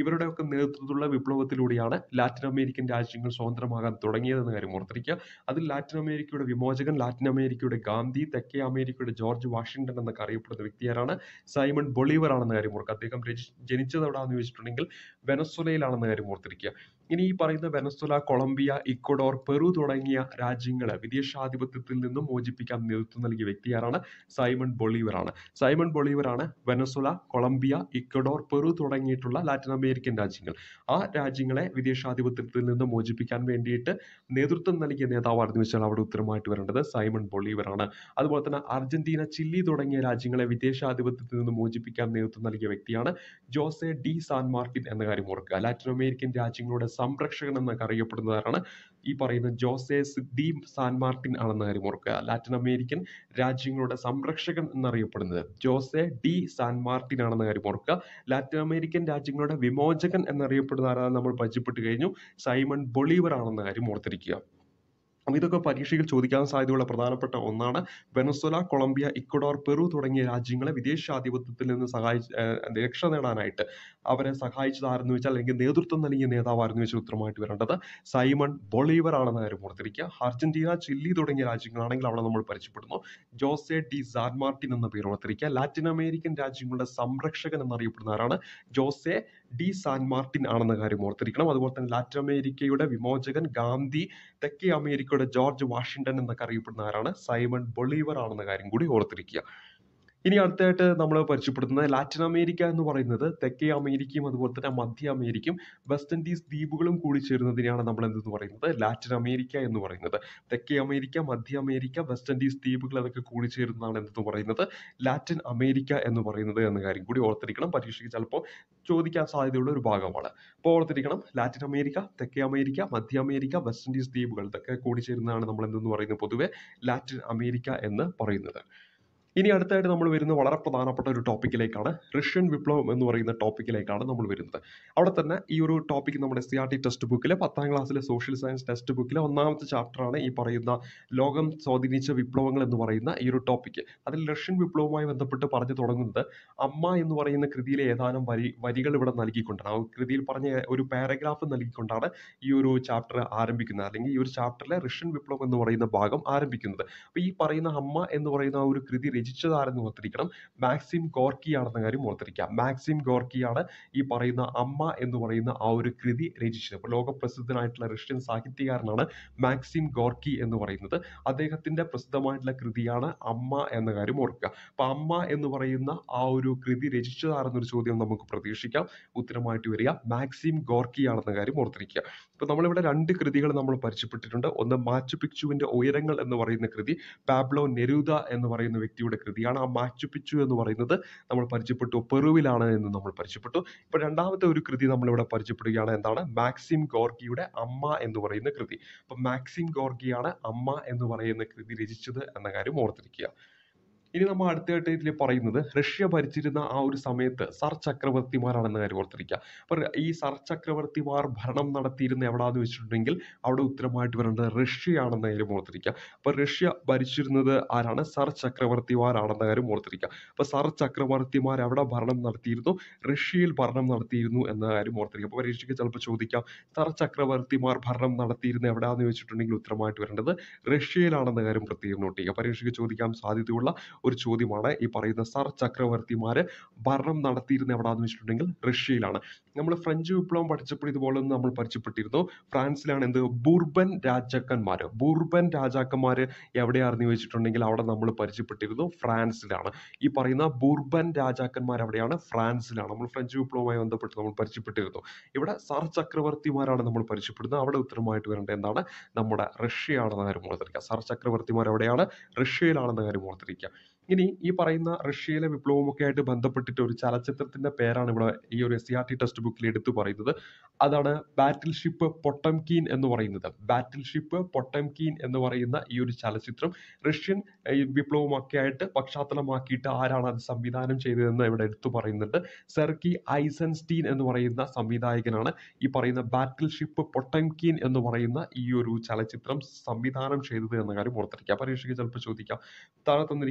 ഇവരുടെയൊക്കെ നേതൃത്വത്തിലുള്ള വിപ്ലവത്തിലൂടെയാണ് ലാറ്റിൻ അമേരിക്കൻ രാജ്യങ്ങൾ സ്വതന്ത്രമാകാൻ തുടങ്ങിയതെന്ന കാര്യം ഓർത്തിരിക്കുക അതിൽ ലാറ്റിൻ അമേരിക്കയുടെ വിമോചകൻ ലാറ്റിൻ അമേരിക്കയുടെ ഗാന്ധി തെക്കേ അമേരിക്കയുടെ ജോർജ് വാഷിംഗ്ടൺ എന്നൊക്കെ അറിയപ്പെടുന്ന വ്യക്തിയാരാണ് സൈമൺ ബൊളീവർ ആണെന്ന കാര്യം ഓർക്കുക അദ്ദേഹം രചി- ജനിച്ചത് എവിടെയാണെന്ന് ചോദിച്ചിട്ടുണ്ടെങ്കിൽ വെനസ്വലയിലാണെന്ന കാര്യം ഓർത്തിരിക്കുക ഇനി ഈ പറയുന്ന വെനസ്വല കൊളംബിയ ഇക്വഡോർ പെറു തുടങ്ങിയ രാജ്യങ്ങളെ വിദേശാധിപത്യത്തിൽ നിന്നും മോചിപ്പിക്കാൻ നേതൃത്വം നൽകിയ വ്യക്തിയാരാണ് സൈമൺ ബൊളീവർ ആണ് സൈമൺ ബൊളീവർ ആണ് വെനസ്വല കൊളംബിയ ഇക്വഡോർ പെറു തുടങ്ങിയിട്ടുള്ള ലാറ്റിൻ അമേരിക്കൻ രാജ്യങ്ങൾ ആ രാജ്യങ്ങളെ വിദേശാധിപത്യത്തിൽ നിന്ന് മോചിപ്പിക്കാൻ വേണ്ടിയിട്ട് നേതൃത്വം നൽകിയ നേതാവാണെന്ന് വെച്ചാൽ അവിടെ ഉത്തരമായിട്ട് വരേണ്ടത് സൈമൺ ബൊളീവർ ആണ് അതുപോലെ തന്നെ അർജന്റീന ചില്ലി തുടങ്ങിയ രാജ്യങ്ങളെ വിദേശാധിപത്യത്തിൽ നിന്ന് മോചിപ്പിക്കാൻ നേതൃത്വം നൽകിയ വ്യക്തിയാണ് ജോസെ ഡി സാൻ മാർട്ടിൻ എന്ന കാര്യം ഓർക്കുക ലാറ്റിൻ അമേരിക്കൻ രാജ്യങ്ങളുടെ സംരക്ഷകൻ എന്നൊക്കെ അറിയപ്പെടുന്നതാണ് ഈ പറയുന്ന ജോസേസ് ഡി സാൻ മാർട്ടിൻ ആണെന്ന കാര്യം ഓർക്കുക ലാറ്റിൻ അമേരിക്കൻ രാജ്യങ്ങളുടെ സംരക്ഷകൻ എന്നറിയപ്പെടുന്നത് ജോസെ ഡി സാൻ മാർട്ടിൻ ആണെന്ന കാര്യം ഓർക്കുക ലാറ്റിൻ അമേരിക്കൻ രാജ്യങ്ങളുടെ വിമോചകൻ എന്നറിയപ്പെടുന്ന ആരാണ് നമ്മൾ പരിചയപ്പെട്ട് കഴിഞ്ഞു സൈമൺ ബൊളീവർ ആണെന്ന കാര്യം ഓർത്തിരിക്കുക അപ്പോൾ ഇതൊക്കെ പരീക്ഷയിൽ ചോദിക്കാൻ സാധ്യതയുള്ള പ്രധാനപ്പെട്ട ഒന്നാണ് വെനസ്വല കൊളംബിയ ഇക്വഡോർ പെറു തുടങ്ങിയ രാജ്യങ്ങളെ വിദേശാധിപത്യത്തിൽ നിന്ന് സഹായിച്ച് ഏർ രക്ഷ നേടാനായിട്ട് അവരെ സഹായിച്ചത് ആരെന്ന് വെച്ചാൽ അല്ലെങ്കിൽ നേതൃത്വം നൽകിയ നേതാവ് ആരെന്ന് വെച്ചാൽ ഉത്തരമായിട്ട് വരേണ്ടത് സൈമൺ ബൊളീവർ ആണെന്ന കാര്യം ഓർത്തിരിക്കുക അർജന്റീന ചില്ലി തുടങ്ങിയ രാജ്യങ്ങളാണെങ്കിൽ അവിടെ നമ്മൾ പരിചയപ്പെടുന്നു ജോസെ ഡി സാൻ മാർട്ടിൻ എന്ന പേര് ഓർത്തിരിക്കുക ലാറ്റിൻ അമേരിക്കൻ രാജ്യങ്ങളുടെ സംരക്ഷകൻ എന്നറിയപ്പെടുന്ന ആരാണ് ജോസെ ഡി സാൻ മാർട്ടിൻ ആണെന്ന കാര്യം ഓർത്തിരിക്കണം അതുപോലെ തന്നെ ലാറ്റിൻ അമേരിക്കയുടെ വിമോചകൻ ഗാന്ധി തെക്കേ അമേരിക്കയുടെ ജോർജ് വാഷിംഗ്ടൺ എന്നൊക്കെ അറിയപ്പെടുന്ന ആരാണ് സൈമൺ ബൊളീവർ ആണെന്ന കാര്യം കൂടി ഓർത്തിരിക്കുക ഇനി അടുത്തായിട്ട് നമ്മൾ പരിചയപ്പെടുത്തുന്നത് ലാറ്റിൻ അമേരിക്ക എന്ന് പറയുന്നത് തെക്കേ അമേരിക്കയും അതുപോലെ തന്നെ മധ്യ അമേരിക്കയും വെസ്റ്റ് ഇൻഡീസ് ദ്വീപുകളും കൂടി ചേരുന്നതിനെയാണ് നമ്മൾ എന്തെന്ന് പറയുന്നത് ലാറ്റിൻ അമേരിക്ക എന്ന് പറയുന്നത് തെക്കേ അമേരിക്ക മധ്യ അമേരിക്ക വെസ്റ്റ് ഇൻഡീസ് ദ്വീപുകൾ അതൊക്കെ കൂടി ചേരുന്നതാണ് എന്തെന്ന് പറയുന്നത് ലാറ്റിൻ അമേരിക്ക എന്ന് പറയുന്നത് എന്ന കാര്യം കൂടി ഓർത്തിരിക്കണം പരീക്ഷയ്ക്ക് ചിലപ്പോൾ ചോദിക്കാൻ സാധ്യതയുള്ള ഒരു ഭാഗമാണ് അപ്പോൾ ഓർത്തിരിക്കണം ലാറ്റിൻ അമേരിക്ക തെക്കേ അമേരിക്ക മധ്യ അമേരിക്ക വെസ്റ്റ് ഇൻഡീസ് ദ്വീപുകൾ ഇതൊക്കെ കൂടി ചേരുന്നതാണ് നമ്മൾ എന്തെന്ന് പറയുന്നത് പൊതുവെ ലാറ്റിൻ അമേരിക്ക എന്ന് പറയുന്നത് ഇനി അടുത്തായിട്ട് നമ്മൾ വരുന്നത് വളരെ പ്രധാനപ്പെട്ട ഒരു ടോപ്പിക്കിലേക്കാണ് റഷ്യൻ വിപ്ലവം എന്ന് പറയുന്ന ടോപ്പിക്കിലേക്കാണ് നമ്മൾ വരുന്നത് അവിടെ തന്നെ ഈ ഒരു ടോപ്പിക് നമ്മുടെ സി ആർ ടി ടെക്സ്റ്റ് ബുക്കിലെ പത്താം ക്ലാസ്സിലെ സോഷ്യൽ സയൻസ് ടെക്സ്റ്റ് ബുക്കിലെ ഒന്നാമത്തെ ചാപ്റ്ററാണ് ഈ പറയുന്ന ലോകം സ്വാധീനിച്ച വിപ്ലവങ്ങൾ എന്ന് പറയുന്ന ഈ ഒരു ടോപ്പിക്ക് അതിൽ റഷ്യൻ വിപ്ലവവുമായി ബന്ധപ്പെട്ട് പറഞ്ഞു തുടങ്ങുന്നത് അമ്മ എന്ന് പറയുന്ന കൃതിയിലെ ഏതാനും വരി വരികൾ ഇവിടെ നൽകിക്കൊണ്ടാണ് ആ കൃതിയിൽ പറഞ്ഞ ഒരു പാരഗ്രാഫ് നൽകിക്കൊണ്ടാണ് ഈ ഒരു ചാപ്റ്റർ ആരംഭിക്കുന്നത് അല്ലെങ്കിൽ ഈ ഒരു ചാപ്റ്ററിലെ റഷ്യൻ വിപ്ലവം എന്ന് പറയുന്ന ഭാഗം ആരംഭിക്കുന്നത് അപ്പോൾ ഈ പറയുന്ന അമ്മ എന്ന് പറയുന്ന ആ ഒരു കൃതി രചിച്ചത് ആരെന്ന് ഓർത്തിരിക്കണം മാക്സിം ഗോർക്കി ആണെന്ന കാര്യം ഓർത്തിരിക്കുക മാക്സിം ഗോർക്കിയാണ് ഈ പറയുന്ന അമ്മ എന്ന് പറയുന്ന ആ ഒരു കൃതി രചിച്ചത് അപ്പോൾ ലോകപ്രസിദ്ധനായിട്ടുള്ള റഷ്യൻ സാഹിത്യകാരനാണ് മാക്സിം ഗോർക്കി എന്ന് പറയുന്നത് അദ്ദേഹത്തിന്റെ പ്രസിദ്ധമായിട്ടുള്ള കൃതിയാണ് അമ്മ എന്ന കാര്യം ഓർക്കുക അപ്പൊ അമ്മ എന്ന് പറയുന്ന ആ ഒരു കൃതി രചിച്ചതാണെന്നൊരു ചോദ്യം നമുക്ക് പ്രതീക്ഷിക്കാം ഉത്തരമായിട്ട് വരിക മാക്സിം ഗോർക്കി ആണെന്ന കാര്യം ഓർത്തിരിക്കുക ഇപ്പൊ നമ്മളിവിടെ രണ്ട് കൃതികൾ നമ്മൾ പരിചയപ്പെട്ടിട്ടുണ്ട് ഒന്ന് മാച്ചു പിക്ചുവിന്റെ ഉയരങ്ങൾ എന്ന് പറയുന്ന കൃതി പാബ്ലോ നെരൂദ എന്ന് പറയുന്ന വ്യക്തിയുടെ കൃതിയാണ് ആ മാച്ചു പിച്ചു എന്ന് പറയുന്നത് നമ്മൾ പരിചയപ്പെട്ടു പെറുവിലാണ് എന്ന് നമ്മൾ പരിചയപ്പെട്ടു ഇപ്പൊ രണ്ടാമത്തെ ഒരു കൃതി നമ്മളിവിടെ പരിചയപ്പെടുകയാണ് എന്താണ് മാക്സിം ഗോർക്കിയുടെ അമ്മ എന്ന് പറയുന്ന കൃതി അപ്പൊ മാക്സിം ഗോർക്കിയാണ് അമ്മ എന്ന് പറയുന്ന കൃതി രചിച്ചത് എന്ന കാര്യം ഓർത്തിരിക്കുക ഇനി നമ്മൾ അടുത്തായിട്ട് ഇതിൽ പറയുന്നത് റഷ്യ ഭരിച്ചിരുന്ന ആ ഒരു സമയത്ത് സർ ചക്രവർത്തിമാരാണെന്ന കാര്യം ഓർത്തിരിക്കുക അപ്പൊ ഈ സർ ചക്രവർത്തിമാർ ഭരണം നടത്തിയിരുന്ന എവിടാന്ന് വെച്ചിട്ടുണ്ടെങ്കിൽ അവിടെ ഉത്തരമായിട്ട് വരേണ്ടത് റഷ്യയാണെന്ന കാര്യം ഓർത്തിരിക്കുക അപ്പൊ റഷ്യ ഭരിച്ചിരുന്നത് ആരാണ് സർ ചക്രവർത്തിമാരാണെന്ന കാര്യം ഓർത്തിരിക്കുക അപ്പൊ സർ ചക്രവർത്തിമാർ എവിടെ ഭരണം നടത്തിയിരുന്നു റഷ്യയിൽ ഭരണം നടത്തിയിരുന്നു എന്ന കാര്യം ഓർത്തിരിക്കുക അപ്പൊ പരീക്ഷയ്ക്ക് ചിലപ്പോൾ ചോദിക്കാം സർ ചക്രവർത്തിമാർ ഭരണം നടത്തിയിരുന്ന എവിടാന്ന് വെച്ചിട്ടുണ്ടെങ്കിൽ ഉത്തരമായിട്ട് വരേണ്ടത് റഷ്യയിലാണെന്ന കാര്യം പ്രത്യേകം നോട്ട് ചെയ്യുക പരീക്ഷയ്ക്ക് ചോദിക്കാൻ സാധ്യതയുള്ള ഒരു ചോദ്യമാണ് ഈ പറയുന്ന സർ ചക്രവർത്തിമാര് ഭരണം നടത്തിയിരുന്ന എവിടാന്ന് വെച്ചിട്ടുണ്ടെങ്കിൽ റഷ്യയിലാണ് നമ്മൾ ഫ്രഞ്ച് വിപ്ലവം പഠിച്ചപ്പോൾ ഇതുപോലെ ഒന്ന് നമ്മൾ പരിചയപ്പെട്ടിരുന്നു ഫ്രാൻസിലാണ് എന്ത് ബൂർബൻ രാജാക്കന്മാര് ബൂർബൻ രാജാക്കന്മാര് എവിടെയാണെന്ന് ചോദിച്ചിട്ടുണ്ടെങ്കിൽ അവിടെ നമ്മൾ പരിചയപ്പെട്ടിരുന്നു ഫ്രാൻസിലാണ് ഈ പറയുന്ന ബൂർബൻ രാജാക്കന്മാർ എവിടെയാണ് ഫ്രാൻസിലാണ് നമ്മൾ ഫ്രഞ്ച് വിപ്ലവവുമായി ബന്ധപ്പെട്ട് നമ്മൾ പരിചയപ്പെട്ടിരുന്നു ഇവിടെ സർ ചക്രവർത്തിമാരാണ് നമ്മൾ പരിചയപ്പെടുന്നത് അവിടെ ഉത്തരമായിട്ട് വരേണ്ടത് എന്താണ് നമ്മുടെ റഷ്യയാണെന്ന കാര്യം ഓർത്തിരിക്കുക സർ ചക്രവർത്തിമാർ എവിടെയാണ് റഷ്യയിലാണെന്ന കാര്യം ഓർത്തിരിക്കുക ഇനി ഈ പറയുന്ന റഷ്യയിലെ വിപ്ലവമൊക്കെ ആയിട്ട് ബന്ധപ്പെട്ടിട്ട് ഒരു ചലച്ചിത്രത്തിന്റെ പേരാണ് ഇവിടെ ഈ ഒരു S C R T text ബുക്കിൽ എടുത്തു പറയുന്നത് അതാണ് ബാറ്റിൽ ഷിപ്പ് പൊട്ടംകീൻ എന്ന് പറയുന്നത് ബാറ്റിൽ ഷിപ്പ് പൊട്ടംകീൻ എന്ന് പറയുന്ന ഈ ഒരു ചലച്ചിത്രം റഷ്യൻ ഈ വിപ്ലവമൊക്കെ ആയിട്ട് പശ്ചാത്തലമാക്കിയിട്ട് ആരാണ് അത് സംവിധാനം ചെയ്തതെന്ന് ഇവിടെ എടുത്തു പറയുന്നുണ്ട് സെർക്കി ഐസൻസ്റ്റീൻ എന്ന് പറയുന്ന സംവിധായകനാണ് ഈ പറയുന്ന ബാറ്റിൽ ഷിപ്പ് പൊട്ടംകീൻ എന്ന് പറയുന്ന ഈ ഒരു ചലച്ചിത്രം സംവിധാനം ചെയ്തത് എന്ന കാര്യം ഓർത്തിരിക്കുക പരീക്ഷയ്ക്ക് ചിലപ്പോൾ ചോദിക്കാം താഴെ തന്നിരിക്കുന്ന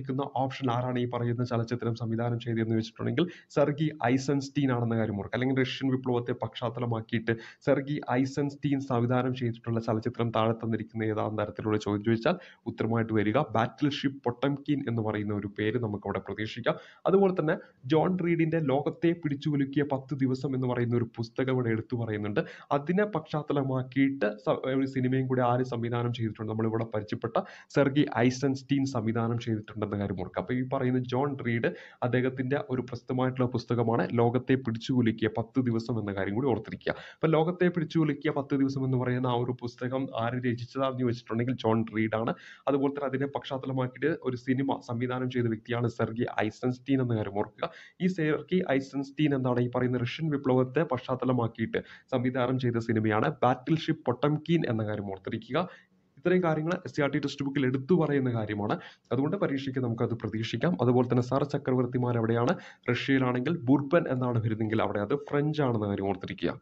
ഓപ്ഷൻ ആരാണ് ഈ പറയുന്ന ചലച്ചിത്രം സംവിധാനം ചെയ്തതെന്ന് വെച്ചിട്ടുണ്ടെങ്കിൽ സെർഗി ഐസൻസ്റ്റീൻ ആണെന്ന കാര്യം ഓർക്കുക അല്ലെങ്കിൽ റഷ്യൻ വിപ്ലവത്തെ പശ്ചാത്തലമാക്കിയിട്ട് സെർഗി ഐസൻസ്റ്റീൻ സംവിധാനം ചെയ്തിട്ടുള്ള ചലച്ചിത്രം താഴെ തന്നിരിക്കുന്ന ഏതാണെന്ന തരത്തിലുള്ള ചോദ്യം ചോദിച്ചാൽ ഉത്തരമായിട്ട് വരിക ബാറ്റിൽ ഷിപ്പ് പൊട്ടംകിൻ എന്ന് പറയുന്ന ഒരു പേര് നമുക്ക് അവിടെ പ്രതീക്ഷിക്കാം അതുപോലെ തന്നെ ജോൺ റീഡിന്റെ ലോകത്തെ പിടിച്ചുകുലുക്കിയ പത്ത് ദിവസം എന്ന് പറയുന്ന ഒരു പുസ്തകം ഇവിടെ എടുത്തു പറയുന്നുണ്ട് അതിനെ പശ്ചാത്തലമാക്കിയിട്ട് സ- ഒരു സിനിമയും കൂടി ആര് സംവിധാനം ചെയ്തിട്ടുണ്ട് നമ്മളിവിടെ പരിചയപ്പെട്ട സെർഗി ഐസൻസ്റ്റീൻ സംവിധാനം ചെയ്തിട്ടുണ്ടെന്ന കാര്യം ഓർക്കുക അപ്പോൾ ഈ പറയുന്ന ജോൺ റീഡ് അദ്ദേഹത്തിന്റെ ഒരു പ്രസിദ്ധമായിട്ടുള്ള പുസ്തകമാണ് ലോകത്തെ പിടിച്ചുകുലുക്കിയ പത്ത് ദിവസം എന്ന കാര്യം കൂടി ഓർത്തിരിക്കുക അപ്പോൾ ലോകത്തെ പിടിച്ചുകുലുക്കിയ പത്ത് ദിവസം എന്ന് പറയുന്ന ആ ഒരു പുസ്തകം ആര് രചിച്ചതാണെന്ന് ചോദിച്ചിട്ടുണ്ടെങ്കിൽ ജോൺ റീഡ് ആണ് അതുപോലെ തന്നെ അതിനെ പശ്ചാത്തലമാക്കിയിട്ട് ഒരു സിനിമ സംവിധാനം ചെയ്ത വ്യക്തിയാണ് സെർഗി ഐസൻസ്റ്റീൻ എന്ന കാര്യം ഓർക്കുക ഈ സെർഗി ഐസൻസ്റ്റീൻ എന്താണ് ഈ പറയുന്ന റഷ്യൻ വിപ്ലവത്തെ പശ്ചാത്തലമാക്കിയിട്ട് സംവിധാനം ചെയ്ത സിനിമയാണ് ബാറ്റിൽ ഷിപ്പ് പൊട്ടംകീൻ എന്ന കാര്യം ഓർത്തിരിക്കുക ഇത്രയും കാര്യങ്ങൾ S C R T text ബുക്കിൽ എടുത്തു പറയുന്ന കാര്യമാണ് അതുകൊണ്ട് പരീക്ഷയ്ക്ക് നമുക്കത് പ്രതീക്ഷിക്കാം അതുപോലെ തന്നെ സർ ചക്രവർത്തിമാർ എവിടെയാണ് റഷ്യയിലാണെങ്കിൽ ബുർബൻ എന്നാണ് വരുന്നെങ്കിൽ അവിടെ അത് ഫ്രഞ്ച് ആണെന്ന കാര്യം ഓർത്തിരിക്കുക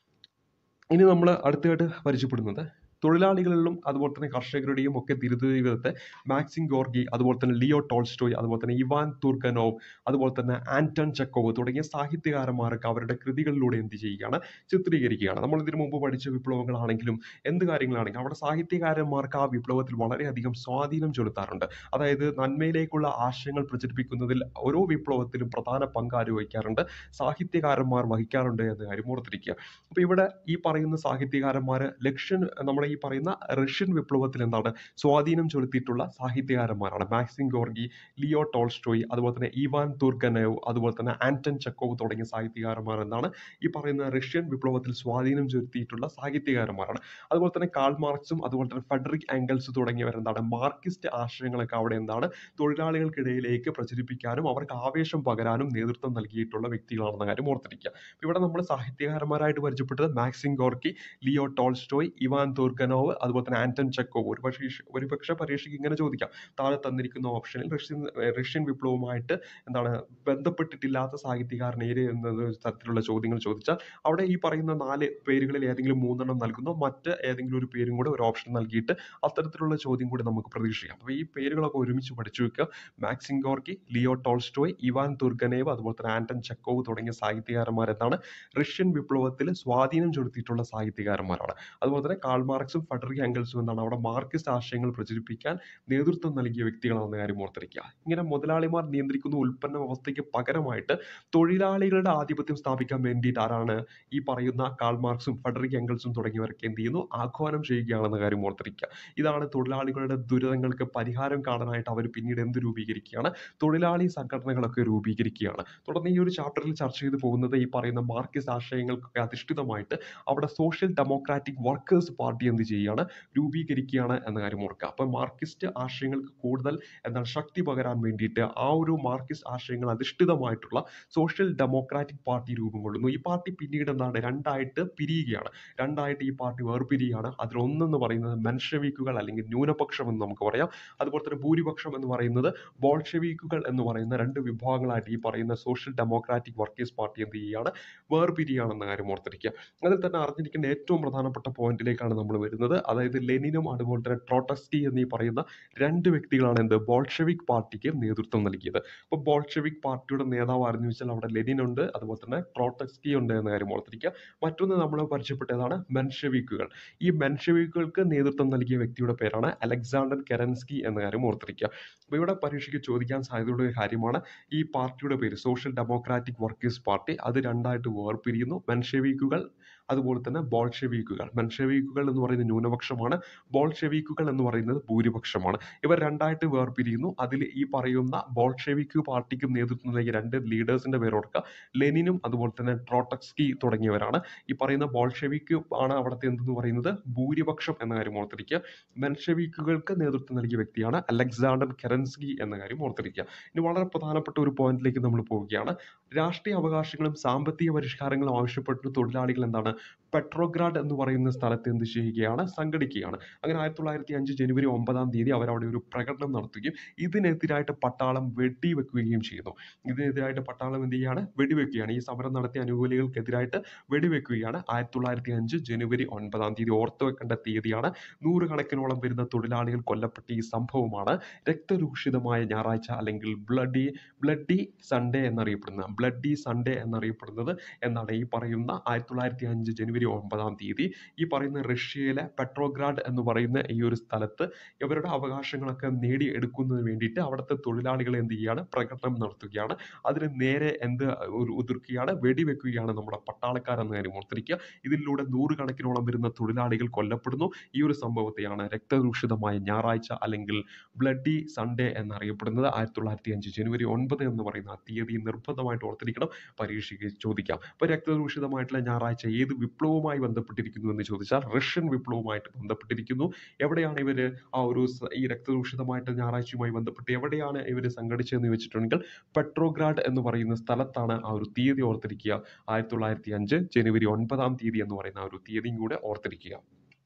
ഇനി നമ്മൾ അടുത്തതായിട്ട് പരിചയപ്പെടുന്നത് തൊഴിലാളികളിലും അതുപോലെ തന്നെ കർഷകരുടെയും ഒക്കെ ദുരിതജീവിതത്തെ മാക്സിം ഗോർഗി അതുപോലെ തന്നെ ലിയോ ടോൾസ്റ്റോയ് അതുപോലെ തന്നെ ഇവാൻ തുർക്കനോവ് അതുപോലെ തന്നെ ആന്റൺ ചെക്കോവ് തുടങ്ങിയ സാഹിത്യകാരന്മാരൊക്കെ അവരുടെ കൃതികളിലൂടെ എന്ത് ചെയ്യുകയാണ് ചിത്രീകരിക്കുകയാണ് നമ്മൾ ഇതിനു മുമ്പ് പഠിച്ച വിപ്ലവങ്ങളാണെങ്കിലും എന്ത് കാര്യങ്ങളാണെങ്കിലും അവിടെ സാഹിത്യകാരന്മാർക്ക് ആ വിപ്ലവത്തിൽ വളരെയധികം സ്വാധീനം ചെലുത്താറുണ്ട് അതായത് നന്മയിലേക്കുള്ള ആശയങ്ങൾ പ്രചരിപ്പിക്കുന്നതിൽ ഓരോ വിപ്ലവത്തിലും പ്രധാന പങ്കാര് വഹിക്കാറുണ്ട് സാഹിത്യകാരന്മാർ വഹിക്കാറുണ്ട് എന്ന കാര്യം ഓർത്തിരിക്കുക അപ്പോൾ ഇവിടെ ഈ പറയുന്ന സാഹിത്യകാരന്മാർ ലക്ഷ്യൻ നമ്മുടെ ഈ പറയുന്ന റഷ്യൻ വിപ്ലവത്തിൽ എന്താണ് സ്വാധീനം ചെലുത്തിയിട്ടുള്ള സാഹിത്യകാരന്മാരാണ് മാക്സിം ഗോർഗി ലിയോ ടോൾസ്റ്റോയ് അതുപോലെ തന്നെ ഇവാൻ തുർഗനേവ് അതുപോലെ തന്നെ ആന്റൺ ചെക്കോവ് തുടങ്ങിയ സാഹിത്യകാരന്മാർ എന്താണ് ഈ പറയുന്ന റഷ്യൻ വിപ്ലവത്തിൽ സ്വാധീനം ചെലുത്തിയിട്ടുള്ള സാഹിത്യകാരന്മാരാണ് അതുപോലെ തന്നെ കാൾ മാർക്സും അതുപോലെ തന്നെ ഫെഡറിക് ആംഗൽസ് തുടങ്ങിയവർ എന്താണ് മാർക്സിസ്റ്റ് ആശയങ്ങളൊക്കെ അവിടെ എന്താണ് തൊഴിലാളികൾക്കിടയിലേക്ക് പ്രചരിപ്പിക്കാനും അവർക്ക് ആവേശം പകരാനും നേതൃത്വം നൽകിയിട്ടുള്ള വ്യക്തികളാണെന്ന കാര്യം ഓർത്തിരിക്കുക അപ്പോൾ ഇവിടെ നമ്മൾ സാഹിത്യകാരന്മാരായിട്ട് പരിചയപ്പെട്ടത് Maxim Gorky Leo Tolstoy Ivan Turgenev അതുപോലെ തന്നെ ആന്റൺ ചെക്കോവ് ഒരു പക്ഷേ ഒരുപക്ഷെ പരീക്ഷയ്ക്ക് ഇങ്ങനെ ചോദിക്കാം താഴെ തന്നിരിക്കുന്ന ഓപ്ഷനിൽ റഷ്യൻ റഷ്യൻ വിപ്ലവവുമായിട്ട് എന്താണ് ബന്ധപ്പെട്ടിട്ടില്ലാത്ത സാഹിത്യകാരൻ ഏത് എന്നത് തരത്തിലുള്ള ചോദ്യങ്ങൾ ചോദിച്ചാൽ അവിടെ ഈ പറയുന്ന നാല് പേരുകളിൽ ഏതെങ്കിലും മൂന്നെണ്ണം നൽകുന്നു മറ്റ് ഏതെങ്കിലും ഒരു പേരും കൂടെ ഒരു ഓപ്ഷൻ നൽകിയിട്ട് അത്തരത്തിലുള്ള ചോദ്യം കൂടി നമുക്ക് പ്രതീക്ഷിക്കാം അപ്പോൾ ഈ പേരുകളൊക്കെ ഒരുമിച്ച് പഠിച്ചു വെക്കുക Maxim Gorky Leo Tolstoy Ivan Turgenev അതുപോലെ തന്നെ ആന്റൺ ചെക്കോവ് തുടങ്ങിയ സാഹിത്യകാരന്മാർ എന്താണ് റഷ്യൻ വിപ്ലവത്തിൽ സ്വാധീനം ചെലുത്തിയിട്ടുള്ള സാഹിത്യകാരന്മാരാണ് അതുപോലെ തന്നെ കാൾ മാർക്സും ഫെഡറിക് ആംഗൽസും എന്താണ് അവിടെ മാർക്സിസ്റ്റ് ആശയങ്ങൾ പ്രചരിപ്പിക്കാൻ നേതൃത്വം നൽകിയ വ്യക്തികളാണെന്ന കാര്യം ഓർത്തിരിക്കുക ഇങ്ങനെ മുതലാളിമാർ നിയന്ത്രിക്കുന്ന ഉൽപ്പന്ന വ്യവസ്ഥയ്ക്ക് പകരമായിട്ട് തൊഴിലാളികളുടെ ആധിപത്യം സ്ഥാപിക്കാൻ വേണ്ടിയിട്ട് ആരാണ് ഈ പറയുന്ന കാൾ മാർക്സും ഫെഡറിക് എംഗൽസും തുടങ്ങിയവരൊക്കെ എന്ത് ചെയ്യുന്നു ആഹ്വാനം ചെയ്യുകയാണെന്ന കാര്യം ഓർത്തിരിക്കുക ഇതാണ് തൊഴിലാളികളുടെ ദുരിതങ്ങൾക്ക് പരിഹാരം കാണാനായിട്ട് അവർ പിന്നീട് എന്ത് രൂപീകരിക്കുകയാണ് തൊഴിലാളി സംഘടനകളൊക്കെ രൂപീകരിക്കുകയാണ് തുടർന്ന് ഈ ഒരു ചാപ്റ്ററിൽ ചർച്ച ചെയ്തു പോകുന്നത് ഈ പറയുന്ന മാർക്സിസ്റ്റ് ആശയങ്ങൾക്കൊക്കെ അധിഷ്ഠിതമായിട്ട് അവിടെ സോഷ്യൽ ഡെമോക്രാറ്റിക് വർക്കേഴ്സ് പാർട്ടി എന്ത് ചെയ്യുകയാണ് രൂപീകരിക്കുകയാണ് എന്ന കാര്യം ഓർക്കുക അപ്പോൾ മാർക്സിസ്റ്റ് ആശയങ്ങൾക്ക് കൂടുതൽ എന്താണ് ശക്തി പകരാൻ വേണ്ടിയിട്ട് ആ ഒരു മാർക്സിസ്റ്റ് ആശയങ്ങൾ അധിഷ്ഠിതമായിട്ടുള്ള സോഷ്യൽ ഡെമോക്രാറ്റിക് പാർട്ടി രൂപം കൊള്ളുന്നു ഈ പാർട്ടി പിന്നീട് എന്താണ് രണ്ടായിട്ട് പിരിയുകയാണ് രണ്ടായിട്ട് ഈ പാർട്ടി വേർപിരിയുകയാണ് അതിലൊന്നെന്ന് പറയുന്നത് മെൻഷവിക്കുകൾ അല്ലെങ്കിൽ ന്യൂനപക്ഷം എന്ന് നമുക്ക് പറയാം അതുപോലെ തന്നെ ഭൂരിപക്ഷം എന്ന് പറയുന്നത് ബോൾഷെവിക്കുകൾ എന്ന് പറയുന്ന രണ്ട് വിഭാഗങ്ങളായിട്ട് ഈ പറയുന്ന സോഷ്യൽ ഡെമോക്രാറ്റിക് വർക്കേഴ്സ് പാർട്ടി എന്ത് ചെയ്യുകയാണ് വേർപിരിയുകയാണെന്ന കാര്യം ഓർത്തിരിക്കുക അതിൽ തന്നെ അറിഞ്ഞിരിക്കേണ്ട ഏറ്റവും പ്രധാനപ്പെട്ട പോയിന്റിലേക്കാണ് നമ്മൾ വരുന്നത് അതായത് ലെനിനും അതുപോലെ തന്നെ ട്രോട്ടസ്കി എന്നീ പറയുന്ന രണ്ട് വ്യക്തികളാണ് എന്ത് ബോൾഷെവിക് പാർട്ടിക്ക് നേതൃത്വം നൽകിയത് അപ്പോൾ ബോൾഷെവിക് പാർട്ടിയുടെ നേതാവ് ആരെന്ന് വെച്ചാൽ അവിടെ ലെനിൻ ഉണ്ട് അതുപോലെ തന്നെ ട്രോട്ടസ്കി ഉണ്ട് എന്ന കാര്യം ഓർത്തിരിക്കുക മറ്റൊന്ന് നമ്മൾ പരിചയപ്പെട്ടതാണ് മെൻഷെവിക്കുകൾ ഈ മെൻഷെവിക്കുകൾക്ക് നേതൃത്വം നൽകിയ വ്യക്തിയുടെ പേരാണ് അലക്സാണ്ടർ കെറൻസ്കി എന്ന കാര്യം ഓർത്തിരിക്കുക അപ്പോൾ ഇവിടെ പരീക്ഷയ്ക്ക് ചോദിക്കാൻ സാധ്യതയുള്ള ഒരു കാര്യമാണ് ഈ പാർട്ടിയുടെ പേര് സോഷ്യൽ ഡെമോക്രാറ്റിക് വർക്കേഴ്സ് പാർട്ടി അത് രണ്ടായിട്ട് വേർപിരിയുന്നു മെൻഷെവിക്കുകൾ അതുപോലെ തന്നെ ബോൾഷെവിക്കുകൾ മെൻഷെവിക്കുകൾ എന്ന് പറയുന്നത് ന്യൂനപക്ഷമാണ് ബോൾഷെവിക്കുകൾ എന്ന് പറയുന്നത് ഭൂരിപക്ഷമാണ് ഇവർ രണ്ടായിട്ട് വേർപിരിയുന്നു അതിൽ ഈ പറയുന്ന ബോൾഷെവിക്ക് പാർട്ടിക്കും നേതൃത്വം നൽകിയ രണ്ട് ലീഡേഴ്സിന്റെ പേര് ഓർക്കുക ലെനിനും അതുപോലെ തന്നെ ട്രോട്ടക്സ്കി തുടങ്ങിയവരാണ് ഈ പറയുന്ന ബോൾഷെവിക്ക് ആണ് അവിടുത്തെ എന്തെന്ന് പറയുന്നത് ഭൂരിപക്ഷം എന്ന കാര്യം ഓർത്തിരിക്കുക മെൻഷെവിക്കുകൾക്ക് നേതൃത്വം നൽകിയ വ്യക്തിയാണ് അലക്സാണ്ടർ കെറൻസ്കി എന്ന കാര്യം ഓർത്തിരിക്കുക ഇനി വളരെ പ്രധാനപ്പെട്ട ഒരു പോയിന്റിലേക്ക് നമ്മൾ പോവുകയാണ് രാഷ്ട്രീയ അവകാശങ്ങളും സാമ്പത്തിക പരിഷ്കാരങ്ങളും ആവശ്യപ്പെട്ട് തൊഴിലാളികൾ എന്താണ് പെട്രോഗ്രാഡ് എന്ന് പറയുന്ന സ്ഥലത്ത് എന്ത് ചെയ്യുകയാണ് സംഘടിക്കുകയാണ് അങ്ങനെ ആയിരത്തി തൊള്ളായിരത്തി അഞ്ച് ജനുവരി ഒമ്പതാം തീയതി അവർ അവിടെ ഒരു പ്രകടനം നടത്തുകയും ഇതിനെതിരായിട്ട് പട്ടാളം വെടിവെക്കുകയും ചെയ്യുന്നു ഇതിനെതിരായിട്ട് പട്ടാളം എന്ത് ചെയ്യുകയാണ് വെടിവെക്കുകയാണ് ഈ സമരം നടത്തിയ അനുകൂലികൾക്കെതിരായിട്ട് വെടിവെക്കുകയാണ് ആയിരത്തി തൊള്ളായിരത്തി അഞ്ച് ജനുവരി ഒൻപതാം തീയതി ഓർത്തു വെക്കേണ്ട തീയതിയാണ് നൂറുകണക്കിനോളം വരുന്ന തൊഴിലാളികൾ കൊല്ലപ്പെട്ട ഈ സംഭവമാണ് രക്തരൂഷിതമായ ഞായറാഴ്ച അല്ലെങ്കിൽ ബ്ലഡി ബ്ലഡി സൺഡേ എന്നറിയപ്പെടുന്നത് ബ്ലഡി സൺഡേ എന്നറിയപ്പെടുന്നത് എന്നാണ് ഈ പറയുന്ന ആയിരത്തി തൊള്ളായിരത്തി അഞ്ച് ജനുവരി ഒമ്പതാം തീയതി ഈ പറയുന്ന റഷ്യയിലെ പെട്രോഗ്രാഡ് എന്ന് പറയുന്ന ഈ ഒരു സ്ഥലത്ത് ഇവരുടെ അവകാശങ്ങളൊക്കെ നേടിയെടുക്കുന്നതിന് വേണ്ടിയിട്ട് അവിടുത്തെ തൊഴിലാളികൾ എന്ത് ചെയ്യുകയാണ് പ്രകടനം നടത്തുകയാണ് അതിന് നേരെ എന്ത് ഒരു ഉതിർക്കുകയാണ് വെടിവെക്കുകയാണ് നമ്മുടെ പട്ടാളക്കാരെന്ന കാര്യം ഓർത്തിരിക്കുക ഇതിലൂടെ നൂറുകണക്കിനോളം വരുന്ന തൊഴിലാളികൾ കൊല്ലപ്പെടുന്നു ഈ ഒരു സംഭവത്തെയാണ് രക്തദൂഷിതമായ ഞായറാഴ്ച അല്ലെങ്കിൽ ബ്ലഡി സൺഡേ എന്നറിയപ്പെടുന്നത് ആയിരത്തി തൊള്ളായിരത്തി അഞ്ച് ജനുവരി ഒൻപത് എന്ന് പറയുന്ന ആ തീയതി നിർബന്ധമായിട്ട് ഓർത്തിരിക്കണം പരീക്ഷയ്ക്ക് ചോദിക്കാം അപ്പോൾ രക്തദൂഷിതമായിട്ടുള്ള ഞായറാഴ്ച ഏത് വിപ്ലവവുമായി ബന്ധപ്പെട്ടിരിക്കുന്നു എന്ന് ചോദിച്ചാൽ റഷ്യൻ വിപ്ലവവുമായിട്ട് ബന്ധപ്പെട്ടിരിക്കുന്നു എവിടെയാണ് ഇവർ ആ ഒരു സ- ഈ രക്തദൂഷിതമായിട്ട് ഞായറാഴ്ചയുമായി ബന്ധപ്പെട്ട് എവിടെയാണ് ഇവർ സംഘടിച്ചതെന്ന് വെച്ചിട്ടുണ്ടെങ്കിൽ പെട്രോഗ്രാഡ് എന്ന് പറയുന്ന സ്ഥലത്താണ് ആ ഒരു തീയതി ഓർത്തിരിക്കുക ആയിരത്തി തൊള്ളായിരത്തി അഞ്ച് ജനുവരി ഒൻപതാം തീയതി എന്ന് പറയുന്ന ആ ഒരു തീയതിയും കൂടെ ഓർത്തിരിക്കുക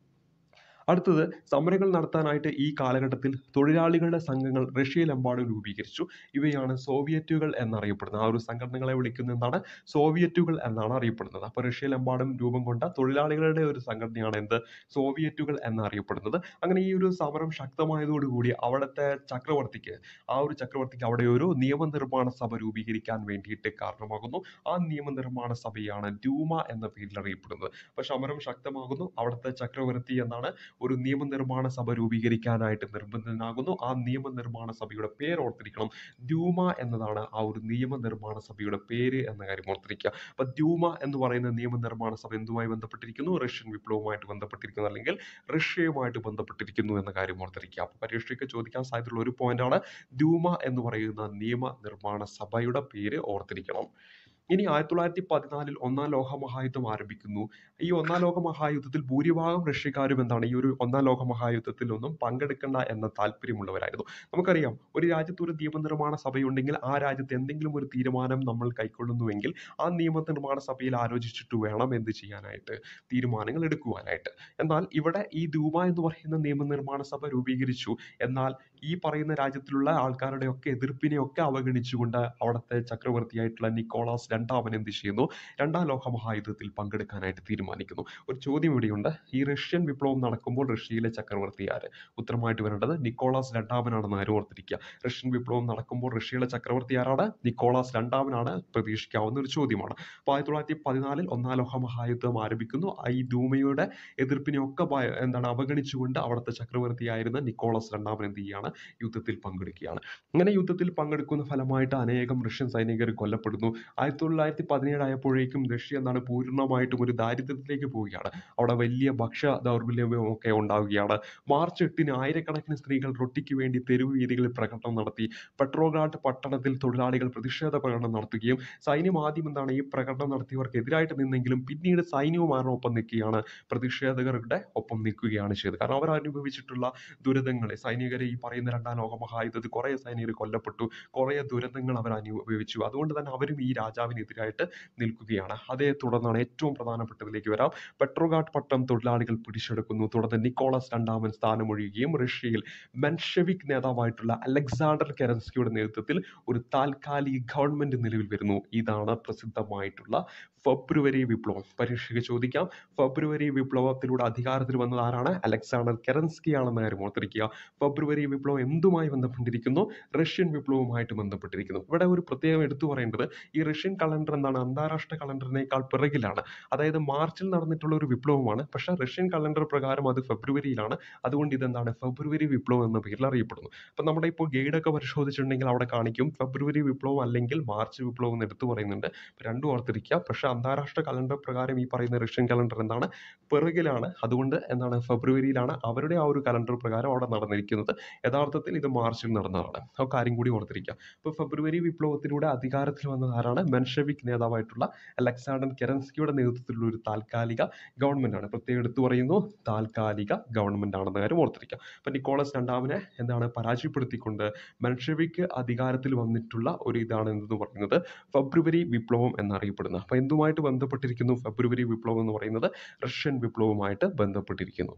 അടുത്തത് സമരങ്ങൾ നടത്താനായിട്ട് ഈ കാലഘട്ടത്തിൽ തൊഴിലാളികളുടെ സംഘങ്ങൾ റഷ്യയിലെമ്പാടും രൂപീകരിച്ചു ഇവയാണ് സോവിയറ്റുകൾ എന്നറിയപ്പെടുന്നത് ആ ഒരു സംഘടനകളെ വിളിക്കുന്ന എന്താണ് സോവിയറ്റുകൾ എന്നാണ് അറിയപ്പെടുന്നത് അപ്പോൾ റഷ്യയിലെമ്പാടും രൂപം കൊണ്ട തൊഴിലാളികളുടെ ഒരു സംഘടനയാണ് എന്ത് സോവിയറ്റുകൾ എന്നറിയപ്പെടുന്നത് അങ്ങനെ ഈ ഒരു സമരം ശക്തമായതോടുകൂടി അവിടുത്തെ ചക്രവർത്തിക്ക് ആ ഒരു ചക്രവർത്തിക്ക് അവിടെ ഒരു നിയമനിർമ്മാണ സഭ രൂപീകരിക്കാൻ വേണ്ടിയിട്ട് കാരണമാകുന്നു ആ നിയമനിർമ്മാണ സഭയാണ് ഡ്യൂമ എന്ന പേരിൽ അറിയപ്പെടുന്നത് അപ്പോൾ സമരം ശക്തമാകുന്നു അവിടുത്തെ ചക്രവർത്തി എന്നാണ് ഒരു നിയമനിർമ്മാണ സഭ രൂപീകരിക്കാനായിട്ട് നിർബന്ധിതനാകുന്നു ആ നിയമനിർമ്മാണ സഭയുടെ പേര് ഓർത്തിരിക്കണം ഡ്യൂമ എന്നതാണ് ആ ഒരു നിയമനിർമ്മാണ സഭയുടെ പേര് എന്ന കാര്യം ഓർത്തിരിക്കുക അപ്പൊ ഡ്യൂമ എന്ന് പറയുന്ന നിയമനിർമ്മാണ സഭ എന്തുമായി ബന്ധപ്പെട്ടിരിക്കുന്നു റഷ്യൻ വിപ്ലവവുമായിട്ട് ബന്ധപ്പെട്ടിരിക്കുന്നു അല്ലെങ്കിൽ റഷ്യയുമായിട്ട് ബന്ധപ്പെട്ടിരിക്കുന്നു എന്ന കാര്യം ഓർത്തിരിക്കുക അപ്പൊ പരീക്ഷയ്ക്ക് ചോദിക്കാൻ സാധ്യതയുള്ള ഒരു പോയിന്റാണ് ഡ്യൂമ എന്ന് പറയുന്ന നിയമനിർമ്മാണ സഭയുടെ പേര് ഓർത്തിരിക്കണം ഇനി ആയിരത്തി തൊള്ളായിരത്തി പതിനാലിൽ ഒന്നാം ലോക മഹായുദ്ധം ആരംഭിക്കുന്നു ഈ ഒന്നാം ലോക മഹായുദ്ധത്തിൽ ഭൂരിഭാഗം റഷ്യക്കാരും എന്താണ് ഈ ഒരു ഒന്നാം ലോക മഹായുദ്ധത്തിൽ ഒന്നും പങ്കെടുക്കേണ്ട എന്ന താല്പര്യമുള്ളവരായിരുന്നു നമുക്കറിയാം ഒരു രാജ്യത്ത് ഒരു നിയമനിർമ്മാണ സഭയുണ്ടെങ്കിൽ ആ രാജ്യത്ത് എന്തെങ്കിലും ഒരു തീരുമാനം നമ്മൾ കൈക്കൊള്ളുന്നുവെങ്കിൽ ആ നിയമനിർമ്മാണ സഭയിൽ ആലോചിച്ചിട്ട് വേണം എന്ത് ചെയ്യാനായിട്ട് തീരുമാനങ്ങൾ എടുക്കുവാനായിട്ട് എന്നാൽ ഇവിടെ ഈ ധൂമ എന്ന് പറയുന്ന നിയമനിർമ്മാണ സഭ രൂപീകരിച്ചു എന്നാൽ ഈ പറയുന്ന രാജ്യത്തിലുള്ള ആൾക്കാരുടെ ഒക്കെ എതിർപ്പിനെയൊക്കെ അവഗണിച്ചുകൊണ്ട് അവിടുത്തെ ചക്രവർത്തിയായിട്ടുള്ള നിക്കോളാസ് രണ്ടാമൻ എന്ത് ചെയ്യുന്നു രണ്ടാം ലോക മഹായുദ്ധത്തിൽ പങ്കെടുക്കാനായിട്ട് തീരുമാനിക്കുന്നു ഒരു ചോദ്യം ഇവിടെയുണ്ട് ഈ റഷ്യൻ വിപ്ലവം നടക്കുമ്പോൾ റഷ്യയിലെ ചക്രവർത്തി ആര് ഉത്തരമായിട്ട് വരേണ്ടത് നിക്കോളാസ് രണ്ടാമനാണെന്ന് ആരും ഓർത്തിരിക്കുക റഷ്യൻ വിപ്ലവം നടക്കുമ്പോൾ റഷ്യയിലെ ചക്രവർത്തി ആരാണ് നിക്കോളാസ് രണ്ടാമനാണ് പ്രതീക്ഷിക്കാവുന്ന ഒരു ചോദ്യമാണ് അപ്പോൾ ആയിരത്തി തൊള്ളായിരത്തി പതിനാലിൽ ഒന്നാം ലോക മഹായുദ്ധം ആരംഭിക്കുന്നു ആ ഈ ധൂമയുടെ എതിർപ്പിനെയൊക്കെ ഭയ- എന്താണ് അവഗണിച്ചുകൊണ്ട് അവിടുത്തെ ചക്രവർത്തിയായിരുന്ന നിക്കോളാസ് രണ്ടാമൻ എന്ത് ചെയ്യുകയാണ് യുദ്ധത്തിൽ പങ്കെടുക്കുകയാണ് അങ്ങനെ യുദ്ധത്തിൽ പങ്കെടുക്കുന്ന ഫലമായിട്ട് അനേകം റഷ്യൻ സൈനികർ കൊല്ലപ്പെടുന്നു ആയിരത്തി തൊള്ളായിരത്തി പതിനേഴ് ആയപ്പോഴേക്കും റഷ്യ എന്താണ് പൂർണ്ണമായിട്ടും ഒരു ദാരിദ്ര്യത്തിലേക്ക് പോവുകയാണ് അവിടെ വലിയ ഭക്ഷ്യ ദൗർബല്യവും ഒക്കെ ഉണ്ടാവുകയാണ് മാർച്ച് എട്ടിന് ആയിരക്കണക്കിന് സ്ത്രീകൾ റൊട്ടിക്ക് വേണ്ടി തെരുവ് വീതികളിൽ പ്രകടനം നടത്തി പെട്രോഗ്രാഡ് പട്ടണത്തിൽ തൊഴിലാളികൾ പ്രതിഷേധ പ്രകടനം നടത്തുകയും സൈന്യം ആദ്യം എന്താണ് ഈ പ്രകടനം നടത്തിയവർക്ക് എതിരായിട്ട് നിന്നെങ്കിലും പിന്നീട് സൈന്യവും അവരുടെ ഒപ്പം നിൽക്കുകയാണ് പ്രതിഷേധകരുടെ ഒപ്പം നിൽക്കുകയാണ് ചെയ്തത് കാരണം അവർ അനുഭവിച്ചിട്ടുള്ള ദുരിതങ്ങളെ സൈനികരെ ഈ പറയുന്ന രണ്ടാം ലോക മഹായുദ്ധത്തിൽ കുറേ സൈനികർ കൊല്ലപ്പെട്ടു കുറേ ദുരന്തങ്ങൾ അവർ അനുഭവിച്ചു അതുകൊണ്ട് തന്നെ അവരും ഈ രാജാവിനെതിരായിട്ട് നിൽക്കുകയാണ് അതേ തുടർന്നാണ് ഏറ്റവും പ്രധാനപ്പെട്ടതിലേക്ക് വരാം പെട്രോഗാഡ് പട്ടം തൊഴിലാളികൾ പിടിച്ചെടുക്കുന്നു തുടർന്ന് നിക്കോളസ് രണ്ടാമൻ സ്ഥാനമൊഴിയുകയും റഷ്യയിൽ മെൻഷെവിക് നേതാവായിട്ടുള്ള അലക്സാണ്ടർ കെറൻസ്കിയുടെ നേതൃത്വത്തിൽ ഒരു താൽക്കാലിക ഗവൺമെന്റ് നിലവിൽ വരുന്നു ഇതാണ് പ്രസിദ്ധമായിട്ടുള്ള ഫെബ്രുവരി വിപ്ലവം പരീക്ഷയ്ക്ക് ചോദിക്കാം ഫെബ്രുവരി വിപ്ലവത്തിലൂടെ അധികാരത്തിൽ വന്നത് ആരാണ് അലക്സാണ്ടർ കെറൻസ്കി ആണെന്ന കാര്യം ഓർത്തിരിക്കുക ഫെബ്രുവരി വിപ്ലവം എന്തുമായി ബന്ധപ്പെട്ടിരിക്കുന്നു റഷ്യൻ വിപ്ലവവുമായിട്ട് ബന്ധപ്പെട്ടിരിക്കുന്നു ഇവിടെ ഒരു പ്രത്യേകം എടുത്തു പറയേണ്ടത് ഈ റഷ്യൻ കലണ്ടർ എന്താണ് അന്താരാഷ്ട്ര കലണ്ടറിനേക്കാൾ പിറകിലാണ് അതായത് മാർച്ചിൽ നടന്നിട്ടുള്ള ഒരു വിപ്ലവമാണ് പക്ഷേ റഷ്യൻ കലണ്ടർ പ്രകാരം അത് ഫെബ്രുവരിയിലാണ് അതുകൊണ്ട് ഇതെന്താണ് ഫെബ്രുവരി വിപ്ലവം എന്ന പേരിൽ അറിയപ്പെടുന്നു അപ്പം നമ്മുടെ ഇപ്പോൾ ഗൈഡൊക്കെ പരിശോധിച്ചിട്ടുണ്ടെങ്കിൽ അവിടെ കാണിക്കും ഫെബ്രുവരി വിപ്ലവം അല്ലെങ്കിൽ മാർച്ച് വിപ്ലവം എന്ന് എടുത്തു പറയുന്നുണ്ട് അപ്പോൾ രണ്ടും ഓർത്തിരിക്കുക പക്ഷേ അന്താരാഷ്ട്ര കലണ്ടർ പ്രകാരം ഈ പറയുന്ന റഷ്യൻ കലണ്ടർ എന്താണ് പിറകിലാണ് അതുകൊണ്ട് എന്താണ് ഫെബ്രുവരിയിലാണ് അവരുടെ ആ ഒരു കലണ്ടർ പ്രകാരം അവിടെ നടന്നിരിക്കുന്നത് യഥാർത്ഥ യഥാർത്ഥത്തിൽ ഇത് മാർച്ചിൽ നടന്നതാണ് ആ കാര്യം കൂടി ഓർത്തിരിക്കുക അപ്പോൾ ഫെബ്രുവരി വിപ്ലവത്തിലൂടെ അധികാരത്തിൽ വന്നത് ആരാണ് മെൻഷവിക് നേതാവായിട്ടുള്ള അലക്സാണ്ടർ കെറൻസ്കിയുടെ നേതൃത്വത്തിലുള്ള ഒരു താൽക്കാലിക ഗവൺമെന്റ് ആണ് പ്രത്യേകം എടുത്തു പറയുന്നു താൽക്കാലിക ഗവൺമെന്റ് ആണെന്ന കാര്യം ഓർത്തിരിക്കുക അപ്പോൾ നിക്കോളസ് രണ്ടാമനെ എന്താണ് പരാജയപ്പെടുത്തിക്കൊണ്ട് മെൻഷവിക് അധികാരത്തിൽ വന്നിട്ടുള്ള ഒരു ഇതാണ് എന്തെന്ന് പറയുന്നത് ഫെബ്രുവരി വിപ്ലവം എന്നറിയപ്പെടുന്നത് അപ്പോൾ എന്തുമായിട്ട് ബന്ധപ്പെട്ടിരിക്കുന്നു ഫെബ്രുവരി വിപ്ലവം എന്ന് പറയുന്നത് റഷ്യൻ വിപ്ലവവുമായിട്ട് ബന്ധപ്പെട്ടിരിക്കുന്നു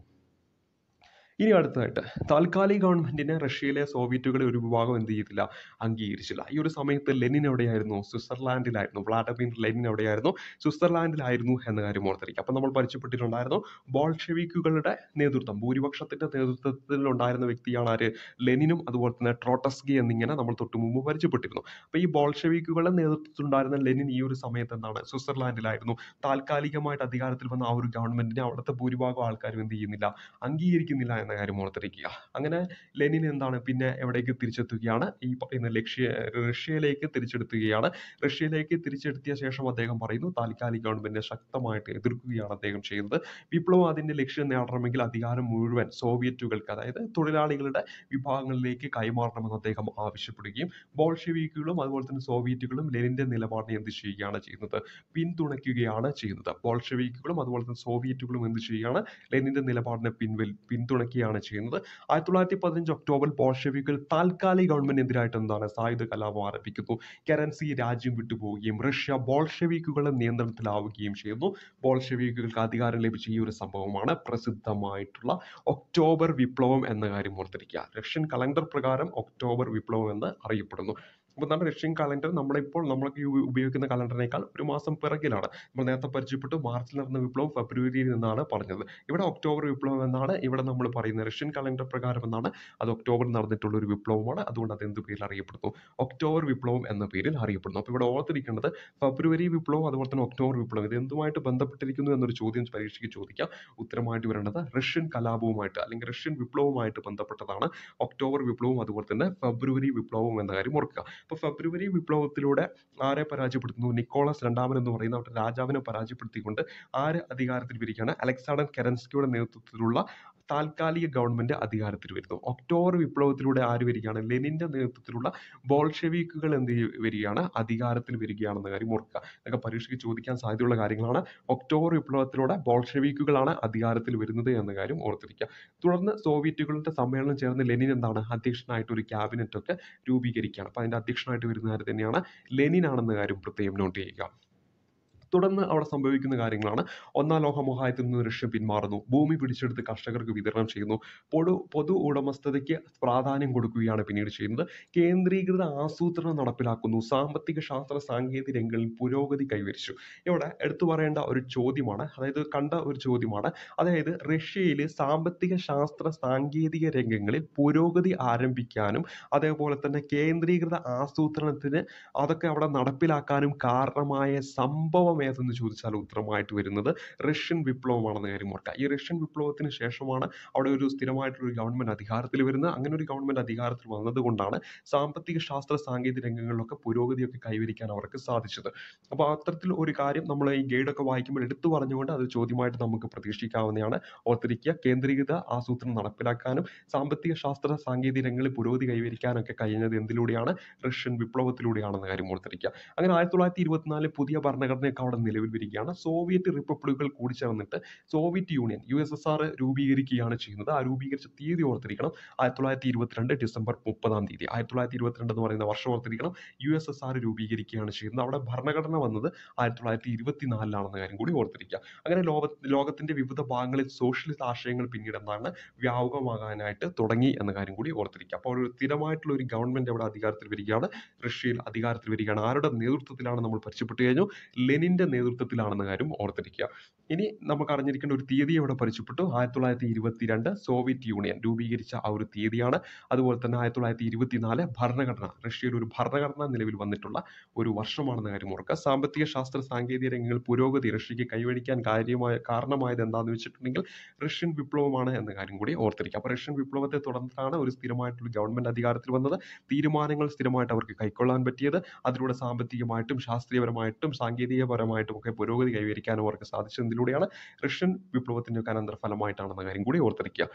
ഇനി അടുത്തതായിട്ട് താൽക്കാലിക ഗവൺമെന്റിനെ റഷ്യയിലെ സോവിയറ്റുകളെ ഒരു വിഭാഗം എന്ത് ചെയ്തില്ല അംഗീകരിച്ചില്ല ഈ ഒരു സമയത്ത് ലെനിൻ എവിടെയായിരുന്നു സ്വിറ്റ്സർലാൻഡിലായിരുന്നു വ്ളാഡിമിർ ലെനിൻ എവിടെയായിരുന്നു സ്വിറ്റ്സർലാൻഡിലായിരുന്നു എന്ന കാര്യം ഓർത്തിരിക്കുക അപ്പം നമ്മൾ പരിചയപ്പെട്ടിട്ടുണ്ടായിരുന്നു ബോൾഷെവിക്കുകളുടെ നേതൃത്വം ഭൂരിപക്ഷത്തിന്റെ നേതൃത്വത്തിൽ ഉണ്ടായിരുന്ന വ്യക്തിയാണ് ആര് ലെനിനും അതുപോലെ തന്നെ ട്രോട്ടസ്കി എന്നിങ്ങനെ നമ്മൾ തൊട്ടു മുമ്പ് പരിചയപ്പെട്ടിരുന്നു അപ്പോൾ ഈ ബോൾഷെവിക്കുകളുടെ നേതൃത്വത്തിലുണ്ടായിരുന്ന ലെനിൻ ഈ ഒരു സമയത്ത് എന്താണ് സ്വിറ്റ്സർലാൻഡിലായിരുന്നു താൽക്കാലികമായിട്ട് അധികാരത്തിൽ വന്ന ആ ഒരു ഗവൺമെന്റിനെ അവിടുത്തെ ഭൂരിഭാഗം ആൾക്കാരും എന്ത് ചെയ്യുന്നില്ല അംഗീകരിക്കുന്നില്ല എന്ന കാര്യം ഓർത്തിരിക്കുക അങ്ങനെ ലെനിൻ എന്താണ് പിന്നെ എവിടേക്ക് തിരിച്ചെത്തുകയാണ് ഈ പറയുന്ന ലക്ഷ്യ റഷ്യയിലേക്ക് തിരിച്ചെടുത്തുകയാണ് റഷ്യയിലേക്ക് തിരിച്ചെത്തിയ ശേഷം അദ്ദേഹം പറയുന്നു താൽക്കാലിക ഗവൺമെന്റിനെ ശക്തമായിട്ട് എതിർക്കുകയാണ് അദ്ദേഹം ചെയ്യുന്നത് വിപ്ലവം അതിന്റെ ലക്ഷ്യം നേടണമെങ്കിൽ അധികാരം മുഴുവൻ സോവിയറ്റുകൾക്ക് അതായത് തൊഴിലാളികളുടെ വിഭാഗങ്ങളിലേക്ക് കൈമാറണമെന്ന് അദ്ദേഹം ആവശ്യപ്പെടുകയും ബോൾഷെവിക്കുകളും അതുപോലെ തന്നെ സോവിയറ്റുകളും ലെനിന്റെ നിലപാടിനെ എന്ത് ചെയ്യുകയാണ് ചെയ്യുന്നത് പിന്തുണയ്ക്കുകയാണ് ചെയ്യുന്നത് ബോൾഷെവിക്കുകളും അതുപോലെ തന്നെ സോവിയറ്റുകളും എന്ത് ചെയ്യുകയാണ് ലെനിന്റെ നിലപാടിനെ പിൻവൽ പിന്തുണയ്ക്കുകയാണ് ചെയ്യുന്നത് ആയിരത്തി തൊള്ളായിരത്തി പതിനഞ്ച് ഒക്ടോബർ ബോൾഷെവിക്കുകൾ താൽക്കാലിക ഗവൺമെന്റിനെതിരായിട്ട് എന്താണ് സായുധ കലാപം ആരംഭിക്കുന്നു കറൻസി രാജ്യം വിട്ടുപോവുകയും റഷ്യ ബോൾഷെവിക്കുകളുടെ നിയന്ത്രണത്തിലാവുകയും ചെയ്യുന്നു ബോൾഷെവിക്കുകൾക്ക് അധികാരം ലഭിച്ച ഈ ഒരു സംഭവമാണ് പ്രസിദ്ധമായിട്ടുള്ള ഒക്ടോബർ വിപ്ലവം എന്ന കാര്യം ഓർത്തിരിക്കുക റഷ്യൻ കലണ്ടർ പ്രകാരം ഒക്ടോബർ വിപ്ലവം എന്ന് അറിയപ്പെടുന്നു അപ്പോൾ നമ്മുടെ റഷ്യൻ കലണ്ടർ നമ്മളിപ്പോൾ നമ്മളൊക്കെ ഉപ- ഉപയോഗിക്കുന്ന കലണ്ടറിനേക്കാൾ ഒരു മാസം പിറകിലാണ് നമ്മൾ നേരത്തെ പരിചയപ്പെട്ടു മാർച്ചിൽ നടന്ന വിപ്ലവം ഫെബ്രുവരിയിൽ നിന്നാണ് പറഞ്ഞത് ഇവിടെ ഒക്ടോബർ വിപ്ലവം എന്നാണ് ഇവിടെ നമ്മൾ പറയുന്നത് റഷ്യൻ കലണ്ടർ പ്രകാരം എന്നാണ് അത് ഒക്ടോബറിൽ നടന്നിട്ടുള്ള ഒരു വിപ്ലവമാണ് അതുകൊണ്ട് അത് എന്ത് പേരിൽ അറിയപ്പെടുന്നു ഒക്ടോബർ വിപ്ലവം എന്ന പേരിൽ അറിയപ്പെടുന്നു അപ്പോൾ ഇവിടെ ഓർത്തിരിക്കേണ്ടത് ഫെബ്രുവരി വിപ്ലവം അതുപോലെ തന്നെ ഒക്ടോബർ വിപ്ലവം ഇത് എന്തുമായിട്ട് ബന്ധപ്പെട്ടിരിക്കുന്നു എന്നൊരു ചോദ്യം പരീക്ഷയ്ക്ക് ചോദിക്കാം ഉത്തരമായിട്ട് വരേണ്ടത് റഷ്യൻ കലാപവുമായിട്ട് അല്ലെങ്കിൽ റഷ്യൻ വിപ്ലവവുമായിട്ട് ബന്ധപ്പെട്ടതാണ് ഒക്ടോബർ വിപ്ലവവും അതുപോലെ തന്നെ ഫെബ്രുവരി വിപ്ലവവും എന്ന കാര്യം ഓർക്കുക അപ്പോൾ ഫെബ്രുവരി വിപ്ലവത്തിലൂടെ ആരെ പരാജയപ്പെടുത്തുന്നു നിക്കോളസ് രണ്ടാമൻ എന്ന് പറയുന്ന അവരുടെ രാജാവിനെ പരാജയപ്പെടുത്തിക്കൊണ്ട് ആര് അധികാരത്തിൽ വരികയാണ് അലക്സാണ്ടർ കെറൻസ്കിയുടെ നേതൃത്വത്തിലുള്ള താൽക്കാലിക ഗവൺമെന്റ് അധികാരത്തിൽ വരുന്നു ഒക്ടോബർ വിപ്ലവത്തിലൂടെ ആര് വരികയാണ് ലെനിന്റെ നേതൃത്വത്തിലുള്ള ബോൾഷെവിക്കുകൾ എന്ത് ചെയ്യ- വരികയാണ് അധികാരത്തിൽ വരികയാണെന്ന കാര്യം ഓർക്കുക ഇതൊക്കെ പരീക്ഷയ്ക്ക് ചോദിക്കാൻ സാധ്യതയുള്ള കാര്യങ്ങളാണ് ഒക്ടോബർ വിപ്ലവത്തിലൂടെ ബോൾഷെവിക്കുകളാണ് അധികാരത്തിൽ വരുന്നത് എന്ന കാര്യം ഓർത്തിരിക്കുക തുടർന്ന് സോവിയറ്റുകളുടെ സമ്മേളനം ചേർന്ന് ലെനിൻ എന്താണ് അധ്യക്ഷനായിട്ട് ഒരു ക്യാബിനറ്റ് ഒക്കെ രൂപീകരിക്കുകയാണ് അപ്പോൾ അതിന്റെ അധ്യക്ഷനായിട്ട് വരുന്ന ആര് തന്നെയാണ് ലെനിൻ ആണെന്ന കാര്യം പ്രത്യേകം നോട്ട് ചെയ്യുക തുടർന്ന് അവിടെ സംഭവിക്കുന്ന കാര്യങ്ങളാണ് ഒന്നാം ലോക മഹായുദ്ധത്തിൽ നിന്ന് റഷ്യ പിന്മാറുന്നു ഭൂമി പിടിച്ചെടുത്ത് കർഷകർക്ക് വിതരണം ചെയ്യുന്നു പൊതു പൊതു ഉടമസ്ഥതയ്ക്ക് പ്രാധാന്യം കൊടുക്കുകയാണ് പിന്നീട് ചെയ്യുന്നത് കേന്ദ്രീകൃത ആസൂത്രണം നടപ്പിലാക്കുന്നു സാമ്പത്തിക ശാസ്ത്ര സാങ്കേതിക രംഗങ്ങളിൽ പുരോഗതി കൈവരിച്ചു ഇവിടെ എടുത്തു പറയേണ്ട ഒരു ചോദ്യമാണ് അതായത് കണ്ട ഒരു ചോദ്യമാണ് അതായത് റഷ്യയിൽ സാമ്പത്തിക ശാസ്ത്ര സാങ്കേതിക രംഗങ്ങളിൽ പുരോഗതി ആരംഭിക്കാനും അതേപോലെ തന്നെ കേന്ദ്രീകൃത ആസൂത്രണത്തിന് അതൊക്കെ അവിടെ നടപ്പിലാക്കാനും കാരണമായ സംഭവം ഏതെന്ന് ചോദിച്ചാൽ ഉത്തരമായിട്ട് വരുന്നത് റഷ്യൻ വിപ്ലവമാണെന്ന കാര്യം ഓർക്കുക ഈ റഷ്യൻ വിപ്ലവത്തിന് ശേഷമാണ് അവിടെ ഒരു സ്ഥിരമായിട്ടുള്ള ഒരു ഗവൺമെന്റ് അധികാരത്തിൽ വരുന്നത് അങ്ങനെ ഒരു ഗവൺമെന്റ് അധികാരത്തിൽ വന്നതുകൊണ്ടാണ് സാമ്പത്തിക ശാസ്ത്ര സാങ്കേതിക രംഗങ്ങളിലൊക്കെ പുരോഗതിയൊക്കെ കൈവരിക്കാൻ അവർക്ക് സാധിച്ചത് അപ്പോൾ അത്തരത്തിൽ ഒരു കാര്യം നമ്മൾ ഈ ഗൈഡൊക്കെ വായിക്കുമ്പോൾ എടുത്തു പറഞ്ഞുകൊണ്ട് അത് ചോദ്യമായിട്ട് നമുക്ക് പ്രതീക്ഷിക്കാവുന്നതാണ് ഓർത്തിരിക്കുക കേന്ദ്രീകൃത ആസൂത്രണം നടപ്പിലാക്കാനും സാമ്പത്തിക ശാസ്ത്ര സാങ്കേതിക രംഗങ്ങളിൽ പുരോഗതി കൈവരിക്കാനൊക്കെ കഴിഞ്ഞത് എന്തിലൂടെയാണ് റഷ്യൻ വിപ്ലവത്തിലൂടെയാണെന്ന കാര്യം ഓർത്തിരിക്കുക അങ്ങനെ ആയിരത്തി തൊള്ളായിരത്തി ഇരുപത്തിനാലിൽ പുതിയ ഭരണഘടനയൊക്കെ അവിടെ നിലവിൽ വരികയാണ് സോവിയറ്റ് റിപ്പബ്ലിക്കുകൾ കൂടി ചേർന്നിട്ട് Soviet Union U S S R രൂപീകരിക്കുകയാണ് ചെയ്യുന്നത് ആ രൂപീകരിച്ച തീയതി ഓർത്തിരിക്കണം ആയിരത്തി തൊള്ളായിരത്തി ഇരുപത്തിരണ്ട് ഡിസംബർ മുപ്പതാം തീയതി ആയിരത്തി തൊള്ളായിരത്തി ഇരുപത്തിരണ്ട് എന്ന് പറയുന്ന വർഷം ഓർത്തിരിക്കണം യു എസ് എസ് ആർ രൂപീകരിക്കുകയാണ് ചെയ്യുന്നത് അവിടെ ഭരണഘടന വന്നത് ആയിരത്തി തൊള്ളായിരത്തി ഇരുപത്തിനാലിലാണെന്ന കാര്യം കൂടി ഓർത്തിരിക്കുക അങ്ങനെ ലോക ലോകത്തിന്റെ വിവിധ ഭാഗങ്ങളിൽ സോഷ്യലിസ്റ്റ് ആശയങ്ങൾ പിന്നീട് എന്താണ് വ്യാപകമാകാനായിട്ട് തുടങ്ങി എന്ന കാര്യം കൂടി ഓർത്തിരിക്കുക അപ്പോൾ ഒരു സ്ഥിരമായിട്ടുള്ള ഒരു ഗവൺമെന്റ് അവിടെ അധികാരത്തിൽ വരികയാണ് റഷ്യയിൽ അധികാരത്തിൽ വരികയാണ് ആരുടെ നേതൃത്വത്തിലാണ് നമ്മൾ പരിചയപ്പെട്ടു കഴിഞ്ഞു ലെനിന്റെ നേതൃത്വത്തിലാണെന്ന കാര്യം ഓർത്തിരിക്കുക ഇനി നമുക്ക് അറിഞ്ഞിരിക്കേണ്ട ഒരു തീയതി ഇവിടെ പരിചയപ്പെട്ടു ആയിരത്തി തൊള്ളായിരത്തി ഇരുപത്തിരണ്ട് സോവിയറ്റ് യൂണിയൻ രൂപീകരിച്ച ആ ഒരു തീയതിയാണ് അതുപോലെ തന്നെ ആയിരത്തി തൊള്ളായിരത്തി ഇരുപത്തിനാല് ഭരണഘടന റഷ്യയിൽ ഒരു ഭരണഘടന നിലവിൽ വന്നിട്ടുള്ള ഒരു വർഷമാണെന്ന കാര്യം ഓർക്കുക സാമ്പത്തിക ശാസ്ത്ര സാങ്കേതിക രംഗങ്ങളിൽ പുരോഗതി റഷ്യക്ക് കൈവരിക്കാൻ കാര്യമായ കാരണമായത് എന്താണെന്ന് വെച്ചിട്ടുണ്ടെങ്കിൽ റഷ്യൻ വിപ്ലവമാണ് എന്ന കാര്യം കൂടി ഓർത്തിരിക്കുക അപ്പോൾ റഷ്യൻ വിപ്ലവത്തെ തുടർന്നിട്ടാണ് ഒരു സ്ഥിരമായിട്ടുള്ള ഗവൺമെന്റ് അധികാരത്തിൽ വന്നത് തീരുമാനങ്ങൾ സ്ഥിരമായിട്ട് അവർക്ക് കൈക്കൊള്ളാൻ പറ്റിയത് അതിലൂടെ സാമ്പത്തികമായിട്ടും ശാസ്ത്രീയപരമായിട്ടും സാങ്കേതികപരമായിട്ടും ഒക്കെ പുരോഗതി കൈവരിക്കാനും അവർക്ക് സാധിച്ചതിലൂടെയാണ് റഷ്യൻ വിപ്ലവത്തിന്റെ ഒക്കെ അനന്തരഫലമായിട്ടാണെന്ന കാര്യം കൂടി ഓർത്തിരിക്കുക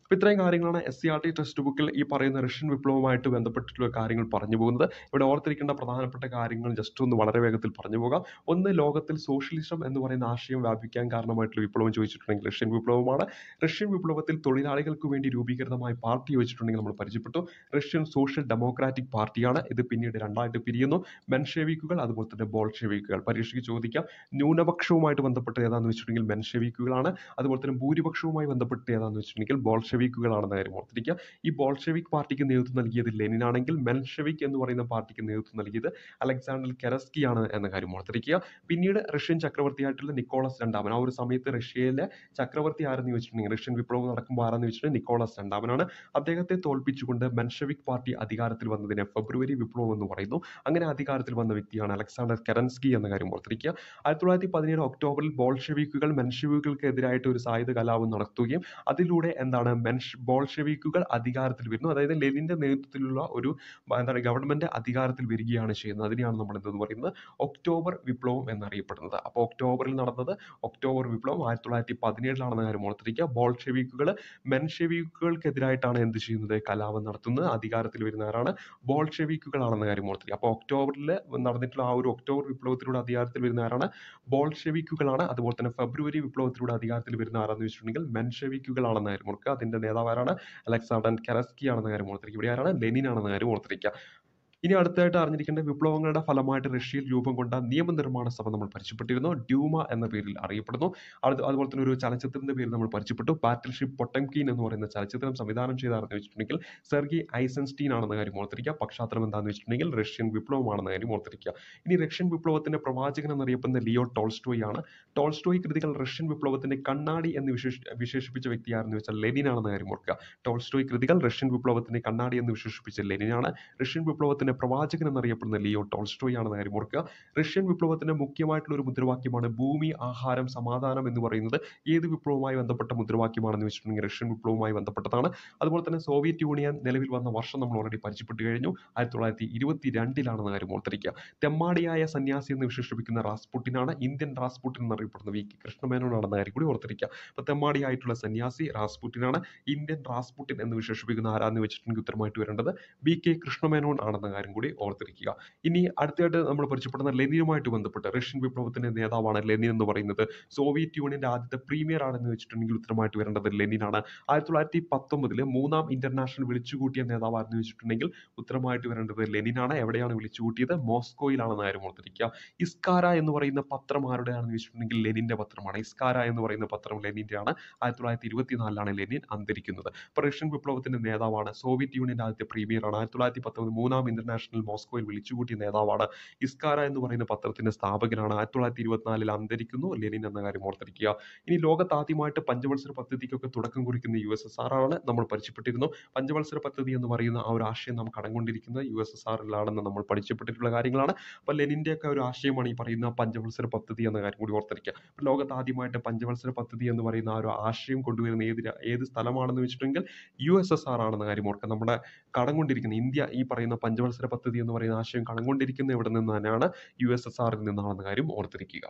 അപ്പോൾ ഇത്രയും കാര്യങ്ങളാണ് S C R T text ബുക്കിൽ ഈ പറയുന്ന റഷ്യൻ വിപ്ലവവുമായിട്ട് ബന്ധപ്പെട്ടിട്ടുള്ള കാര്യങ്ങൾ പറഞ്ഞു പോകുന്നത് ഇവിടെ ഓർത്തിരിക്കേണ്ട പ്രധാനപ്പെട്ട കാര്യങ്ങൾ ജസ്റ്റ് ഒന്ന് വളരെ വേഗത്തിൽ പറഞ്ഞു പോകാം ഒന്ന് ലോകത്തിൽ സോഷ്യലിസം എന്ന് പറയുന്ന ആശയം വ്യാപിക്കാൻ കാരണമായിട്ടുള്ള വിപ്ലവം ചോദിച്ചിട്ടുണ്ടെങ്കിൽ റഷ്യൻ വിപ്ലവമാണ് റഷ്യൻ വിപ്ലവത്തിൽ തൊഴിലാളികൾക്ക് വേണ്ടി രൂപീകൃതമായ പാർട്ടി വെച്ചിട്ടുണ്ടെങ്കിൽ നമ്മൾ പരിചയപ്പെട്ടു റഷ്യൻ സോഷ്യൽ ഡെമോക്രാറ്റിക് പാർട്ടിയാണ് ഇത് പിന്നീട് രണ്ടായിട്ട് പിരിയുന്നു മെൻഷെവിക്കുകൾ അതുപോലെ തന്നെ ബോൾഷെവിക്കുകൾ പരീക്ഷയ്ക്ക് ചോദിക്കാം ന്യൂനപക്ഷവുമായിട്ട് ബന്ധപ്പെട്ട് ഏതാണെന്ന് വെച്ചിട്ടുണ്ടെങ്കിൽ മെൻഷെവിക്കുകളാണ് അതുപോലെ തന്നെ ഭൂരിപക്ഷവുമായി ബന്ധപ്പെട്ട് ഏതാണെന്ന് വെച്ചിട്ടുണ്ടെങ്കിൽ ബോൾഷെവിക്കുകളാണെന്ന കാര്യം ഓർത്തിരിക്കുക ഈ ബോൾഷെവിക് പാർട്ടിക്ക് നേതൃത്വം നൽകിയത് ലെനിനാണെങ്കിൽ മെൻഷെവിക് എന്ന് പറയുന്ന പാർട്ടിക്ക് നേതൃത്വം നൽകിയത് അലക്സാണ്ടർ കെറസ്കി ആണ് എന്ന കാര്യം ഓർത്തിരിക്കുക പിന്നീട് റഷ്യൻ ചക്രവർത്തിയായിട്ടുള്ള നിക്കോളസ് രണ്ടാമൻ ആ ഒരു സമയത്ത് റഷ്യയിലെ ചക്രവർത്തി ആരെന്ന് ചോദിച്ചിട്ടുണ്ടെങ്കിൽ റഷ്യൻ വിപ്ലവം നടക്കുമ്പോൾ ആരെന്ന് വെച്ചിട്ടുണ്ടെങ്കിൽ നിക്കോളസ് രണ്ടാമനാണ് അദ്ദേഹത്തെ തോൽപ്പിച്ചുകൊണ്ട് മെൻഷെവിക് പാർട്ടി അധികാരത്തിൽ വന്നതിനെ ഫെബ്രുവരി വിപ്ലവം എന്ന് പറയുന്നു അങ്ങനെ അധികാരത്തിൽ വന്ന വ്യക്തിയാണ് അലക്സാണ്ടർ കെറൻസ്കി എന്ന കാര്യം ഓർത്തിരിക്കുക ആയിരത്തി തൊള്ളായിരത്തി പതിനേഴ് ഒക്ടോബറിൽ ബോൾഷെവിക്കുകൾ മെൻഷെവിക്കുകൾക്കെതിരായിട്ട് ഒരു സായുധ കലാപം നടത്തുകയും അതിലൂടെ എന്താണ് മെൻഷ് ബോൾഷെവിക്കുകൾ അധികാരത്തിൽ വരുന്നു അതായത് ലെനിന്റെ നേതൃത്വത്തിലുള്ള ഒരു ബ- എന്താണ് ഗവൺമെന്റ് അധികാരത്തിൽ വരികയാണ് ചെയ്യുന്നത് അതിനെയാണ് നമ്മൾ എന്തെന്ന് പറയുന്നത് ഒക്ടോബർ വിപ്ലവം എന്നറിയപ്പെടുന്നത് അപ്പോൾ ഒക്ടോബറിൽ നടന്നത് ഒക്ടോബർ വിപ്ലവം ആയിരത്തി തൊള്ളായിരത്തി പതിനേഴിലാണെന്ന കാര്യം ഓർത്തിരിക്കുക ബോൾഷെവിക്കുകൾ മെൻഷെവിക്കുകൾക്കെതിരായിട്ടാണ് എന്ത് ചെയ്യുന്നത് കലാപം നടത്തുന്നത് അധികാരത്തിൽ വരുന്ന ആരാണ് ബോൾഷെവിക്കുകളാണെന്ന കാര്യം ഓർത്തിരിക്കുക അപ്പോൾ ഒക്ടോബറിൽ നടന്നിട്ടുള്ള ആ ഒരു ഒക്ടോബർ വിപ്ലവത്തിലൂടെ അധികാരത്തിൽ വരുന്ന ആരാണ് ബോൾഷെവിക്കുകളാണ് അതുപോലെ തന്നെ ഫെബ്രുവരി വിപ്ലവത്തിലൂടെ അധികാരത്തിൽ വരുന്ന ആരാന്ന് വെച്ചിട്ടുണ്ടെങ്കിൽ മെൻഷെവിക്കുകളാണെന്ന കാര്യം ഓർക്കുക അതിന്റെ നേതാവ് ആരാണ് അലക്സാണ്ടർ കെറസ്കി ആണെന്ന കാര്യം ഓർത്തിരിക്കുക ഇവിടെ ആരാണ് ലെനിൻ ആണെന്ന കാര്യം ഓർത്തിരിക്കുക ഇനി അടുത്തായിട്ട് അറിഞ്ഞിരിക്കേണ്ട വിപ്ലവങ്ങളുടെ ഫലമായിട്ട് റഷ്യയിൽ രൂപം കൊണ്ട നിയമനിർമ്മാണ സഭ നമ്മൾ പരിചയപ്പെട്ടിരുന്നു ഡ്യൂമ എന്ന പേരിൽ അറിയപ്പെടുന്നു അത് അതുപോലെ തന്നെ ഒരു ചലച്ചിത്രത്തിന്റെ പേര് നമ്മൾ പരിചയപ്പെട്ടു ബാറ്റിൽഷിപ്പ് പൊട്ടംകീൻ എന്ന് പറയുന്ന ചലച്ചിത്രം സംവിധാനം ചെയ്താണെന്ന് വെച്ചിട്ടുണ്ടെങ്കിൽ സെർഗി ഐസൻസ്റ്റീൻ ആണെന്ന കാര്യം ഓർത്തിരിക്കുക പക്ഷാത്തലം എന്താണെന്ന് വെച്ചിട്ടുണ്ടെങ്കിൽ റഷ്യൻ വിപ്ലവമാണെന്ന കാര്യം ഓർത്തിരിക്കുക ഇനി റഷ്യൻ വിപ്ലവത്തിന്റെ പ്രവാചകൻ എന്നറിയപ്പെടുന്ന ലിയോ ടോൾസ്റ്റോയ് ആണ് ടോൾസ്റ്റോയ് കൃതികൾ റഷ്യൻ വിപ്ലവത്തിന്റെ കണ്ണാടി എന്ന് വിശേഷ വിശേഷിപ്പിച്ച വ്യക്തി ആരെന്ന് വെച്ചാൽ ലെനിൻ ആണെന്ന കാര്യം ഓർക്കുക ടോൾസ്റ്റോയ് കൃതികൾ റഷ്യൻ വിപ്ലവത്തിന്റെ കണ്ണാടി എന്ന് വിശേഷിപ്പിച്ച ലെനിനാണ് റഷ്യൻ വിപ്ലവത്തിന്റെ പ്രവാചകൻ എന്നറിയപ്പെടുന്ന ലിയോ ടോൾസ്റ്റോയ് ആണെന്ന കാര്യം ഓർക്കുക റഷ്യൻ വിപ്ലവത്തിന്റെ മുഖ്യമായിട്ടുള്ള ഒരു മുദ്രാവാക്യമാണ് ഭൂമി ആഹാരം സമാധാനം എന്ന് പറയുന്നത് ഏത് വിപ്ലവവുമായി ബന്ധപ്പെട്ട മുദ്രാവാക്യമാണെന്ന് വെച്ചിട്ടുണ്ടെങ്കിൽ റഷ്യൻ വിപ്ലവവുമായി ബന്ധപ്പെട്ടതാണ് അതുപോലെ തന്നെ സോവിയറ്റ് യൂണിയൻ നിലവിൽ വന്ന വർഷം നമ്മൾ ഓൾറെഡി പരിചയപ്പെട്ട് കഴിഞ്ഞു ആയിരത്തി തൊള്ളായിരത്തി ഇരുപത്തി രണ്ടിലാണെന്ന കാര്യം ഓർത്തിരിക്കുക തെമ്മാടിയായ സന്യാസി എന്ന് വിശേഷിപ്പിക്കുന്ന റാസ്പുട്ടിനാണ് ഇന്ത്യൻ റാസ്പുട്ടിൻ എന്നറിയപ്പെടുന്ന വി കെ കൃഷ്ണമേനോനാണെന്ന കാര്യം കൂടി ഓർത്തിരിക്കുക അപ്പൊ തെമ്മാടിയായിട്ടുള്ള സന്യാസി റാസ്പുട്ടിനാണ് ഇന്ത്യൻ റാസ്പുട്ടിൻ എന്ന് വിശേഷിപ്പിക്കുന്ന ആരാന്ന് വെച്ചിട്ടുണ്ടെങ്കിൽ ഉത്തരമായിട്ട് വരേണ്ടത് ബി കെ കൃഷ്ണമേനോൻ ആണെന്ന കാര്യം കൂടി ഓർത്തിരിക്കുക ഇനി അടുത്തായിട്ട് നമ്മൾ പരിചയപ്പെടുന്ന ലെനിനുമായിട്ട് ബന്ധപ്പെട്ട് റഷ്യൻ വിപ്ലവത്തിന്റെ നേതാവാണ് ലെനിൻ എന്ന് പറയുന്നത് സോവിയറ്റ് യൂണിയന്റെ ആദ്യത്തെ പ്രീമിയർ ആണെന്ന് വെച്ചിട്ടുണ്ടെങ്കിൽ ഉത്തരമായിട്ട് വരേണ്ടത് ലെനിനാണ് ആയിരത്തി തൊള്ളായിരത്തി പത്തൊമ്പതില് മൂന്നാം ഇന്റർനാഷണൽ വിളിച്ചുകൂട്ടിയ നേതാവാണെന്ന് വെച്ചിട്ടുണ്ടെങ്കിൽ ഉത്തരമായിട്ട് വരേണ്ടത് ലെനിനാണ് എവിടെയാണ് വിളിച്ചുകൂട്ടിയത് മോസ്കോയിലാണെന്ന് കാര്യം ഓർത്തിരിക്കുക ഇസ്കാര എന്ന് പറയുന്ന പത്രം ആരുടെയാണെന്ന് വെച്ചിട്ടുണ്ടെങ്കിൽ ലെനിന്റെ പത്രമാണ് ഇസ്കാര എന്ന് പറയുന്ന പത്രം ലെനിന്റെ ആണ് ആയിരത്തി തൊള്ളായിരത്തി ഇരുപത്തിനാലിലാണ് ലെനിൻ അന്തരിക്കുന്നത് അപ്പോൾ റഷ്യൻ വിപ്ലവത്തിന്റെ നേതാവാണ് സോവിയറ്റ് യൂണിയന്റെ ആദ്യത്തെ പ്രീമിയർ ആണ് ആയിരത്തി തൊള്ളായിരത്തി പത്തൊമ്പത് മൂന്നാം ഇന്റർനാഷണൽ മോസ്കോയിൽ വിളിച്ചുകൂട്ടിയ നേതാവാണ് ഇസ്കാര എന്ന് പറയുന്ന പത്രത്തിന്റെ സ്ഥാപകനാണ് ആയിരത്തി തൊള്ളായിരത്തി ഇരുപത്തിനാലിൽ അന്തരിക്കുന്നു ലെനിൻ എന്ന കാര്യം ഓർത്തിരിക്കുക ഇനി ലോകത്ത് ആദ്യമായിട്ട് പഞ്ചവത്സര പദ്ധതിക്കൊക്കെ തുടക്കം കുറിക്കുന്ന യു എസ് എസ് ആർ ആണ് നമ്മൾ പരിചയപ്പെട്ടിരുന്നു പഞ്ചവത്സര പദ്ധതി എന്ന് പറയുന്ന ആ ഒരു ആശയം നാം കടംകൊണ്ടിരിക്കുന്നത് യു എസ് എസ് ആറിലാണെന്ന് നമ്മൾ പഠിച്ചപ്പെട്ടിട്ടുള്ള കാര്യങ്ങളാണ് അപ്പോൾ ലെനിന്റെ ഒക്കെ ഒരു ആശയമാണ് ഈ പറയുന്ന പഞ്ചവത്സര പദ്ധതി എന്ന കാര്യം കൂടി ഓർത്തിരിക്കുക അപ്പോൾ ലോകത്ത് ആദ്യമായിട്ട് പഞ്ചവത്സര പദ്ധതി എന്ന് പറയുന്ന ആ ഒരു ആശയം കൊണ്ടുവരുന്ന ഏത് രാ- ഏത് സ്ഥലമാണെന്ന് വെച്ചിട്ടുണ്ടെങ്കിൽ യു എസ് എസ് ആർ ആണെന്ന കാര്യം ഓർക്കുക നമ്മുടെ കടം കൊണ്ടിരിക്കുന്ന ഇന്ത്യ ഈ പറയുന്ന പഞ്ചവത്സര പദ്ധതി എന്ന് പറയുന്ന ആശയം കടം കൊണ്ടിരിക്കുന്ന ഇവിടെ നിന്ന് തന്നെയാണ് യു എസ് എസ് ആറിൽ നിന്നാണെന്ന കാര്യം ഓർത്തിരിക്കുക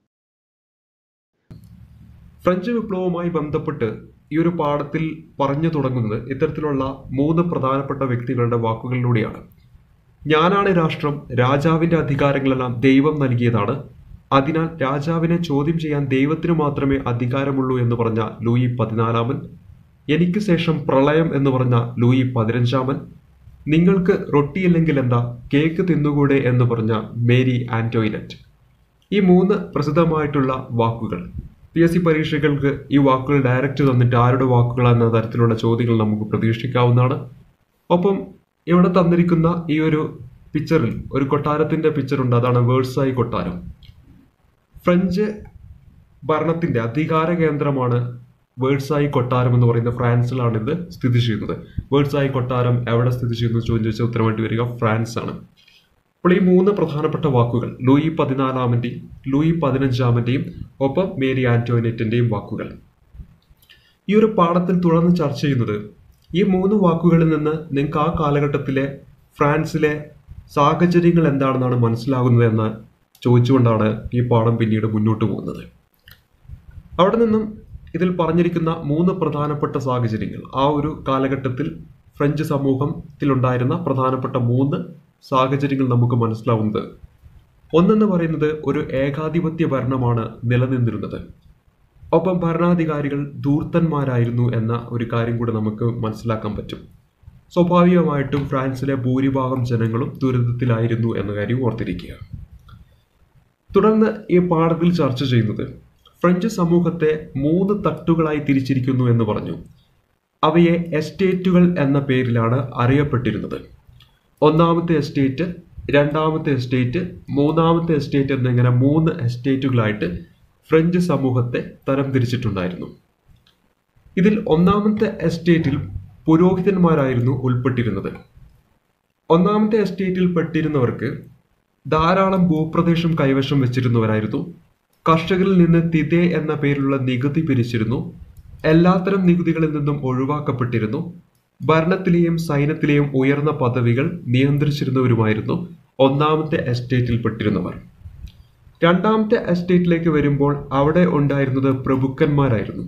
ഫ്രഞ്ച് വിപ്ലവവുമായി ബന്ധപ്പെട്ട് ഈ ഒരു പാഠത്തിൽ പറഞ്ഞു തുടങ്ങുന്നത് ഇത്തരത്തിലുള്ള മൂന്ന് പ്രധാനപ്പെട്ട വ്യക്തികളുടെ വാക്കുകളിലൂടെയാണ് ഞാനാണ് രാഷ്ട്രം രാജാവിന്റെ അധികാരങ്ങളെല്ലാം ദൈവം നൽകിയതാണ് അതിനാൽ രാജാവിനെ ചോദ്യം ചെയ്യാൻ ദൈവത്തിന് മാത്രമേ അധികാരമുള്ളൂ എന്ന് പറഞ്ഞ ലൂയി പതിനാലാമൻ എനിക്ക് ശേഷം പ്രളയം എന്ന് പറഞ്ഞ ലൂയി പതിനഞ്ചാമൻ നിങ്ങൾക്ക് റൊട്ടിയില്ലെങ്കിൽ എന്താ കേക്ക് തിന്നുകൂടെ എന്ന് പറഞ്ഞ മേരി ആന്റോയിനറ്റ് ഈ മൂന്ന് പ്രസിദ്ധമായിട്ടുള്ള വാക്കുകൾ പി എസ് സി പരീക്ഷകൾക്ക് ഈ വാക്കുകൾ ഡയറക്റ്റ് തന്നിട്ട് ആരുടെ വാക്കുകൾ എന്ന തരത്തിലുള്ള ചോദ്യങ്ങൾ നമുക്ക് പ്രതീക്ഷിക്കാവുന്നതാണ് ഒപ്പം ഇവിടെ തന്നിരിക്കുന്ന ഈ ഒരു പിക്ചറിൽ ഒരു കൊട്ടാരത്തിന്റെ പിക്ചർ ഉണ്ട് അതാണ് വേഴ്സായി കൊട്ടാരം ഫ്രഞ്ച് ഭരണത്തിന്റെ അധികാര കേന്ദ്രമാണ് വേഴ്സായി കൊട്ടാരം എന്ന് പറയുന്ന ഫ്രാൻസിലാണ് ഇത് സ്ഥിതി ചെയ്യുന്നത് വേഴ്സായി കൊട്ടാരം എവിടെ സ്ഥിതി ചെയ്യുന്നു ചോദ്യം ചോദിച്ചാൽ ഉത്തരമായിട്ട് വരിക ഫ്രാൻസ് ആണ് അപ്പോൾ ഈ മൂന്ന് പ്രധാനപ്പെട്ട വാക്കുകൾ ലൂയി പതിനാലാമന്റെയും ലൂയി പതിനഞ്ചാമന്റെയും ഒപ്പം മേരി ആന്റോയിനറ്റിന്റെയും വാക്കുകൾ ഈ ഒരു പാഠത്തിൽ തുടർന്ന് ചർച്ച ചെയ്യുന്നത് ഈ മൂന്ന് വാക്കുകളിൽ നിന്ന് നിങ്ങൾക്ക് ആ കാലഘട്ടത്തിലെ ഫ്രാൻസിലെ സാഹചര്യങ്ങൾ എന്താണെന്നാണ് മനസ്സിലാകുന്നത് എന്ന് ചോദിച്ചുകൊണ്ടാണ് ഈ പാഠം പിന്നീട് മുന്നോട്ട് പോകുന്നത് അവിടെ നിന്നും ഇതിൽ പറഞ്ഞിരിക്കുന്ന മൂന്ന് പ്രധാനപ്പെട്ട സാഹചര്യങ്ങൾ ആ ഒരു കാലഘട്ടത്തിൽ ഫ്രഞ്ച് സമൂഹത്തിലുണ്ടായിരുന്ന പ്രധാനപ്പെട്ട മൂന്ന് സാഹചര്യങ്ങൾ നമുക്ക് മനസ്സിലാവുന്നത് ഒന്നെന്ന് പറയുന്നത് ഒരു ഏകാധിപത്യ ഭരണമാണ് നിലനിന്നിരുന്നത് ഒപ്പം ഭരണാധികാരികൾ ധൂർത്തന്മാരായിരുന്നു എന്ന ഒരു കാര്യം കൂടെ നമുക്ക് മനസ്സിലാക്കാൻ പറ്റും സ്വാഭാവികമായിട്ടും ഫ്രാൻസിലെ ഭൂരിഭാഗം ജനങ്ങളും ദുരിതത്തിലായിരുന്നു എന്ന കാര്യം ഓർത്തിരിക്കുക തുടർന്ന് ഈ പാഠത്തിൽ ചർച്ച ചെയ്യുന്നത് ഫ്രഞ്ച് സമൂഹത്തെ മൂന്ന് തട്ടുകളായി തിരിച്ചിരിക്കുന്നു എന്ന് പറഞ്ഞു അവയെ എസ്റ്റേറ്റുകൾ എന്ന പേരിലാണ് അറിയപ്പെട്ടിരുന്നത് ഒന്നാമത്തെ എസ്റ്റേറ്റ് രണ്ടാമത്തെ എസ്റ്റേറ്റ് മൂന്നാമത്തെ എസ്റ്റേറ്റ് എന്നിങ്ങനെ മൂന്ന് എസ്റ്റേറ്റുകളായിട്ട് ഫ്രഞ്ച് സമൂഹത്തെ തരംതിരിച്ചിട്ടുണ്ടായിരുന്നു ഇതിൽ ഒന്നാമത്തെ എസ്റ്റേറ്റിൽ പുരോഹിതന്മാരായിരുന്നു ഉൾപ്പെട്ടിരുന്നത് ഒന്നാമത്തെ എസ്റ്റേറ്റിൽ പെട്ടിരുന്നവർക്ക് ധാരാളം ഭൂപ്രദേശം കൈവശം വെച്ചിരുന്നവരായിരുന്നു കർഷകരിൽ നിന്ന് തിതേ എന്ന പേരിലുള്ള നികുതി പിരിച്ചിരുന്നു എല്ലാത്തരം നികുതികളിൽ നിന്നും ഒഴിവാക്കപ്പെട്ടിരുന്നു ഭരണത്തിലെയും സൈന്യത്തിലെയും ഉയർന്ന പദവികൾ നിയന്ത്രിച്ചിരുന്നവരുമായിരുന്നു ഒന്നാമത്തെ എസ്റ്റേറ്റിൽ പെട്ടിരുന്നവർ രണ്ടാമത്തെ എസ്റ്റേറ്റിലേക്ക് വരുമ്പോൾ അവിടെ ഉണ്ടായിരുന്നത് പ്രഭുക്കന്മാരായിരുന്നു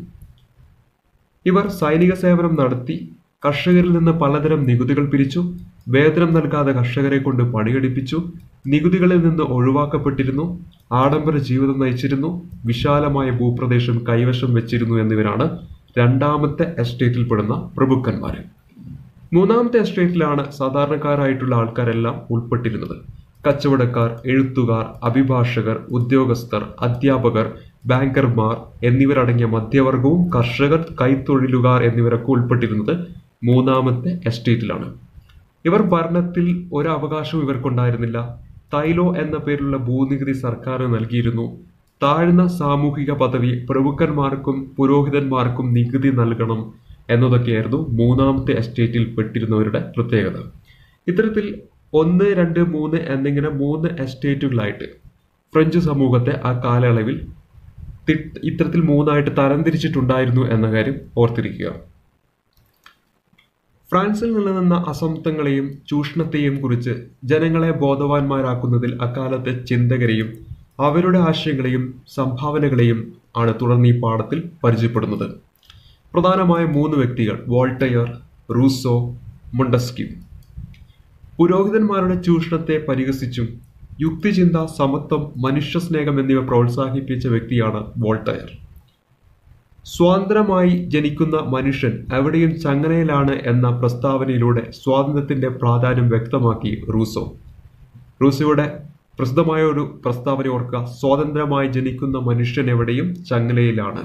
ഇവർ സൈനിക സേവനം നടത്തി കർഷകരിൽ നിന്ന് പലതരം നികുതികൾ പിരിച്ചു വേതനം നൽകാതെ കർഷകരെ കൊണ്ട് പണിയെടുപ്പിച്ചു നികുതികളിൽ നിന്ന് ഒഴിവാക്കപ്പെട്ടിരുന്നു ആഡംബര ജീവിതം നയിച്ചിരുന്നു വിശാലമായ ഭൂപ്രദേശം കൈവശം വെച്ചിരുന്നു എന്നിവരാണ് രണ്ടാമത്തെ എസ്റ്റേറ്റിൽപ്പെടുന്ന പ്രഭുക്കന്മാർ മൂന്നാമത്തെ എസ്റ്റേറ്റിലാണ് സാധാരണക്കാരായിട്ടുള്ള ആൾക്കാരെല്ലാം ഉൾപ്പെട്ടിരുന്നത് കച്ചവടക്കാർ എഴുത്തുകാർ അഭിഭാഷകർ ഉദ്യോഗസ്ഥർ അധ്യാപകർ ബാങ്കർമാർ എന്നിവരടങ്ങിയ മധ്യവർഗവും കർഷകർ കൈത്തൊഴിലുകാർ എന്നിവരൊക്കെ ഉൾപ്പെട്ടിരുന്നത് മൂന്നാമത്തെ എസ്റ്റേറ്റിലാണ് ഇവർ ഭരണത്തിൽ ഒരു അവകാശവും ഇവർക്കുണ്ടായിരുന്നില്ല തൈലോ എന്ന പേരിലുള്ള ഭൂനികുതി സർക്കാർ നൽകിയിരുന്നു താഴ്ന്ന സാമൂഹിക പദവി പ്രഭുക്കന്മാർക്കും പുരോഹിതന്മാർക്കും നികുതി നൽകണം എന്നതൊക്കെയായിരുന്നു മൂന്നാമത്തെ എസ്റ്റേറ്റിൽ പെട്ടിരുന്നവരുടെ പ്രത്യേകത ഇത്തരത്തിൽ ഒന്ന് രണ്ട് മൂന്ന് എന്നിങ്ങനെ മൂന്ന് എസ്റ്റേറ്റുകളായിട്ട് ഫ്രഞ്ച് സമൂഹത്തെ ആ കാലയളവിൽ തി- ഇത്തരത്തിൽ മൂന്നായിട്ട് തരംതിരിച്ചിട്ടുണ്ടായിരുന്നു എന്ന കാര്യം ഓർത്തിരിക്കുക ഫ്രാൻസിൽ നിലനിന്ന അസമത്വങ്ങളെയും ചൂഷണത്തെയും കുറിച്ച് ജനങ്ങളെ ബോധവാന്മാരാക്കുന്നതിൽ അക്കാലത്തെ ചിന്തകരെയും അവരുടെ ആശയങ്ങളെയും സംഭാവനകളെയും ആണ് തുടർന്ന് ഈ പാഠത്തിൽ പരിചയപ്പെടുന്നത് പ്രധാനമായ മൂന്ന് വ്യക്തികൾ വോൾട്ടയർ റൂസോ മൊണ്ടസ്ക്യൂ പുരോഹിതന്മാരുടെ ചൂഷണത്തെ പരിഹസിച്ചും യുക്തിചിന്ത സമത്വം മനുഷ്യസ്നേഹം എന്നിവ പ്രോത്സാഹിപ്പിച്ച വ്യക്തിയാണ് വോൾട്ടയർ സ്വാതന്ത്ര്യമായി ജനിക്കുന്ന മനുഷ്യൻ എവിടെയും ചങ്ങനയിലാണ് എന്ന പ്രസ്താവനയിലൂടെ സ്വാതന്ത്ര്യത്തിന്റെ പ്രാധാന്യം വ്യക്തമാക്കി റൂസോ റൂസോയുടെ പ്രസിദ്ധമായ ഒരു പ്രസ്താവന ഓർക്കുക സ്വാതന്ത്ര്യമായി ജനിക്കുന്ന മനുഷ്യൻ എവിടെയും ചങ്ങലയിലാണ്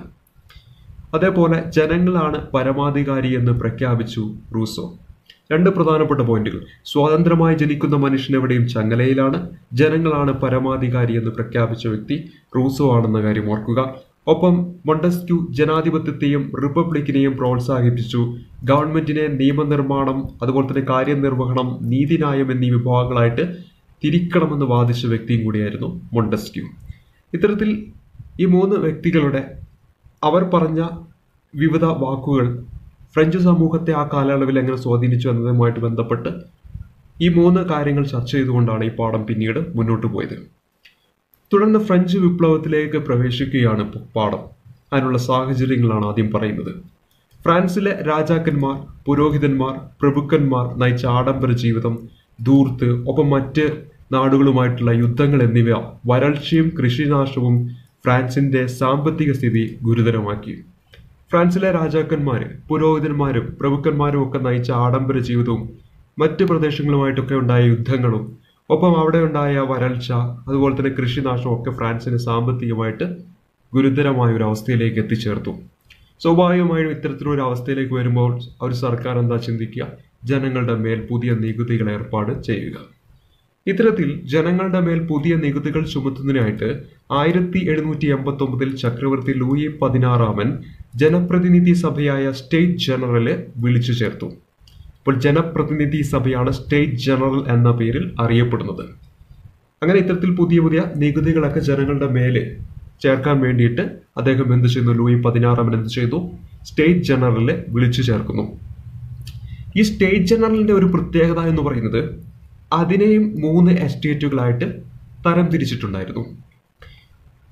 അതേപോലെ ജനങ്ങളാണ് പരമാധികാരി എന്ന് പ്രഖ്യാപിച്ചു റൂസോ രണ്ട് പ്രധാനപ്പെട്ട പോയിന്റുകൾ സ്വാതന്ത്ര്യമായി ജനിക്കുന്ന മനുഷ്യൻ എവിടെയും ചങ്ങലയിലാണ് ജനങ്ങളാണ് പരമാധികാരി എന്ന് പ്രഖ്യാപിച്ച വ്യക്തി റൂസോ ആണെന്ന കാര്യം ഓർക്കുക ഒപ്പം മൊണ്ടസ്ക്യൂ ജനാധിപത്യത്തെയും റിപ്പബ്ലിക്കിനെയും പ്രോത്സാഹിപ്പിച്ചു ഗവൺമെന്റിനെ നിയമനിർമ്മാണം അതുപോലെ തന്നെ കാര്യനിർവഹണം നീതിന്യായം എന്നീ വിഭാഗങ്ങളായിട്ട് തിരിക്കണമെന്ന് വാദിച്ച വ്യക്തിയും കൂടിയായിരുന്നു മൊണ്ടസ്ക്യൂ ഇത്തരത്തിൽ ഈ മൂന്ന് വ്യക്തികളുടെ അവർ പറഞ്ഞ വിവിധ വാക്കുകൾ ഫ്രഞ്ച് സമൂഹത്തെ ആ കാലയളവിൽ എങ്ങനെ സ്വാധീനിച്ചു എന്നതുമായിട്ട് ബന്ധപ്പെട്ട് ഈ മൂന്ന് കാര്യങ്ങൾ ചർച്ച ചെയ്തുകൊണ്ടാണ് ഈ പാഠം പിന്നീട് മുന്നോട്ട് പോയത് തുടർന്ന് ഫ്രഞ്ച് വിപ്ലവത്തിലേക്ക് പ്രവേശിക്കുകയാണ് ഇപ്പോൾ പാഠം അതിനുള്ള സാഹചര്യങ്ങളാണ് ആദ്യം പറയുന്നത് ഫ്രാൻസിലെ രാജാക്കന്മാർ പുരോഹിതന്മാർ പ്രഭുക്കന്മാർ നയിച്ച ആഡംബര ജീവിതം ധൂർത്ത് ഒപ്പം മറ്റ് നാടുകളുമായിട്ടുള്ള യുദ്ധങ്ങൾ എന്നിവ വരൾച്ചയും കൃഷിനാശവും ഫ്രാൻസിന്റെ സാമ്പത്തിക സ്ഥിതി ഗുരുതരമാക്കി ഫ്രാൻസിലെ രാജാക്കന്മാര് പുരോഹിതന്മാരും പ്രഭുക്കന്മാരും ഒക്കെ നയിച്ച ആഡംബര ജീവിതവും മറ്റ് പ്രദേശങ്ങളുമായിട്ടൊക്കെ ഉണ്ടായ യുദ്ധങ്ങളും ഒപ്പം അവിടെ ഉണ്ടായ വരൾച്ച അതുപോലെ തന്നെ കൃഷിനാശവും ഒക്കെ ഫ്രാൻസിനെ സാമ്പത്തികമായിട്ട് ഗുരുതരമായ ഒരു അവസ്ഥയിലേക്ക് എത്തിച്ചേർത്തു സ്വാഭാവികമായും ഇത്തരത്തിലൊരു അവസ്ഥയിലേക്ക് വരുമ്പോൾ ഒരു സർക്കാർ എന്താ ചിന്തിക്കുക ജനങ്ങളുടെ മേൽ പുതിയ നികുതികൾ ഏർപ്പാട് ചെയ്യുക ഇത്തരത്തിൽ ജനങ്ങളുടെ മേൽ പുതിയ നികുതികൾ ചുമത്തുന്നതിനായിട്ട് ആയിരത്തി എഴുന്നൂറ്റി എൺപത്തി ഒമ്പതിൽ ചക്രവർത്തി ലൂയി പതിനാറാമൻ ജനപ്രതിനിധി സഭയായ സ്റ്റേറ്റ് ജനറല് വിളിച്ചു ചേർത്തു ഇപ്പോൾ ജനപ്രതിനിധി സഭയാണ് സ്റ്റേറ്റ് ജനറൽ എന്ന പേരിൽ അറിയപ്പെടുന്നത് അങ്ങനെ ഇത്തരത്തിൽ പുതിയ പുതിയ നികുതികളൊക്കെ ജനങ്ങളുടെ മേലെ ചേർക്കാൻ വേണ്ടിയിട്ട് അദ്ദേഹം എന്ത് ചെയ്യുന്നു ലൂയി പതിനാറാമൻ എന്ത് ചെയ്തു സ്റ്റേറ്റ് ജനറലിനെ വിളിച്ചു ചേർക്കുന്നു ഈ സ്റ്റേറ്റ് ജനറലിന്റെ ഒരു പ്രത്യേകത എന്ന് പറയുന്നത് അതിനെയും മൂന്ന് എസ്റ്റേറ്റുകളായിട്ട് തരം തിരിച്ചിട്ടുണ്ടായിരുന്നു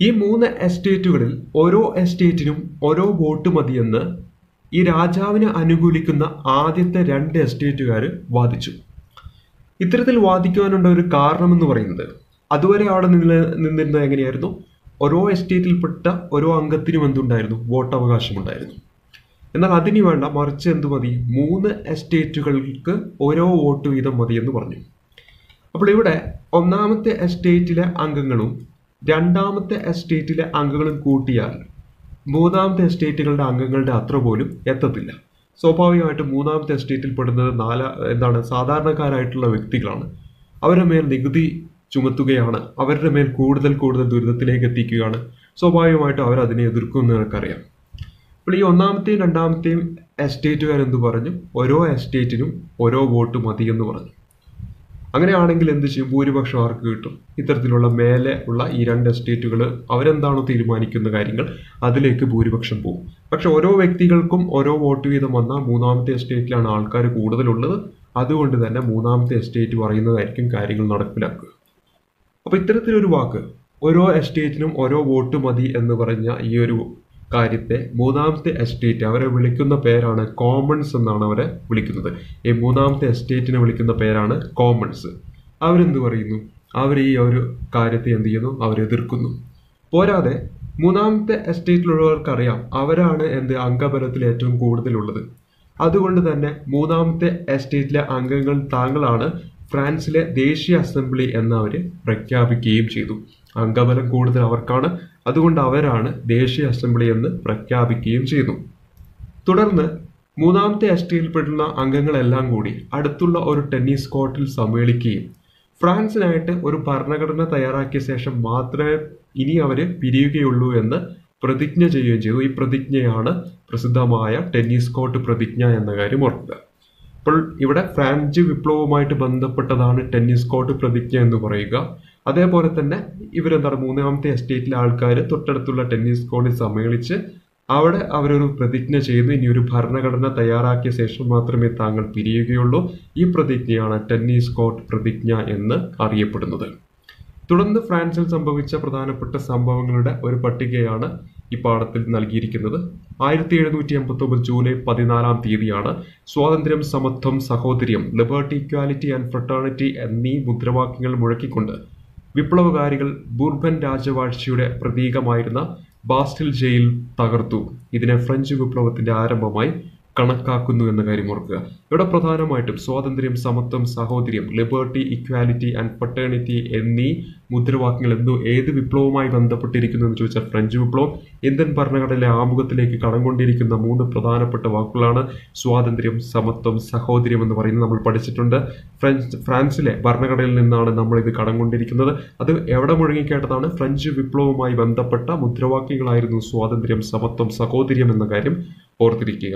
ഈ മൂന്ന് എസ്റ്റേറ്റുകളിൽ ഓരോ എസ്റ്റേറ്റിനും ഓരോ വോട്ട് മതിയെന്ന് ഈ രാജാവിനെ അനുകൂലിക്കുന്ന ആദ്യത്തെ രണ്ട് എസ്റ്റേറ്റുകാർ വാദിച്ചു ഇത്തരത്തിൽ വാദിക്കുവാനുള്ള ഒരു കാരണമെന്ന് പറയുന്നത് അതുവരെ അവിടെ നിന്ന് നിന്നിരുന്നത് എങ്ങനെയായിരുന്നു ഓരോ എസ്റ്റേറ്റിൽപ്പെട്ട ഓരോ അംഗത്തിനും എന്തുണ്ടായിരുന്നു വോട്ടവകാശമുണ്ടായിരുന്നു എന്നാൽ അതിന് വേണ്ട മറിച്ച് എന്ത് മതി മൂന്ന് എസ്റ്റേറ്റുകൾക്ക് ഓരോ വോട്ട് വീതം മതി എന്ന് പറഞ്ഞു അപ്പോൾ ഇവിടെ ഒന്നാമത്തെ എസ്റ്റേറ്റിലെ അംഗങ്ങളും രണ്ടാമത്തെ എസ്റ്റേറ്റിലെ അംഗങ്ങളും കൂട്ടിയാൽ മൂന്നാമത്തെ എസ്റ്റേറ്റുകളുടെ അംഗങ്ങളുടെ അത്ര പോലും എത്തത്തില്ല സ്വാഭാവികമായിട്ടും മൂന്നാമത്തെ എസ്റ്റേറ്റിൽ പെടുന്നത് നാല എന്താണ് സാധാരണക്കാരായിട്ടുള്ള വ്യക്തികളാണ് അവരുടെ മേൽ നികുതി ചുമത്തുകയാണ് അവരുടെ മേൽ കൂടുതൽ കൂടുതൽ ദുരിതത്തിലേക്ക് എത്തിക്കുകയാണ് സ്വാഭാവികമായിട്ടും അവർ അതിനെ എതിർക്കുമെന്ന് നിനക്കറിയാം അപ്പോൾ ഈ ഒന്നാമത്തെയും രണ്ടാമത്തെയും എസ്റ്റേറ്റുകാർ എന്ത് പറഞ്ഞു ഓരോ എസ്റ്റേറ്റിനും ഓരോ വോട്ട് മതി എന്ന് പറഞ്ഞു അങ്ങനെയാണെങ്കിൽ എന്ത് ചെയ്യും ഭൂരിപക്ഷം ആർക്ക് കിട്ടും ഇത്തരത്തിലുള്ള മേലെ ഉള്ള ഈ രണ്ട് എസ്റ്റേറ്റുകൾ അവരെന്താണോ തീരുമാനിക്കുന്ന കാര്യങ്ങൾ അതിലേക്ക് ഭൂരിപക്ഷം പോകും പക്ഷെ ഓരോ വ്യക്തികൾക്കും ഓരോ വോട്ട് വീതം വന്നാൽ മൂന്നാമത്തെ എസ്റ്റേറ്റിലാണ് ആൾക്കാർ കൂടുതലുള്ളത് അതുകൊണ്ട് തന്നെ മൂന്നാമത്തെ എസ്റ്റേറ്റ് പറയുന്നതായിരിക്കും കാര്യങ്ങൾ നടപ്പിലാക്കുക അപ്പോൾ ഇത്തരത്തിലൊരു വാക്ക് ഓരോ എസ്റ്റേറ്റിനും ഓരോ വോട്ട് മതി എന്ന് പറഞ്ഞ ഈ ഒരു കാര്യത്തെ മൂന്നാമത്തെ എസ്റ്റേറ്റ് അവരെ വിളിക്കുന്ന പേരാണ് കോമൺസ് എന്നാണ് അവരെ വിളിക്കുന്നത് ഈ മൂന്നാമത്തെ എസ്റ്റേറ്റിനെ വിളിക്കുന്ന പേരാണ് കോമൺസ് അവരെന്ത് പറയുന്നു അവർ ഈ ഒരു കാര്യത്തെ എന്ത് ചെയ്യുന്നു അവർ എതിർക്കുന്നു പോരാതെ മൂന്നാമത്തെ എസ്റ്റേറ്റിലുള്ളവർക്കറിയാം അവരാണ് എന്ത് അംഗബലത്തിൽ ഏറ്റവും കൂടുതലുള്ളത് അതുകൊണ്ട് തന്നെ മൂന്നാമത്തെ എസ്റ്റേറ്റിലെ അംഗങ്ങൾ താങ്കളാണ് ഫ്രാൻസിലെ ദേശീയ അസംബ്ലി എന്ന് അവർ പ്രഖ്യാപിക്കുകയും ചെയ്തു അംഗബലം കൂടുതൽ അവർക്കാണ് അതുകൊണ്ട് അവരാണ് ദേശീയ അസംബ്ലി എന്ന് പ്രഖ്യാപിക്കുകയും ചെയ്തു തുടർന്ന് മൂന്നാമത്തെ എസ്റ്റേറ്റിൽപ്പെടുന്ന അംഗങ്ങളെല്ലാം കൂടി അടുത്തുള്ള ഒരു ടെന്നീസ് കോർട്ടിൽ സമ്മേളിക്കുകയും ഫ്രാൻസിനായിട്ട് ഒരു ഭരണഘടന തയ്യാറാക്കിയ ശേഷം മാത്രമേ ഇനി അവർ പിരിയുകയുള്ളൂ എന്ന് പ്രതിജ്ഞ ചെയ്യുകയും ചെയ്തു ഈ പ്രതിജ്ഞയാണ് പ്രസിദ്ധമായ ടെന്നീസ് കോർട്ട് പ്രതിജ്ഞ എന്ന കാര്യം ഓർക്കുക അപ്പോൾ ഇവിടെ ഫ്രാൻസ് വിപ്ലവവുമായിട്ട് ബന്ധപ്പെട്ടതാണ് ടെന്നീസ് കോർട്ട് പ്രതിജ്ഞ എന്ന് പറയുക അതേപോലെ തന്നെ ഇവരെന്താണ് മൂന്നാമത്തെ എസ്റ്റേറ്റിലെ ആൾക്കാർ തൊട്ടടുത്തുള്ള ടെന്നീസ് കോർട്ടിൽ സമ്മേളിച്ച് അവിടെ അവരൊരു പ്രതിജ്ഞ ചെയ്ത് ഇനി ഒരു ഭരണഘടന തയ്യാറാക്കിയ ശേഷം മാത്രമേ താങ്കൾ പിരിയുകയുള്ളൂ ഈ പ്രതിജ്ഞയാണ് ടെന്നീസ് കോർട്ട് പ്രതിജ്ഞ എന്ന് അറിയപ്പെടുന്നത് തുടർന്ന് ഫ്രാൻസിൽ സംഭവിച്ച പ്രധാനപ്പെട്ട സംഭവങ്ങളുടെ ഒരു പട്ടികയാണ് ഈ പാഠത്തിൽ നൽകിയിരിക്കുന്നത് ആയിരത്തി എഴുന്നൂറ്റി എൺപത്തി ഒമ്പത് ജൂലൈ പതിനാലാം തീയതിയാണ് സ്വാതന്ത്ര്യം സമത്വം സഹോദര്യം ലിബർട്ടി ഇക്വാലിറ്റി ആൻഡ് ഫ്രട്ടേണിറ്റി എന്നീ മുദ്രാവാക്യങ്ങൾ മുഴക്കിക്കൊണ്ട് വിപ്ലവകാരികൾ ബൂർബൻ രാജവാഴ്ചയുടെ പ്രതീകമായിരുന്ന ബാസ്റ്റിൽ ജയിൽ തകർത്തു ഇതിനെ ഫ്രഞ്ച് വിപ്ലവത്തിന്റെ ആരംഭമായി കണക്കാക്കുന്നു എന്ന കാര്യം ഓർക്കുക ഇവിടെ പ്രധാനമായിട്ടും സ്വാതന്ത്ര്യം സമത്വം സഹോദര്യം ലിബർട്ടി ഇക്വാലിറ്റി ആൻഡ് ഫട്ടേണിറ്റി എന്നീ മുദ്രാവാക്യങ്ങൾ എന്തോ ഏത് വിപ്ലവവുമായി ബന്ധപ്പെട്ടിരിക്കുന്നു എന്ന് ചോദിച്ചാൽ ഫ്രഞ്ച് വിപ്ലവം ഇന്ത്യൻ ഭരണഘടനയിലെ ആമുഖത്തിലേക്ക് കടം കൊണ്ടിരിക്കുന്ന മൂന്ന് പ്രധാനപ്പെട്ട വാക്കുകളാണ് സ്വാതന്ത്ര്യം സമത്വം സഹോദര്യം എന്ന് പറയുന്നത് നമ്മൾ പഠിച്ചിട്ടുണ്ട് ഫ്രഞ്ച് ഫ്രാൻസിലെ ഭരണഘടനയിൽ നിന്നാണ് നമ്മൾ ഇത് കടം കൊണ്ടിരിക്കുന്നത് അത് എവിടെ മുഴങ്ങിക്കേട്ടതാണ് ഫ്രഞ്ച് വിപ്ലവവുമായി ബന്ധപ്പെട്ട മുദ്രാവാക്യങ്ങളായിരുന്നു സ്വാതന്ത്ര്യം സമത്വം സഹോദര്യം എന്ന കാര്യം ഓർത്തിരിക്കുക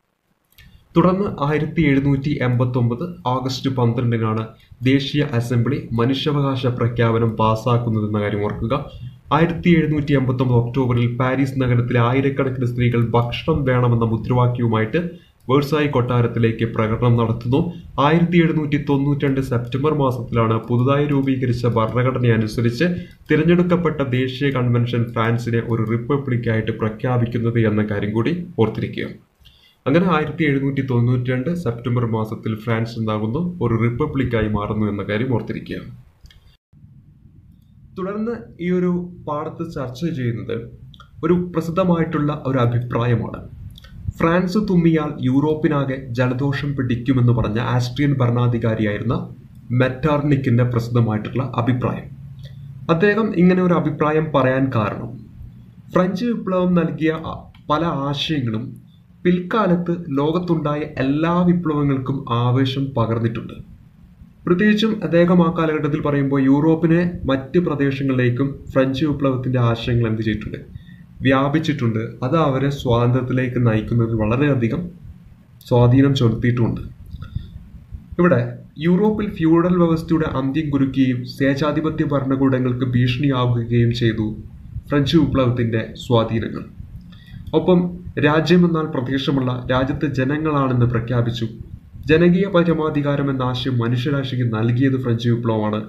തുടർന്ന് ആയിരത്തി എഴുന്നൂറ്റി എൺപത്തി ഒമ്പത് ആഗസ്റ്റ് പന്ത്രണ്ടിനാണ് ദേശീയ അസംബ്ലി മനുഷ്യാവകാശ പ്രഖ്യാപനം പാസ്സാക്കുന്നതെന്ന കാര്യം ഓർക്കുക ആയിരത്തി എഴുന്നൂറ്റി എൺപത്തി ഒമ്പത് ഒക്ടോബറിൽ പാരീസ് നഗരത്തിലെ ആയിരക്കണക്കിന് സ്ത്രീകൾ ഭക്ഷണം വേണമെന്ന മുദ്രാവാക്യവുമായിട്ട് വേഴ്സായി കൊട്ടാരത്തിലേക്ക് പ്രകടനം നടത്തുന്നു ആയിരത്തി എഴുന്നൂറ്റി തൊണ്ണൂറ്റി രണ്ട് സെപ്റ്റംബർ മാസത്തിലാണ് പുതുതായി രൂപീകരിച്ച ഭരണഘടന അനുസരിച്ച് തിരഞ്ഞെടുക്കപ്പെട്ട ദേശീയ കൺവെൻഷൻ ഫ്രാൻസിനെ ഒരു റിപ്പബ്ലിക്കായിട്ട് പ്രഖ്യാപിക്കുന്നത് എന്ന കാര്യം കൂടി ഓർത്തിരിക്കുക അങ്ങനെ ആയിരത്തി എഴുന്നൂറ്റി തൊണ്ണൂറ്റി രണ്ട് സെപ്റ്റംബർ മാസത്തിൽ ഫ്രാൻസ് എന്താകുന്നു ഒരു റിപ്പബ്ലിക്കായി മാറുന്നു എന്ന കാര്യം ഓർത്തിരിക്കുക തുടർന്ന് ഈ ഒരു പാഠത്ത് ചർച്ച ചെയ്യുന്നത് ഒരു പ്രസിദ്ധമായിട്ടുള്ള ഒരു അഭിപ്രായമാണ് ഫ്രാൻസ് തുമ്മിയാൽ യൂറോപ്പിനാകെ ജലദോഷം പിടിക്കുമെന്ന് പറഞ്ഞ ആസ്ട്രിയൻ ഭരണാധികാരിയായിരുന്ന മെറ്റാർണിക്കിന്റെ പ്രസിദ്ധമായിട്ടുള്ള അഭിപ്രായം അദ്ദേഹം ഇങ്ങനെ ഒരു അഭിപ്രായം പറയാൻ കാരണം ഫ്രഞ്ച് വിപ്ലവം നൽകിയ പല ആശയങ്ങളും പിൽക്കാലത്ത് ലോകത്തുണ്ടായ എല്ലാ വിപ്ലവങ്ങൾക്കും ആവേശം പകർന്നിട്ടുണ്ട് പ്രത്യേകിച്ചും അദ്ദേഹം ആ കാലഘട്ടത്തിൽ പറയുമ്പോൾ യൂറോപ്പിനെ മറ്റ് പ്രദേശങ്ങളിലേക്കും ഫ്രഞ്ച് വിപ്ലവത്തിന്റെ ആശയങ്ങൾ എന്ത് ചെയ്തിട്ടുണ്ട് വ്യാപിച്ചിട്ടുണ്ട് അത് അവരെ സ്വാതന്ത്ര്യത്തിലേക്ക് നയിക്കുന്നതിൽ വളരെയധികം സ്വാധീനം ചെലുത്തിയിട്ടുമുണ്ട് ഇവിടെ യൂറോപ്പിൽ ഫ്യൂഡൽ വ്യവസ്ഥയുടെ അന്ത്യം കുറിക്കുകയും സ്വേച്ഛാധിപത്യ ഭരണകൂടങ്ങൾക്ക് ഭീഷണിയാകുകയും ചെയ്തു ഫ്രഞ്ച് വിപ്ലവത്തിന്റെ സ്വാധീനങ്ങൾ ഒപ്പം രാജ്യമെന്നാൽ പ്രദേശമുള്ള രാജ്യത്തെ ജനങ്ങളാണെന്ന് പ്രഖ്യാപിച്ചു ജനകീയ പരമാധികാരം എന്ന ആശയം മനുഷ്യരാശിക്ക് നൽകിയത് ഫ്രഞ്ച് വിപ്ലവമാണ്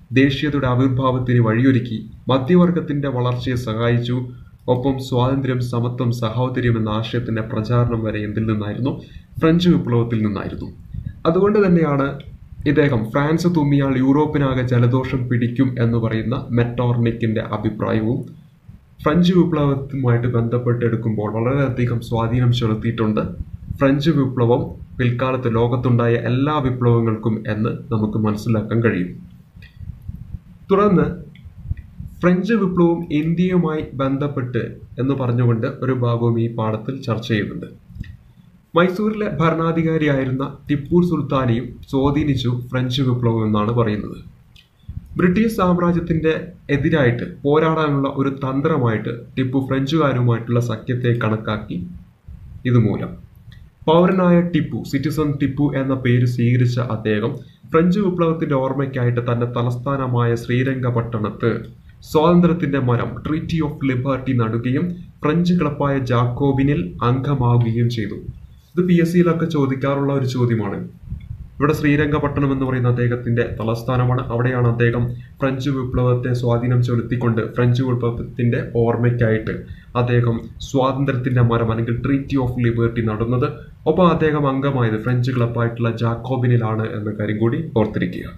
ദേശീയതയുടെ ആവിർഭാവത്തിന് വഴിയൊരുക്കി മധ്യവർഗത്തിന്റെ വളർച്ചയെ സഹായിച്ചു ഒപ്പം സ്വാതന്ത്ര്യം സമത്വം സഹോദര്യം എന്ന ആശയത്തിന്റെ പ്രചാരണം വരെ എന്തിൽ നിന്നായിരുന്നു ഫ്രഞ്ച് വിപ്ലവത്തിൽ നിന്നായിരുന്നു അതുകൊണ്ട് തന്നെയാണ് ഇദ്ദേഹം ഫ്രാൻസ് തുമ്മിയാൽ യൂറോപ്പിനാകെ ജലദോഷം പിടിക്കും എന്ന് പറയുന്ന മെറ്റോർണിക്കിന്റെ അഭിപ്രായവും ഫ്രഞ്ച് വിപ്ലവവുമായിട്ട് ബന്ധപ്പെട്ടെടുക്കുമ്പോൾ വളരെയധികം സ്വാധീനം ചെലുത്തിയിട്ടുണ്ട് ഫ്രഞ്ച് വിപ്ലവം പിൽക്കാലത്ത് ലോകത്തുണ്ടായ എല്ലാ വിപ്ലവങ്ങൾക്കും എന്ന് നമുക്ക് മനസ്സിലാക്കാൻ കഴിയും തുടർന്ന് ഫ്രഞ്ച് വിപ്ലവം ഇന്ത്യയുമായി ബന്ധപ്പെട്ട് എന്ന് പറഞ്ഞുകൊണ്ട് ഒരു ഭാഗവും ഈ പാഠത്തിൽ ചർച്ച ചെയ്യുന്നുണ്ട് മൈസൂരിലെ ഭരണാധികാരിയായിരുന്ന ടിപ്പു സുൽത്താനെയും സ്വാധീനിച്ചു ഫ്രഞ്ച് വിപ്ലവം എന്നാണ് പറയുന്നത് ബ്രിട്ടീഷ് സാമ്രാജ്യത്തിന്റെ എതിരായിട്ട് പോരാടാനുള്ള ഒരു തന്ത്രമായിട്ട് ടിപ്പു ഫ്രഞ്ചുകാരുമായിട്ടുള്ള സഖ്യത്തെ കണക്കാക്കി ഇതുമൂലം പൗരനായ ടിപ്പു സിറ്റിസൺ ടിപ്പു എന്ന പേര് സ്വീകരിച്ച അദ്ദേഹം ഫ്രഞ്ച് വിപ്ലവത്തിന്റെ ഓർമ്മയ്ക്കായിട്ട് തന്റെ തലസ്ഥാനമായ ശ്രീരംഗപട്ടണത്ത് സ്വാതന്ത്ര്യത്തിന്റെ മരം ട്രീറ്റി ഓഫ് ലിബർട്ടി നടുകയും ഫ്രഞ്ച് ക്ലബായ ജാക്കോബിനിൽ അംഗമാവുകയും ചെയ്തു ഇത് പി എസ് സിയിലൊക്കെ ചോദിക്കാറുള്ള ഒരു ചോദ്യമാണ് ഇവിടെ ശ്രീരംഗപട്ടണം എന്ന് പറയുന്ന അദ്ദേഹത്തിന്റെ തലസ്ഥാനമാണ് അവിടെയാണ് അദ്ദേഹം ഫ്രഞ്ച് വിപ്ലവത്തെ സ്വാധീനം ചെലുത്തിക്കൊണ്ട് ഫ്രഞ്ച് വിപ്ലവത്തിന്റെ ഓർമ്മയ്ക്കായിട്ട് അദ്ദേഹം സ്വാതന്ത്ര്യത്തിന്റെ മരം അല്ലെങ്കിൽ ട്രീറ്റി ഓഫ് ലിബർട്ടി നടുന്നത് ഒപ്പം അദ്ദേഹം അംഗമായത് ഫ്രഞ്ച് ക്ലബായിട്ടുള്ള ജാക്കോബിനിലാണ് എന്ന കാര്യം കൂടി ഓർത്തിരിക്കുക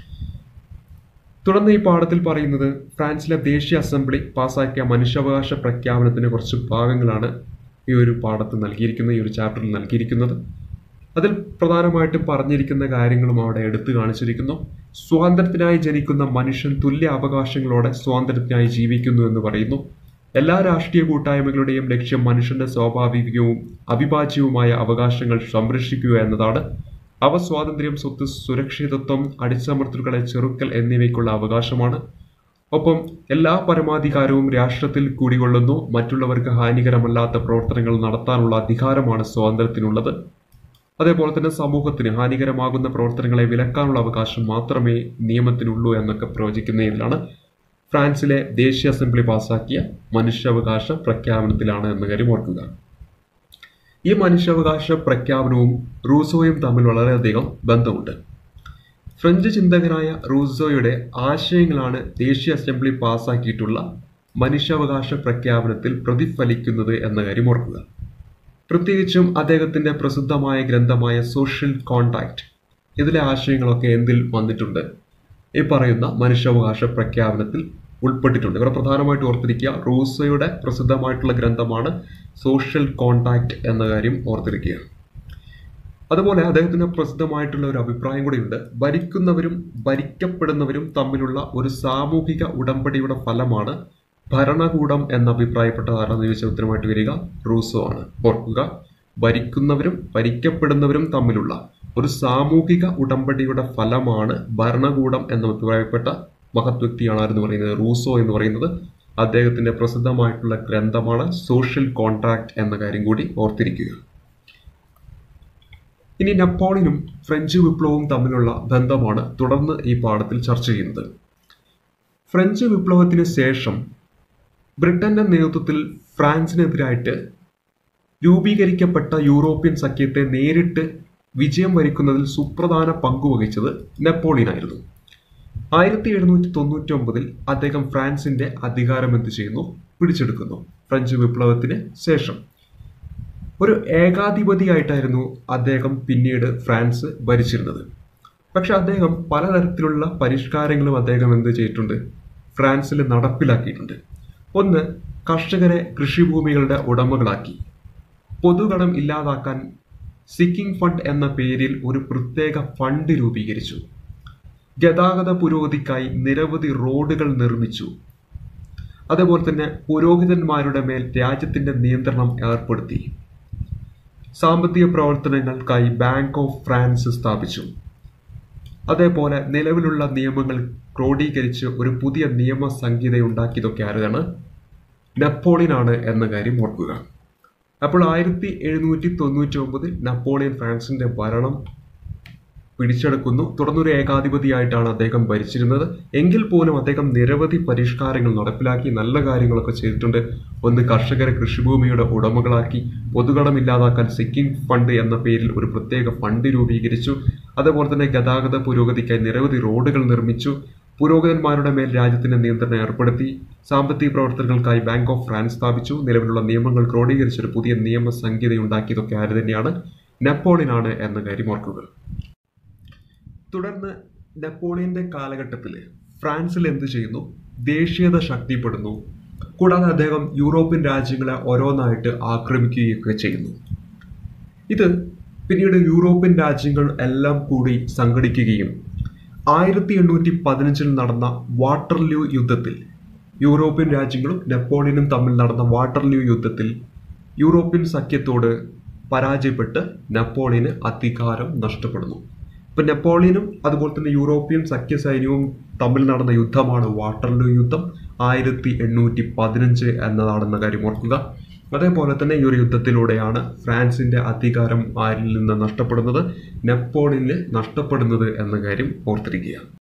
തുടർന്ന് ഈ പാഠത്തിൽ പറയുന്നത് ഫ്രാൻസിലെ ദേശീയ അസംബ്ലി പാസാക്കിയ മനുഷ്യാവകാശ പ്രഖ്യാപനത്തിന് കുറച്ച് ഭാഗങ്ങളാണ് ഈ ഒരു പാഠത്ത് നൽകിയിരിക്കുന്നത് ഈ ഒരു ചാപ്റ്ററിൽ നൽകിയിരിക്കുന്നത് അതിൽ പ്രധാനമായിട്ടും പറഞ്ഞിരിക്കുന്ന കാര്യങ്ങളും അവിടെ എടുത്തു കാണിച്ചിരിക്കുന്നു സ്വാതന്ത്ര്യത്തിനായി ജനിക്കുന്ന മനുഷ്യൻ തുല്യ അവകാശങ്ങളോടെ സ്വാതന്ത്ര്യത്തിനായി ജീവിക്കുന്നു എന്ന് പറയുന്നു എല്ലാ രാഷ്ട്രീയ കൂട്ടായ്മകളുടെയും ലക്ഷ്യം മനുഷ്യന്റെ സ്വാഭാവികവും അവിഭാജ്യവുമായ അവകാശങ്ങൾ സംരക്ഷിക്കുക എന്നതാണ് അവ സ്വാതന്ത്ര്യം സ്വത്ത് സുരക്ഷിതത്വം അടിച്ചമർത്തലുകളെ ചെറുക്കൽ എന്നിവയ്ക്കുള്ള അവകാശമാണ് ഒപ്പം എല്ലാ പരമാധികാരവും രാഷ്ട്രത്തിൽ കുടികൊള്ളുന്നു മറ്റുള്ളവർക്ക് ഹാനികരമല്ലാത്ത പ്രവർത്തനങ്ങൾ നടത്താനുള്ള അധികാരമാണ് സ്വാതന്ത്ര്യത്തിനുള്ളത് അതേപോലെ തന്നെ സമൂഹത്തിന് ഹാനികരമാകുന്ന പ്രവർത്തനങ്ങളെ വിലക്കാനുള്ള അവകാശം മാത്രമേ നിയമത്തിനുള്ളൂ എന്നൊക്കെ പ്രവചിക്കുന്നതിലാണ് ഫ്രാൻസിലെ ദേശീയ അസംബ്ലി പാസാക്കിയ മനുഷ്യാവകാശ പ്രഖ്യാപനത്തിലാണ് എന്ന കാര്യം ഓർക്കുക ഈ മനുഷ്യാവകാശ പ്രഖ്യാപനവും റൂസോയും തമ്മിൽ വളരെയധികം ബന്ധമുണ്ട് ഫ്രഞ്ച് ചിന്തകനായ റൂസോയുടെ ആശയങ്ങളാണ് ദേശീയ അസംബ്ലി പാസാക്കിയിട്ടുള്ള മനുഷ്യാവകാശ പ്രഖ്യാപനത്തിൽ പ്രതിഫലിക്കുന്നത് എന്ന കാര്യം ഓർക്കുക പ്രത്യേകിച്ചും അദ്ദേഹത്തിന്റെ പ്രസിദ്ധമായ ഗ്രന്ഥമായ സോഷ്യൽ കോണ്ടാക്ട് ഇതിലെ ആശയങ്ങളൊക്കെ എന്തിൽ വന്നിട്ടുണ്ട് ഈ പറയുന്ന മനുഷ്യാവകാശ പ്രഖ്യാപനത്തിൽ ഉൾപ്പെട്ടിട്ടുണ്ട് ഇവിടെ പ്രധാനമായിട്ട് ഓർത്തിരിക്കുക റൂസോയുടെ പ്രസിദ്ധമായിട്ടുള്ള ഗ്രന്ഥമാണ് സോഷ്യൽ കോണ്ടാക്ട് എന്ന കാര്യം ഓർത്തിരിക്കുക അതുപോലെ അദ്ദേഹത്തിന് പ്രസിദ്ധമായിട്ടുള്ള ഒരു അഭിപ്രായം കൂടിയുണ്ട് ഭരിക്കുന്നവരും ഭരിക്കപ്പെടുന്നവരും തമ്മിലുള്ള ഒരു സാമൂഹിക ഉടമ്പടിയുടെ ഫലമാണ് ഭരണകൂടം എന്ന് അഭിപ്രായപ്പെട്ട ആരാന്ന് ചോദിച്ച ഉത്തരമായിട്ട് വരിക റൂസോ ആണ് ഓർക്കുക ഭരിക്കുന്നവരും ഭരിക്കപ്പെടുന്നവരും തമ്മിലുള്ള ഒരു സാമൂഹിക ഉടമ്പടിയുടെ ഫലമാണ് ഭരണകൂടം എന്ന് അഭിപ്രായപ്പെട്ട മഹത് വ്യക്തിയാണ് ആരെന്ന് പറയുന്നത് റൂസോ എന്ന് പറയുന്നത് അദ്ദേഹത്തിന്റെ പ്രസിദ്ധമായിട്ടുള്ള ഗ്രന്ഥമാണ് സോഷ്യൽ കോൺട്രാക്ട് എന്ന കാര്യം കൂടി ഓർത്തിരിക്കുക ഇനി നെപ്പോളിയനും ഫ്രഞ്ച് വിപ്ലവവും തമ്മിലുള്ള ബന്ധമാണ് തുടർന്ന് ഈ പാഠത്തിൽ ചർച്ച ചെയ്യുന്നത് ഫ്രഞ്ച് വിപ്ലവത്തിന് ശേഷം ബ്രിട്ടന്റെ നേതൃത്വത്തിൽ ഫ്രാൻസിനെതിരായിട്ട് രൂപീകരിക്കപ്പെട്ട യൂറോപ്യൻ സഖ്യത്തെ നേരിട്ട് വിജയം വരിക്കുന്നതിൽ സുപ്രധാന പങ്കുവഹിച്ചത് നെപ്പോളിയൻ ആയിരുന്നു ആയിരത്തി എഴുന്നൂറ്റി തൊണ്ണൂറ്റി ഒമ്പതിൽ അദ്ദേഹം ഫ്രാൻസിന്റെ അധികാരം എന്ത് ചെയ്യുന്നു പിടിച്ചെടുക്കുന്നു ഫ്രഞ്ച് വിപ്ലവത്തിന് ശേഷം ഒരു ഏകാധിപതിയായിട്ടായിരുന്നു അദ്ദേഹം പിന്നീട് ഫ്രാൻസ് ഭരിച്ചിരുന്നത് പക്ഷെ അദ്ദേഹം പലതരത്തിലുള്ള പരിഷ്കാരങ്ങളും അദ്ദേഹം എന്ത് ചെയ്തിട്ടുണ്ട് ഫ്രാൻസിൽ നടപ്പിലാക്കിയിട്ടുണ്ട് ഒന്ന് കർഷകരെ കൃഷിഭൂമികളുടെ ഉടമകളാക്കി പൊതുകടം ഇല്ലാതാക്കാൻ സിക്കിംഗ് ഫണ്ട് എന്ന പേരിൽ ഒരു പ്രത്യേക ഫണ്ട് രൂപീകരിച്ചു ഗതാഗത പുരോഗതിക്കായി നിരവധി റോഡുകൾ നിർമ്മിച്ചു അതേപോലെ തന്നെ പുരോഹിതന്മാരുടെ മേൽ രാജ്യത്തിന്റെ നിയന്ത്രണം ഏർപ്പെടുത്തി സാമ്പത്തിക പ്രവർത്തനങ്ങൾക്കായി ബാങ്ക് ഓഫ് ഫ്രാൻസ് സ്ഥാപിച്ചു അതേപോലെ നിലവിലുള്ള നിയമങ്ങൾ ക്രോഡീകരിച്ച് ഒരു പുതിയ നിയമ സംഹിത ഉണ്ടാക്കിയതൊക്കെ ആരാണ് നെപ്പോളിയൻ ആണ് എന്ന കാര്യം ഓർക്കുക അപ്പോൾ ആയിരത്തി എഴുന്നൂറ്റി തൊണ്ണൂറ്റി ഒമ്പതിൽ നെപ്പോളിയൻ ഫ്രാൻസിന്റെ ഭരണം പിടിച്ചെടുക്കുന്നു തുടർന്നൊരു ഏകാധിപതിയായിട്ടാണ് അദ്ദേഹം ഭരിച്ചിരുന്നത് എങ്കിൽ പോലും അദ്ദേഹം നിരവധി പരിഷ്കാരങ്ങൾ നടപ്പിലാക്കി നല്ല കാര്യങ്ങളൊക്കെ ചെയ്തിട്ടുണ്ട് ഒന്ന് കർഷകരെ കൃഷിഭൂമിയുടെ ഉടമകളാക്കി പൊതുകടം ഇല്ലാതാക്കാൻ സിക്കിംഗ് ഫണ്ട് എന്ന പേരിൽ ഒരു പ്രത്യേക ഫണ്ട് രൂപീകരിച്ചു അതുപോലെ തന്നെ ഗതാഗത പുരോഗതിക്കായി നിരവധി റോഡുകൾ നിർമ്മിച്ചു പുരോഹിതന്മാരുടെ മേൽ രാജ്യത്തിന്റെ നിയന്ത്രണം ഏർപ്പെടുത്തി സാമ്പത്തിക പ്രവർത്തനങ്ങൾക്കായി ബാങ്ക് ഓഫ് ഫ്രാൻസ് സ്ഥാപിച്ചു നിലവിലുള്ള നിയമങ്ങൾ ക്രോഡീകരിച്ച ഒരു പുതിയ നിയമ സംഹിതയുണ്ടാക്കിയതൊക്കെ ആര് തന്നെയാണ് നെപ്പോളിയനാണ് എന്ന കാര്യം ഓർക്കുക തുടർന്ന് നെപ്പോളിയന്റെ കാലഘട്ടത്തിൽ ഫ്രാൻസിൽ എന്ത് ചെയ്യുന്നു ദേശീയത ശക്തിപ്പെടുന്നു കൂടാതെ അദ്ദേഹം യൂറോപ്യൻ രാജ്യങ്ങളെ ഓരോന്നായിട്ട് ആക്രമിക്കുകയൊക്കെ ചെയ്യുന്നു ഇത് പിന്നീട് യൂറോപ്യൻ രാജ്യങ്ങൾ എല്ലാം കൂടി സംഘടിക്കുകയും ആയിരത്തി എണ്ണൂറ്റി പതിനഞ്ചിൽ നടന്ന വാട്ടർലൂ യുദ്ധത്തിൽ യൂറോപ്യൻ രാജ്യങ്ങളും നെപ്പോളിയനും തമ്മിൽ നടന്ന വാട്ടർലൂ യുദ്ധത്തിൽ യൂറോപ്യൻ സഖ്യത്തോട് പരാജയപ്പെട്ട് നെപ്പോളിയന് അധികാരം നഷ്ടപ്പെടുന്നു ഇപ്പൊ നെപ്പോളിയനും അതുപോലെ തന്നെ യൂറോപ്യൻ സഖ്യ സൈന്യവും തമ്മിൽ നടന്ന യുദ്ധമാണ് വാട്ടർലൂ യുദ്ധം ആയിരത്തി എണ്ണൂറ്റി പതിനഞ്ച് എന്നതാണെന്ന കാര്യം ഓർക്കുക അതേപോലെ തന്നെ ഈ ഒരു യുദ്ധത്തിലൂടെയാണ് ഫ്രാൻസിന്റെ അധികാരം ആരിൽ നിന്ന് നഷ്ടപ്പെടുന്നത് നെപ്പോളിയന് നഷ്ടപ്പെടുന്നത് എന്ന കാര്യം ഓർത്തിരിക്കുക